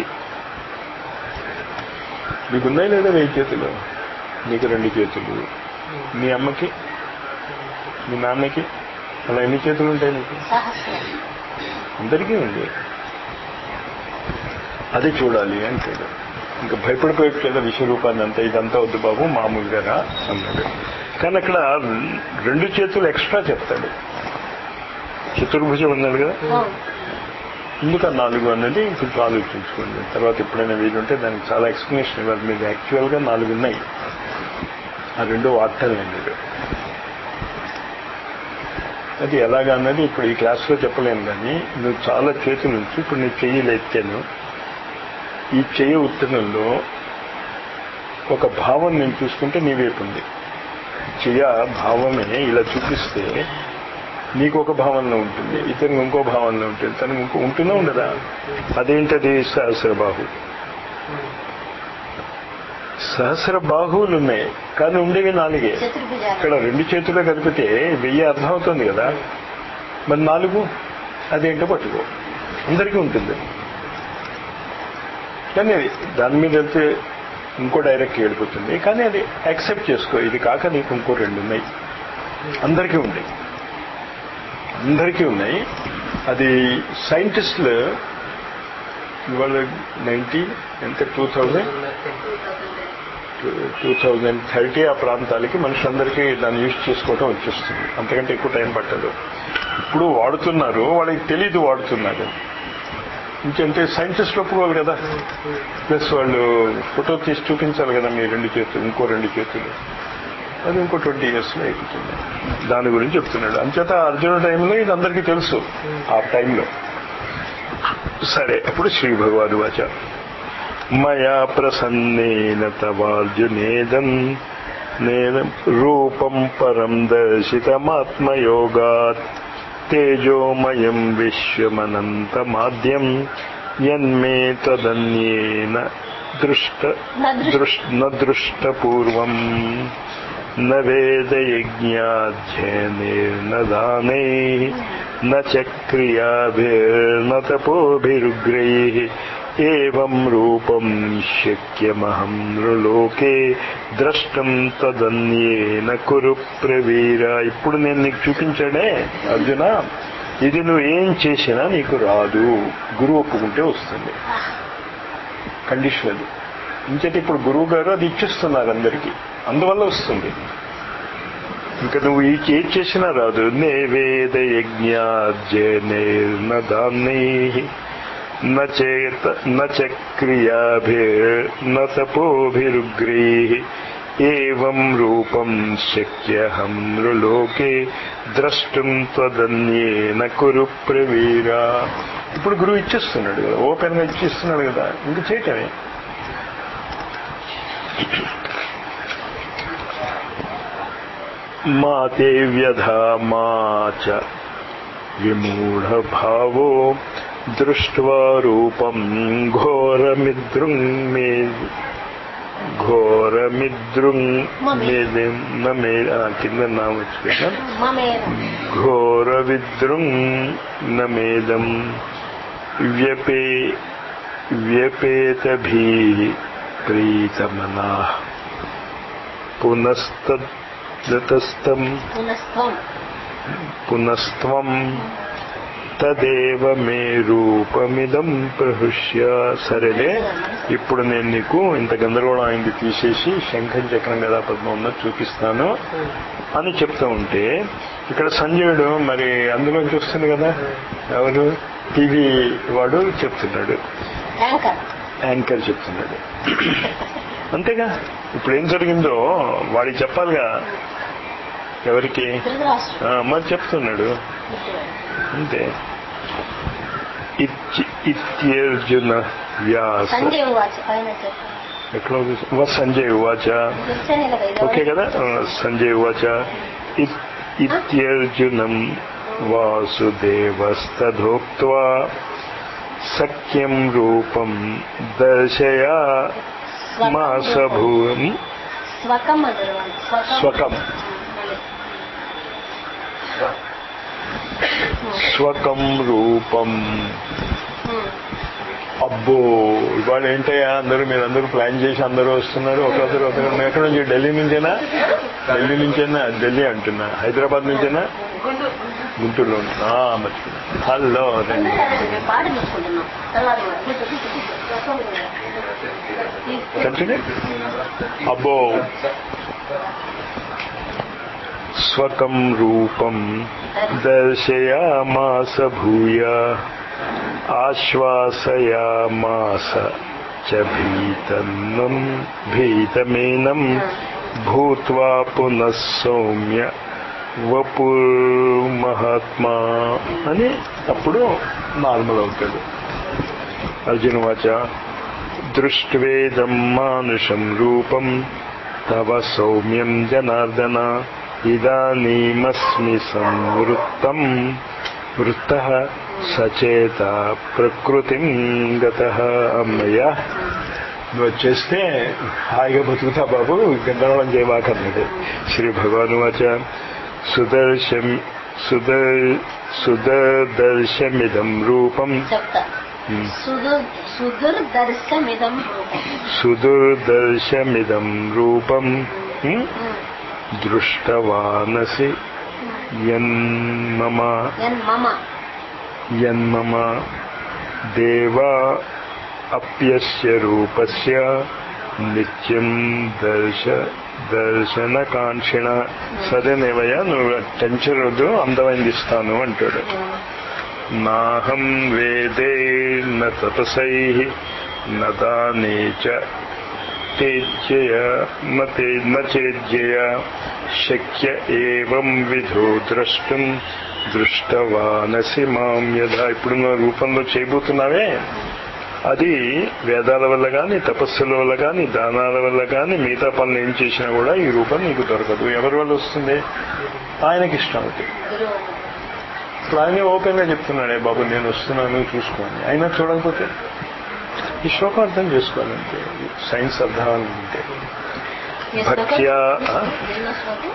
నీకు ఉన్నాయి లేదా వెయ్యి చేతులు నీకు రెండు చేతులు మీ అమ్మకి మీ నాన్నకి అలా ఎన్ని చేతులు ఉంటాయి నీకు సహస్రం అందరికీ ఉంది అది చూడాలి అంటాడు ఇంకా భయపడిపోయాడు కదా విశ్వరూపాన్ని అంతా ఇదంతా వద్దు బాబు మామూలుగా రా అన్నాడు కానీ అక్కడ రెండు చేతులు ఎక్స్ట్రా చెప్తాడు చతుర్భుజం ఉన్నాడు కదా అవును ఎందుకు ఆ నాలుగు అన్నది కొంచెం ఆలోచించుకోండి తర్వాత ఎప్పుడైనా వీలుంటే దానికి చాలా ఎక్స్ప్లెనేషన్ ఇవ్వాలి మీరు యాక్చువల్గా నాలుగు ఉన్నాయి ఆ రెండు వార్తలు మీరు అది ఎలాగా అన్నది ఇప్పుడు ఈ క్లాస్లో చెప్పలేను కానీ నువ్వు చాలా చేతుల నుంచి ఇప్పుడు నీ చెయ్యి ఎత్తాను ఈ చెయ్యి ఉత్తరంలో ఒక భావం నేను చూసుకుంటే నీ వైపు ఉంది చెయ్య భావమే ఇలా చూపిస్తే నీకు ఒక భావనలో ఉంటుంది ఇతనికి ఇంకో భావనలో ఉంటుంది తనకు ఇంకో ఉంటుందా ఉండదా అదేంటది సహస్ర బాహు సహస్ర బాహువులు ఉన్నాయి కానీ ఉండేవి నాలుగే చతుర్భుజాలు ఇక్కడ రెండు చేతులు కలిపితే వెయ్యి అర్థమవుతుంది కదా మరి నాలుగు అదేంటో పట్టుకో అందరికీ ఉంటుంది కానీ అది దాని మీద వెళ్తే ఇంకో డైరెక్ట్ వెళ్ళిపోతుంది కానీ అది యాక్సెప్ట్ చేసుకో ఇది కాక నీకు ఇంకో రెండు ఉన్నాయి అందరికీ ఉన్నాయి అందరికీ ఉన్నాయి అది సైంటిస్టులు ఇవాళ నైన్టీ ఎంత two thousand two thousand thirty ఆ ప్రాంతాలకి మనుషులందరికీ దాన్ని యూజ్ చేసుకోవటం వచ్చేస్తుంది అంతకంటే ఎక్కువ టైం పట్టదు ఇప్పుడు వాడుతున్నారు వాళ్ళకి తెలియదు వాడుతున్నారు ఇంకంటే సైంటిస్ట్ ఒప్పుకోవాలి కదా ప్లస్ వాళ్ళు ఫోటో తీసి చూపించాలి కదా మీ రెండు చేతులు ఇంకో రెండు చేతులు అది ఇంకో ట్వంటీ ఇయర్స్లో అయిపోతుంది దాని గురించి చెప్తున్నాడు అంచేత అర్జున టైంలో ఇది అందరికీ తెలుసు ఆ టైంలో సరే అప్పుడు శ్రీ భగవాను వాచ మయా ప్రసన్నేన తవార్జునేదం నేదం రూపం పరం దర్శితమాత్మయోగాత్ తేజోమయం విశ్వమనంతమాద్యం యన్మే తదన్యేన దృష్ట न दृष्ट- దృష్- న దృష్టపూర్వం న వేదయజ్ఞాధ్యయనేర్న దానై న చక్రియాభిర్న తపోభిరుగ్రైః ఏవం రూపం శక్యమహం నృలోకే ద్రష్టం తదన్యేన కురు ప్రవీర ఇప్పుడు నేను నీకు చూపించాడే అర్జున ఇది నువ్వు ఏం చేసినా నీకు రాదు గురువు ఒప్పుకుంటే వస్తుంది కండిషన్ అది ఇంకైతే ఇప్పుడు గురువు గారు అది ఇచ్చిస్తున్నారు అందరికీ అందువల్ల వస్తుంది ఇంకా నువ్వు ఈ ఏది చేసినా రాదు నే వేద యజ్ఞార్జన దాన్ని నేత నక్రియాభిర్న తపోభిరుగ్రీ ఏం రూపం శక్యహం నృలోకే ద్రష్టం త్వదన్యేన కురు ప్రవీర ఇప్పుడు గురువు ఇచ్చేస్తున్నాడు కదా ఓపెన్ గా ఇచ్చేస్తున్నాడు కదా ఇంక చేయటమే మాతే వ్యధా మా చ విమూఢ భావో దృష్ట్వా రూపం ఘోరమిద్రుం మే ఘోరమిద్రుం మేదే మే ఆ, కింద నా వచ్చిపోయినా మమేదం ఘోరవిద్రుం నమేదం వ్యపే వ్యపేతభీ ప్రీతమనా పునస్తస్తం పునస్త్వం పునస్త్వం తదేవ మే రూపమిదం ప్రహృష్య సరేలే ఇప్పుడు నేను నీకు ఇంత గందరగోళం అయింది తీసేసి శంఖం చక్రం గదా పద్మం ఉన్నది చూపిస్తాను అని చెప్తూ ఉంటే ఇక్కడ సంజయుడు మరి అందులోంచి వస్తుంది కదా ఎవరు టీవీ వాడు చెప్తున్నాడు యాంకర్ యాంకర్ చెప్తున్నాడు అంతేగా ఇప్పుడు ఏం జరిగిందో వాడికి చెప్పాలిగా ఎవరికి ధృతరాష్ట్రం ఆ, మరి చెప్తున్నాడు అంతే ఇత్య- ఇత్యర్జున వ్యాస సంజయ్ వాచ్ పైన చెప్పు ఎట్లా ఉంది? వ సంజయ్ ఉవాచ చెప్తానే కదా ఇది ఓకే కదా ఆ, సంజయ్ ఉవాచ ఇత్- ఇత్యర్జునం వాసుదేవస్తథోక్త్వా సఖ్యం రూపం దర్శయా మాసభూం స్వకం అంటారు వాళ్ళు. స్వకం స్వకం మళ్ళీ. స్వకం రూపం ఉమ్. అబ్బో ఇవాళ ఏంటయ్యా అందరూ మీరు అందరూ ప్లాన్ చేసి అందరూ వస్తున్నారు ఒకరిద్దరు ఒకరు ఎక్కడ నుంచి ఢిల్లీ నుంచేనా ఢిల్లీ నుంచేనా ఢిల్లీ అంటున్నా హైదరాబాద్ నుంచేనా గుంటూరులో ఉన్నా. ఆ, మర్చిపోయా హలో అందరూ అదే మేము పాట నేర్చుకుంటున్నాం తర్వాత కూర్చో, కూర్చో, కూర్చో. ఈ- కంటిన్యూ అబ్బో స్వకం రూపం దర్శయామాస భూయ ఆశ్వాసయామాస చ భీతన్నం భీతమేనం భూత్వా పునః సౌమ్య వపుర్మహాత్మా అని అప్పుడు నార్మల్ అవుతాడు అర్జున వాచ దృష్ట్వేదం మానుషం రూపం తవ సౌమ్యం జనార్దన ఇదానీమస్మి సంవృత్తం వృత్త సచేత ప్రకృతిం గత అమ్మయ్య నువ్వు వచ్చేస్తే హాయిగా బతుకుతా బాబు గందరగోళం చేయమాకన్నాడు శ్రీ భగవాను వాచ సుదర్శం సుదర్ సుదర్శమిదం రూపం చెప్తా సుదుర్ సుదుర్దర్శమిదం రూపం సుదుర్దర్శమిదం రూపం హ్మ్? దృష్టవానసి యన్మమ ఎన్ మమ యన్మమ దేవా అప్యస్య రూపస్య నిత్యం దర్శ దర్శనకాంక్షిణ సరేనేవయ్యా నువ్వు టెన్షన్ వద్దు అందమైంది ఇస్తాను అంటాడు నాహం వేదే న తపసై న దానే చ తేజ్యయ న తే న చేజ్యయ శక్య ఏవం విధో ద్రష్టం దృష్టవానసి మాం యథా ఇప్పుడు నువ్వు రూపంలో చేయబోతున్నావే అది వేదాల వల్ల కానీ తపస్సుల వల్ల కానీ దానాల వల్ల కానీ మిగతా పనులు ఏం చేసినా కూడా ఈ రూపం నీకు దొరకదు ఎవరి వల్ల వస్తుంది ఆయనకి ఇష్టం అవుతుంది గురువు ఇప్పుడు ఆయనే ఓపెన్ గా చెప్తున్నాడే బాబు నేను వస్తున్నాను చూసుకోండి అయినా చూడకపోతే ఈ శ్లోకం అర్థం చేసుకోవాలంటే సైన్స్ అర్థం అనుకుంటే ఈ శ్లోకం భక్త్యా ఆ? ఎన్నో శ్లోకం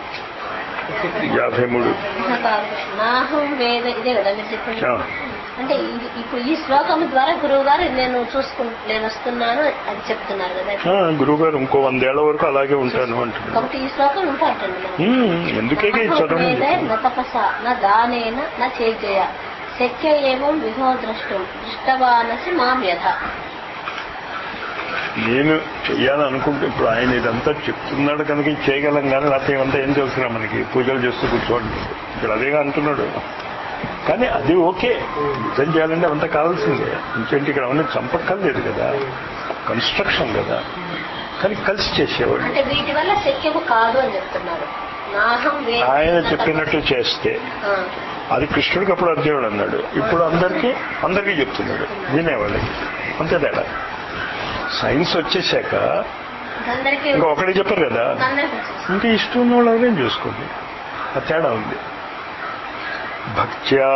యాభై మూడు ఆహా, కాదు. నాహం వేద ఇదే కదా మీరు చెప్పింది ఆ. అంటే ఇది- ఇప్పుడు ఈ శ్లోకం ద్వారా గురువు గారు నేను చూసుకు నేను వస్తున్నాను అది చెప్తున్నారు కదా ఆ, గురువు గారు ఇంకో వందేళ్ల వరకు అలాగే ఉంటాను అంటున్నాను కాబట్టి ఈ శ్లోకం ఇంపార్టెంట్ మనకి. ఉమ్, ఎందుకే ఇది చదవండి వేదే న తపస న దానేన న చేజయ శక్య ఏవం విభో ద్రష్టం దృష్టవానసి మాం యథ నేను చెయ్యాలనుకుంటే ఇప్పుడు ఆయన ఇదంతా చెప్తున్నాడు కనుక ఇది చేయగలం కానీ లేకపోతే ఇవంతా ఏం తెలుసురా మనకి పూజలు చేస్తూ కూర్చోండి ఇక్కడ అదేగా అంటున్నాడు కానీ అది ఓకే నిజం చేయాలంటే అవంతా కావాల్సిందే ఇంకేంటి ఇక్కడ అవన్నీ చంపక్కర్లేదు కదా కన్స్ట్రక్షన్ కదా కానీ కలిసి చేసేవాడు అంటే వీటి వల్ల శక్యము కాదు అని చెప్తున్నారు నాహం వేద ఆయన న చెప్పినట్టు చేస్తే ఆ, అది కృష్ణుడికి అప్పుడు అర్జునుడు అన్నాడు ఇప్పుడు అందరికీ అందరికీ చెప్తున్నాడు వినేవాళ్ళకి అంతే తేడా సైన్స్ వచ్చేసాక అందరికీ ఇంకా ఒకటి చెప్పరు కదా అందరికీ వచ్చేసింది. ఇంకా ఇష్టం ఉన్న వాళ్ళు ఎవరైనా చూసుకోండి ఆ తేడా ఉంది భక్త్యా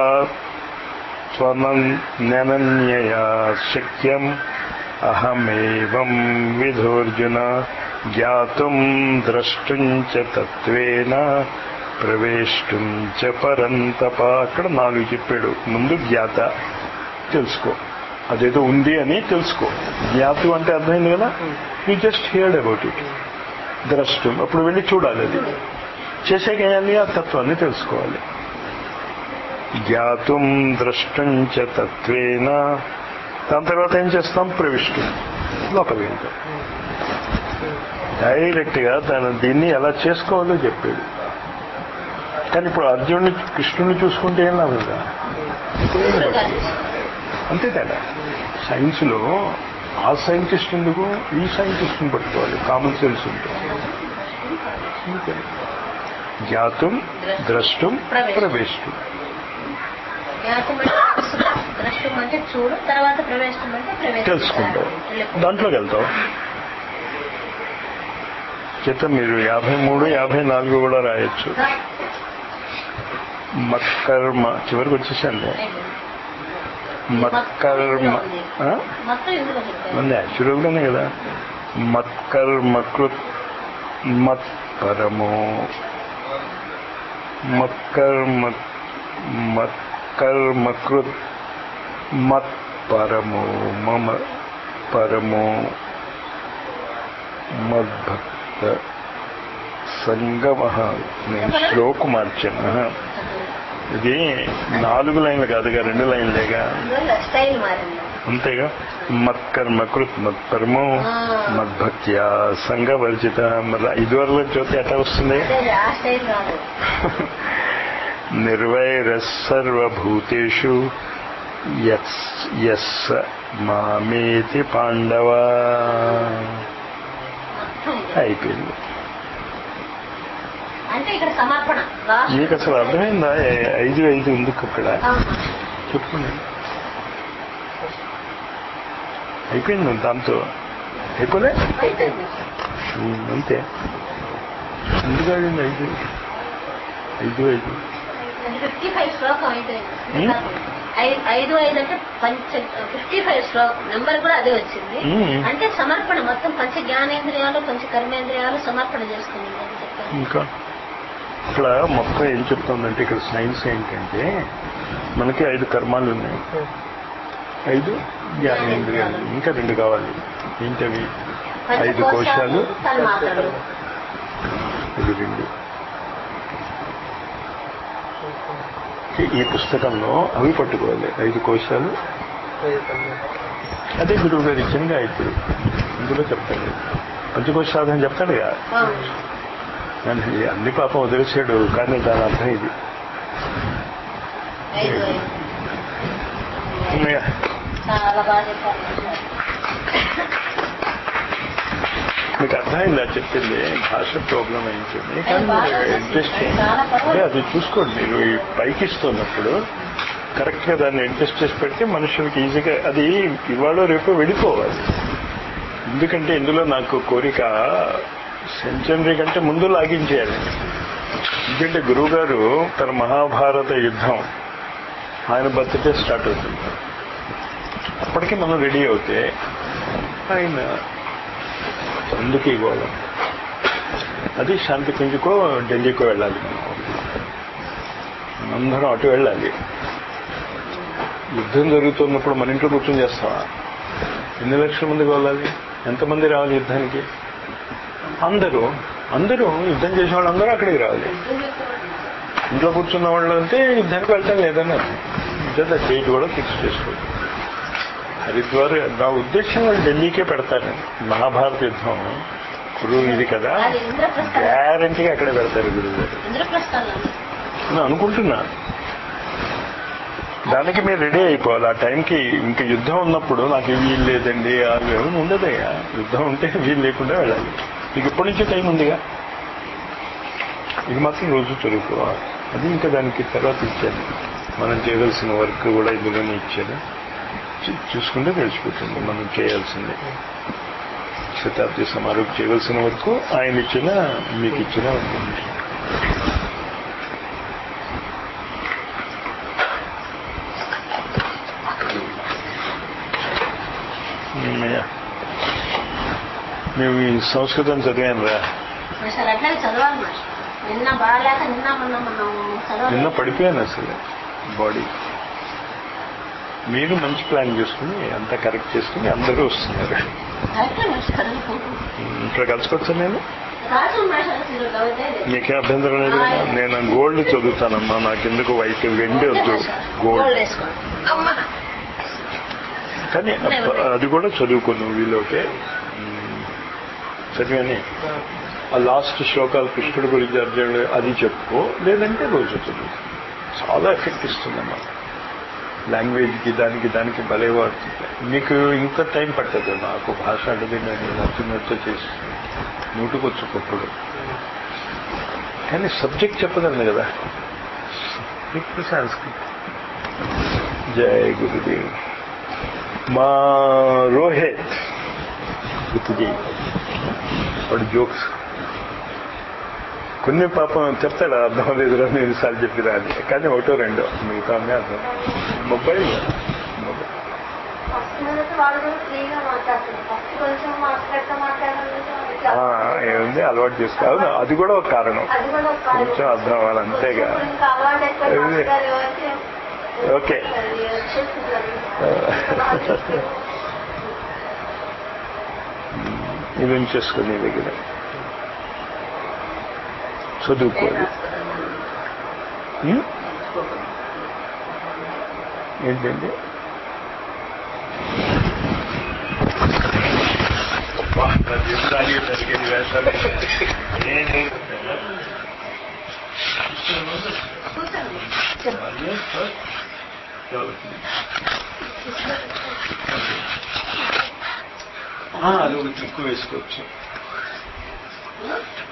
స్వనన్యయా శక్యం అహమేవం విధోర్జున జ్ఞాతుం ద్రష్టుం చ తత్వేన ప్రవేశం చ పరంతప అక్కడ నాలుగు చెప్పాడు ముందు జ్ఞాత తెలుసుకో అదేదో ఉంది అని తెలుసుకో జ్ఞాతు అంటే అర్థమైంది కదా you just heard about it ద్రష్టం అప్పుడు వెళ్ళి చూడాలి అది చేసాక ఏయాలి ఆ తత్వాన్ని తెలుసుకోవాలి జ్ఞాతుం ద్రష్టం చ తత్వేన దాని తర్వాత ఏం చేస్తాం ప్రవిష్టం లోపలికి వెళ్తాం డైరెక్ట్ గా తను దీన్ని ఎలా చేసుకోవాలో చెప్పాడు కానీ ఇప్పుడు అర్జునుడిని కృష్ణుని చూసుకుంటే ఏం లాభంగా గురువు గారు అంతే తేడా సైన్స్ లో ఆ సైంటిస్ట్ ఎందుకు ఈ సైంటిస్ట్ని పట్టుకోవాలి కామన్ సెన్స్ ఉంటుంది అంతే. జ్ఞాతం ద్రష్టం ప్రవేశం జ్ఞాతం అంటే ద్రష్టం అంటే చూడు తర్వాత ప్రవేశం అంటే ప్రవేశం తెలుసుకుంటాం వెళ్ళిపో. దాంట్లోకి వెళ్తాం చేత మీరు యాభై మూడు యాభై నాలుగు కూడా రాయొచ్చు మత్కర్మ చివరికి వచ్చేసండి మత్కర్మ ఆ? మొత్తం ఇందులో చెప్పారు ఉంది యాక్చువల్గానే కదా మత్కర్మకృత్ మత్ పరమో మత్కర్మ మత్కర్మకృత్ మత్ పరమో మమ పరమో మద్భక్త సంగమ నేను శ్లోకు మార్చాను ఇది నాలుగు లైన్లు కాదుగా రెండు లైన్లేగా అందువల్ల స్టైల్ మారింది అంతేగా మత్కర్మ కృత్ మత్పరమో మద్భక్త్యా సంఘవర్జిత మరి ఇదివరలో జ్యోతి ఎట్లా వస్తుంది అదే ఆ స్టైల్ రాదు నిర్వైర సర్వభూతేషు యస్ యస్ మామేతి పాండవ మొత్తం ఇది. అయిపోయింది అంటే ఇక్కడ సమర్పణ లాస్ట్ మీకు అసలు అర్థమైందా ఏ- ఐదు ఐదు ఎందుకు అక్కడ అవును. చెప్పండి అయిపోయింది దాంతో అయిపోలే అయిపోయింది. ఉమ్, అంతే ఎందుకు ఆడింది ఐదు ఐదు ఐదు అది ఫిఫ్టీ ఫైవ్ శ్లోకం అయిపోయింది Hmm? ఐ- ఐదు ఐదు అంటే పంచ ఫిఫ్టీ ఫైవ్ శ్లోకం నెంబర్ కూడా అదే వచ్చింది Hmm. అంటే సమర్పణ మొత్తం పంచ జ్ఞానేంద్రియాలు పంచ కర్మేంద్రియాలు సమర్పణ చేసుకుంది అని చెప్పారు ఇంకా ఇక్కడ మొత్తం ఏం చెప్తుందంటే ఇక్కడ సైన్స్ ఏంటంటే మనకి ఐదు కర్మాలు ఉన్నాయి ఐదు జ్ఞానేంద్రియాలు ఇంకా రెండు కావాలి ఏంటవి ఐదు కోశాలు తన్మాత్రలు ఇది రెండు ఈ పుస్తకంలో అవి పట్టుకోవాలి ఐదు కోశాలు అదే గురువు గారు ఇచ్చిన గాయత్రి ఇందులో చెప్తాడు పంచకోశ సాధన చెప్తాడుగా అవును. కానీ అన్ని పాపం వదిలేసాడు కానీ దాని అర్థం ఇది ఐదు ఐదు ఉన్నాయా? చాలా బాగా చెప్పారు మీకు అర్థమైందా చెప్పింది భాష ప్రాబ్లం అయింటుంది కానీ బాగా మీరు ఇంట్రెస్ట్ చాలా పర్వాలేదు. అదే అది చూసుకోండి మీరు ఈ పైకి ఇస్తున్నప్పుడు కరెక్ట్ గా దాన్ని ఇంట్రెస్ట్ చేసి పెడితే మనుషులకి ఈజీగా అది ఇవాళ రేపు వెళ్ళిపోవాలి ఎందుకంటే ఇందులో నాకు కోరిక సెంచరీ కంటే ముందు లాగించేయాలి ఎందుకంటే గురువు గారు తన మహాభారత యుద్ధం ఆయన బర్త్డే స్టార్ట్ అవుతుంది అప్పటికి మనం రెడీ అవుతే ఆయన అందుకు ఈ గోళం అది శాంతి కుంజుకో ఢిల్లీకో వెళ్ళాలి మనం అందరం అటు వెళ్ళాలి యుద్ధం జరుగుతున్నప్పుడు మన ఇంట్లో కూర్చొని చేస్తావా ఎన్ని లక్షల మంది వెళ్ళాలి ఎంతమంది రావాలి యుద్ధానికి అందరూ అందరూ యుద్ధం చేసే వాళ్ళందరూ అక్కడికి రావాలి ఇంట్లో కూర్చున్న వాళ్ళు అంటే యుద్ధానికి వెళ్తాం లేదని నిజంగా డేట్ కూడా ఫిక్స్ చేసుకోవాలి హరిద్వార్ నా ఉద్దేశం వాళ్ళు ఢిల్లీకే పెడతారు మహాభారత యుద్ధం గురువు ఇది కదా అది ఇంద్రప్రస్థం గ్యారంటీగా అక్కడే పెడతారు గురువు గారు ఇంద్రప్రస్థంలో నేను అనుకుంటున్నా దానికి మీరు రెడీ అయిపోవాలి ఆ టైంకి ఇంక యుద్ధం ఉన్నప్పుడు నాకు ఈ వీలు లేదండి అది ఏమి ఉండదయ్యా యుద్ధం ఉంటే వీలు లేకుండా వెళ్ళాలి మీకు ఇప్పటి నుంచే టైం ఉందిగా ఇది మాత్రం రోజు చదువుకోవాలి అది ఇంకా దానికి తర్వాత ఇచ్చాను మనం చేయవలసిన వర్క్ కూడా ఇందులోనే ఇచ్చాను చూ- చూసుకుంటే తెలిసిపోతుంది మనం చేయాల్సిందే శతాబ్ది సమారోహం చేయవలసిన వరకు ఆయన ఇచ్చిన మీకు ఇచ్చిన అమ్మయ్య. మేము ఈ సంస్కృతం చదివాను రా అసలు అట్లాగే చదవాలి మరి నిన్న బాగాలేక నిన్న మొన్న మనం నిన్న చదవాలి పడిపోయాను అసలు బాడీ మీరు మంచి ప్లాన్ చేసుకుని అంతా కరెక్ట్ చేసుకుని అందరూ వస్తున్నారు అయితే మరి ఇక్కడ కలుసుకోవచ్చా నేను రాజు భాషలు మీరు చదివితే నీకే అభ్యంతరం లేదు కదా నేను గోల్డ్ చదువుతానమ్మా నాకెందుకు వైట్ వెండి వద్దు గోల్డ్ గోల్డ్ వేసుకోండి అమ్మా కానీ అప్ప- అది కూడా చదువుకోను వీలోకే చదివాని ఆ లాస్ట్ శ్లోకాలు కృష్ణుడి గురించి అర్జునుడు అది చెప్పుకో లేదంటే రోజు చదువు చాలా ఎఫెక్ట్ ఇస్తుందన్నమాట లాంగ్వేజ్కి దానికి దానికి భలే వాడుతుంది మీకు ఇంత టైం పట్టదు నాకు భాష అంటే నేను నచ్చినట్టు చేసి నూటుకొచ్చుకప్పుడు కానీ సబ్జెక్ట్ చెప్పదండి కదా ఇప్పుడు సంస్కృతి జయ గురుదేవ్ మా రోహిత్ గుర్తుజీ వాడు జోక్స్ కొన్ని పాపం చెప్తాడు అర్థం లేదురా నేను ఈసారి చెప్పిరా అని కానీ ఒకటో రెండో మిగతా అన్నీ అర్థం మొబైల్ మొబైల్ ఫస్ట్ మినిట్ వాళ్ళు కూడా ఫ్రీగా మాట్లాడుతుంది ఫస్ట్ కొంచెం మాట్లాడతా ఆ, ఏముంది అలవాటు చేసుకో అవును అది కూడా ఒక కారణం అది కూడా ఒక కారణం. కొంచెం అర్థం అవ్వాలి అంతేగా ఇప్పుడు ఇంకా అలవాటు అయిపోయి ఇది- మాస్టర్ వచ్చి ఓకే అది వచ్చేసింది. ఇది ఉంచేసుకో నీ దగ్గర చదువుకోవాలి ఉం? ఏంటండి అబ్బా, నా జీవితానికి జరిగేది వేషాలు. ఏం- కూర్చోండి ఆ, అది ఒక ట్రిక్ వేసుకోవచ్చు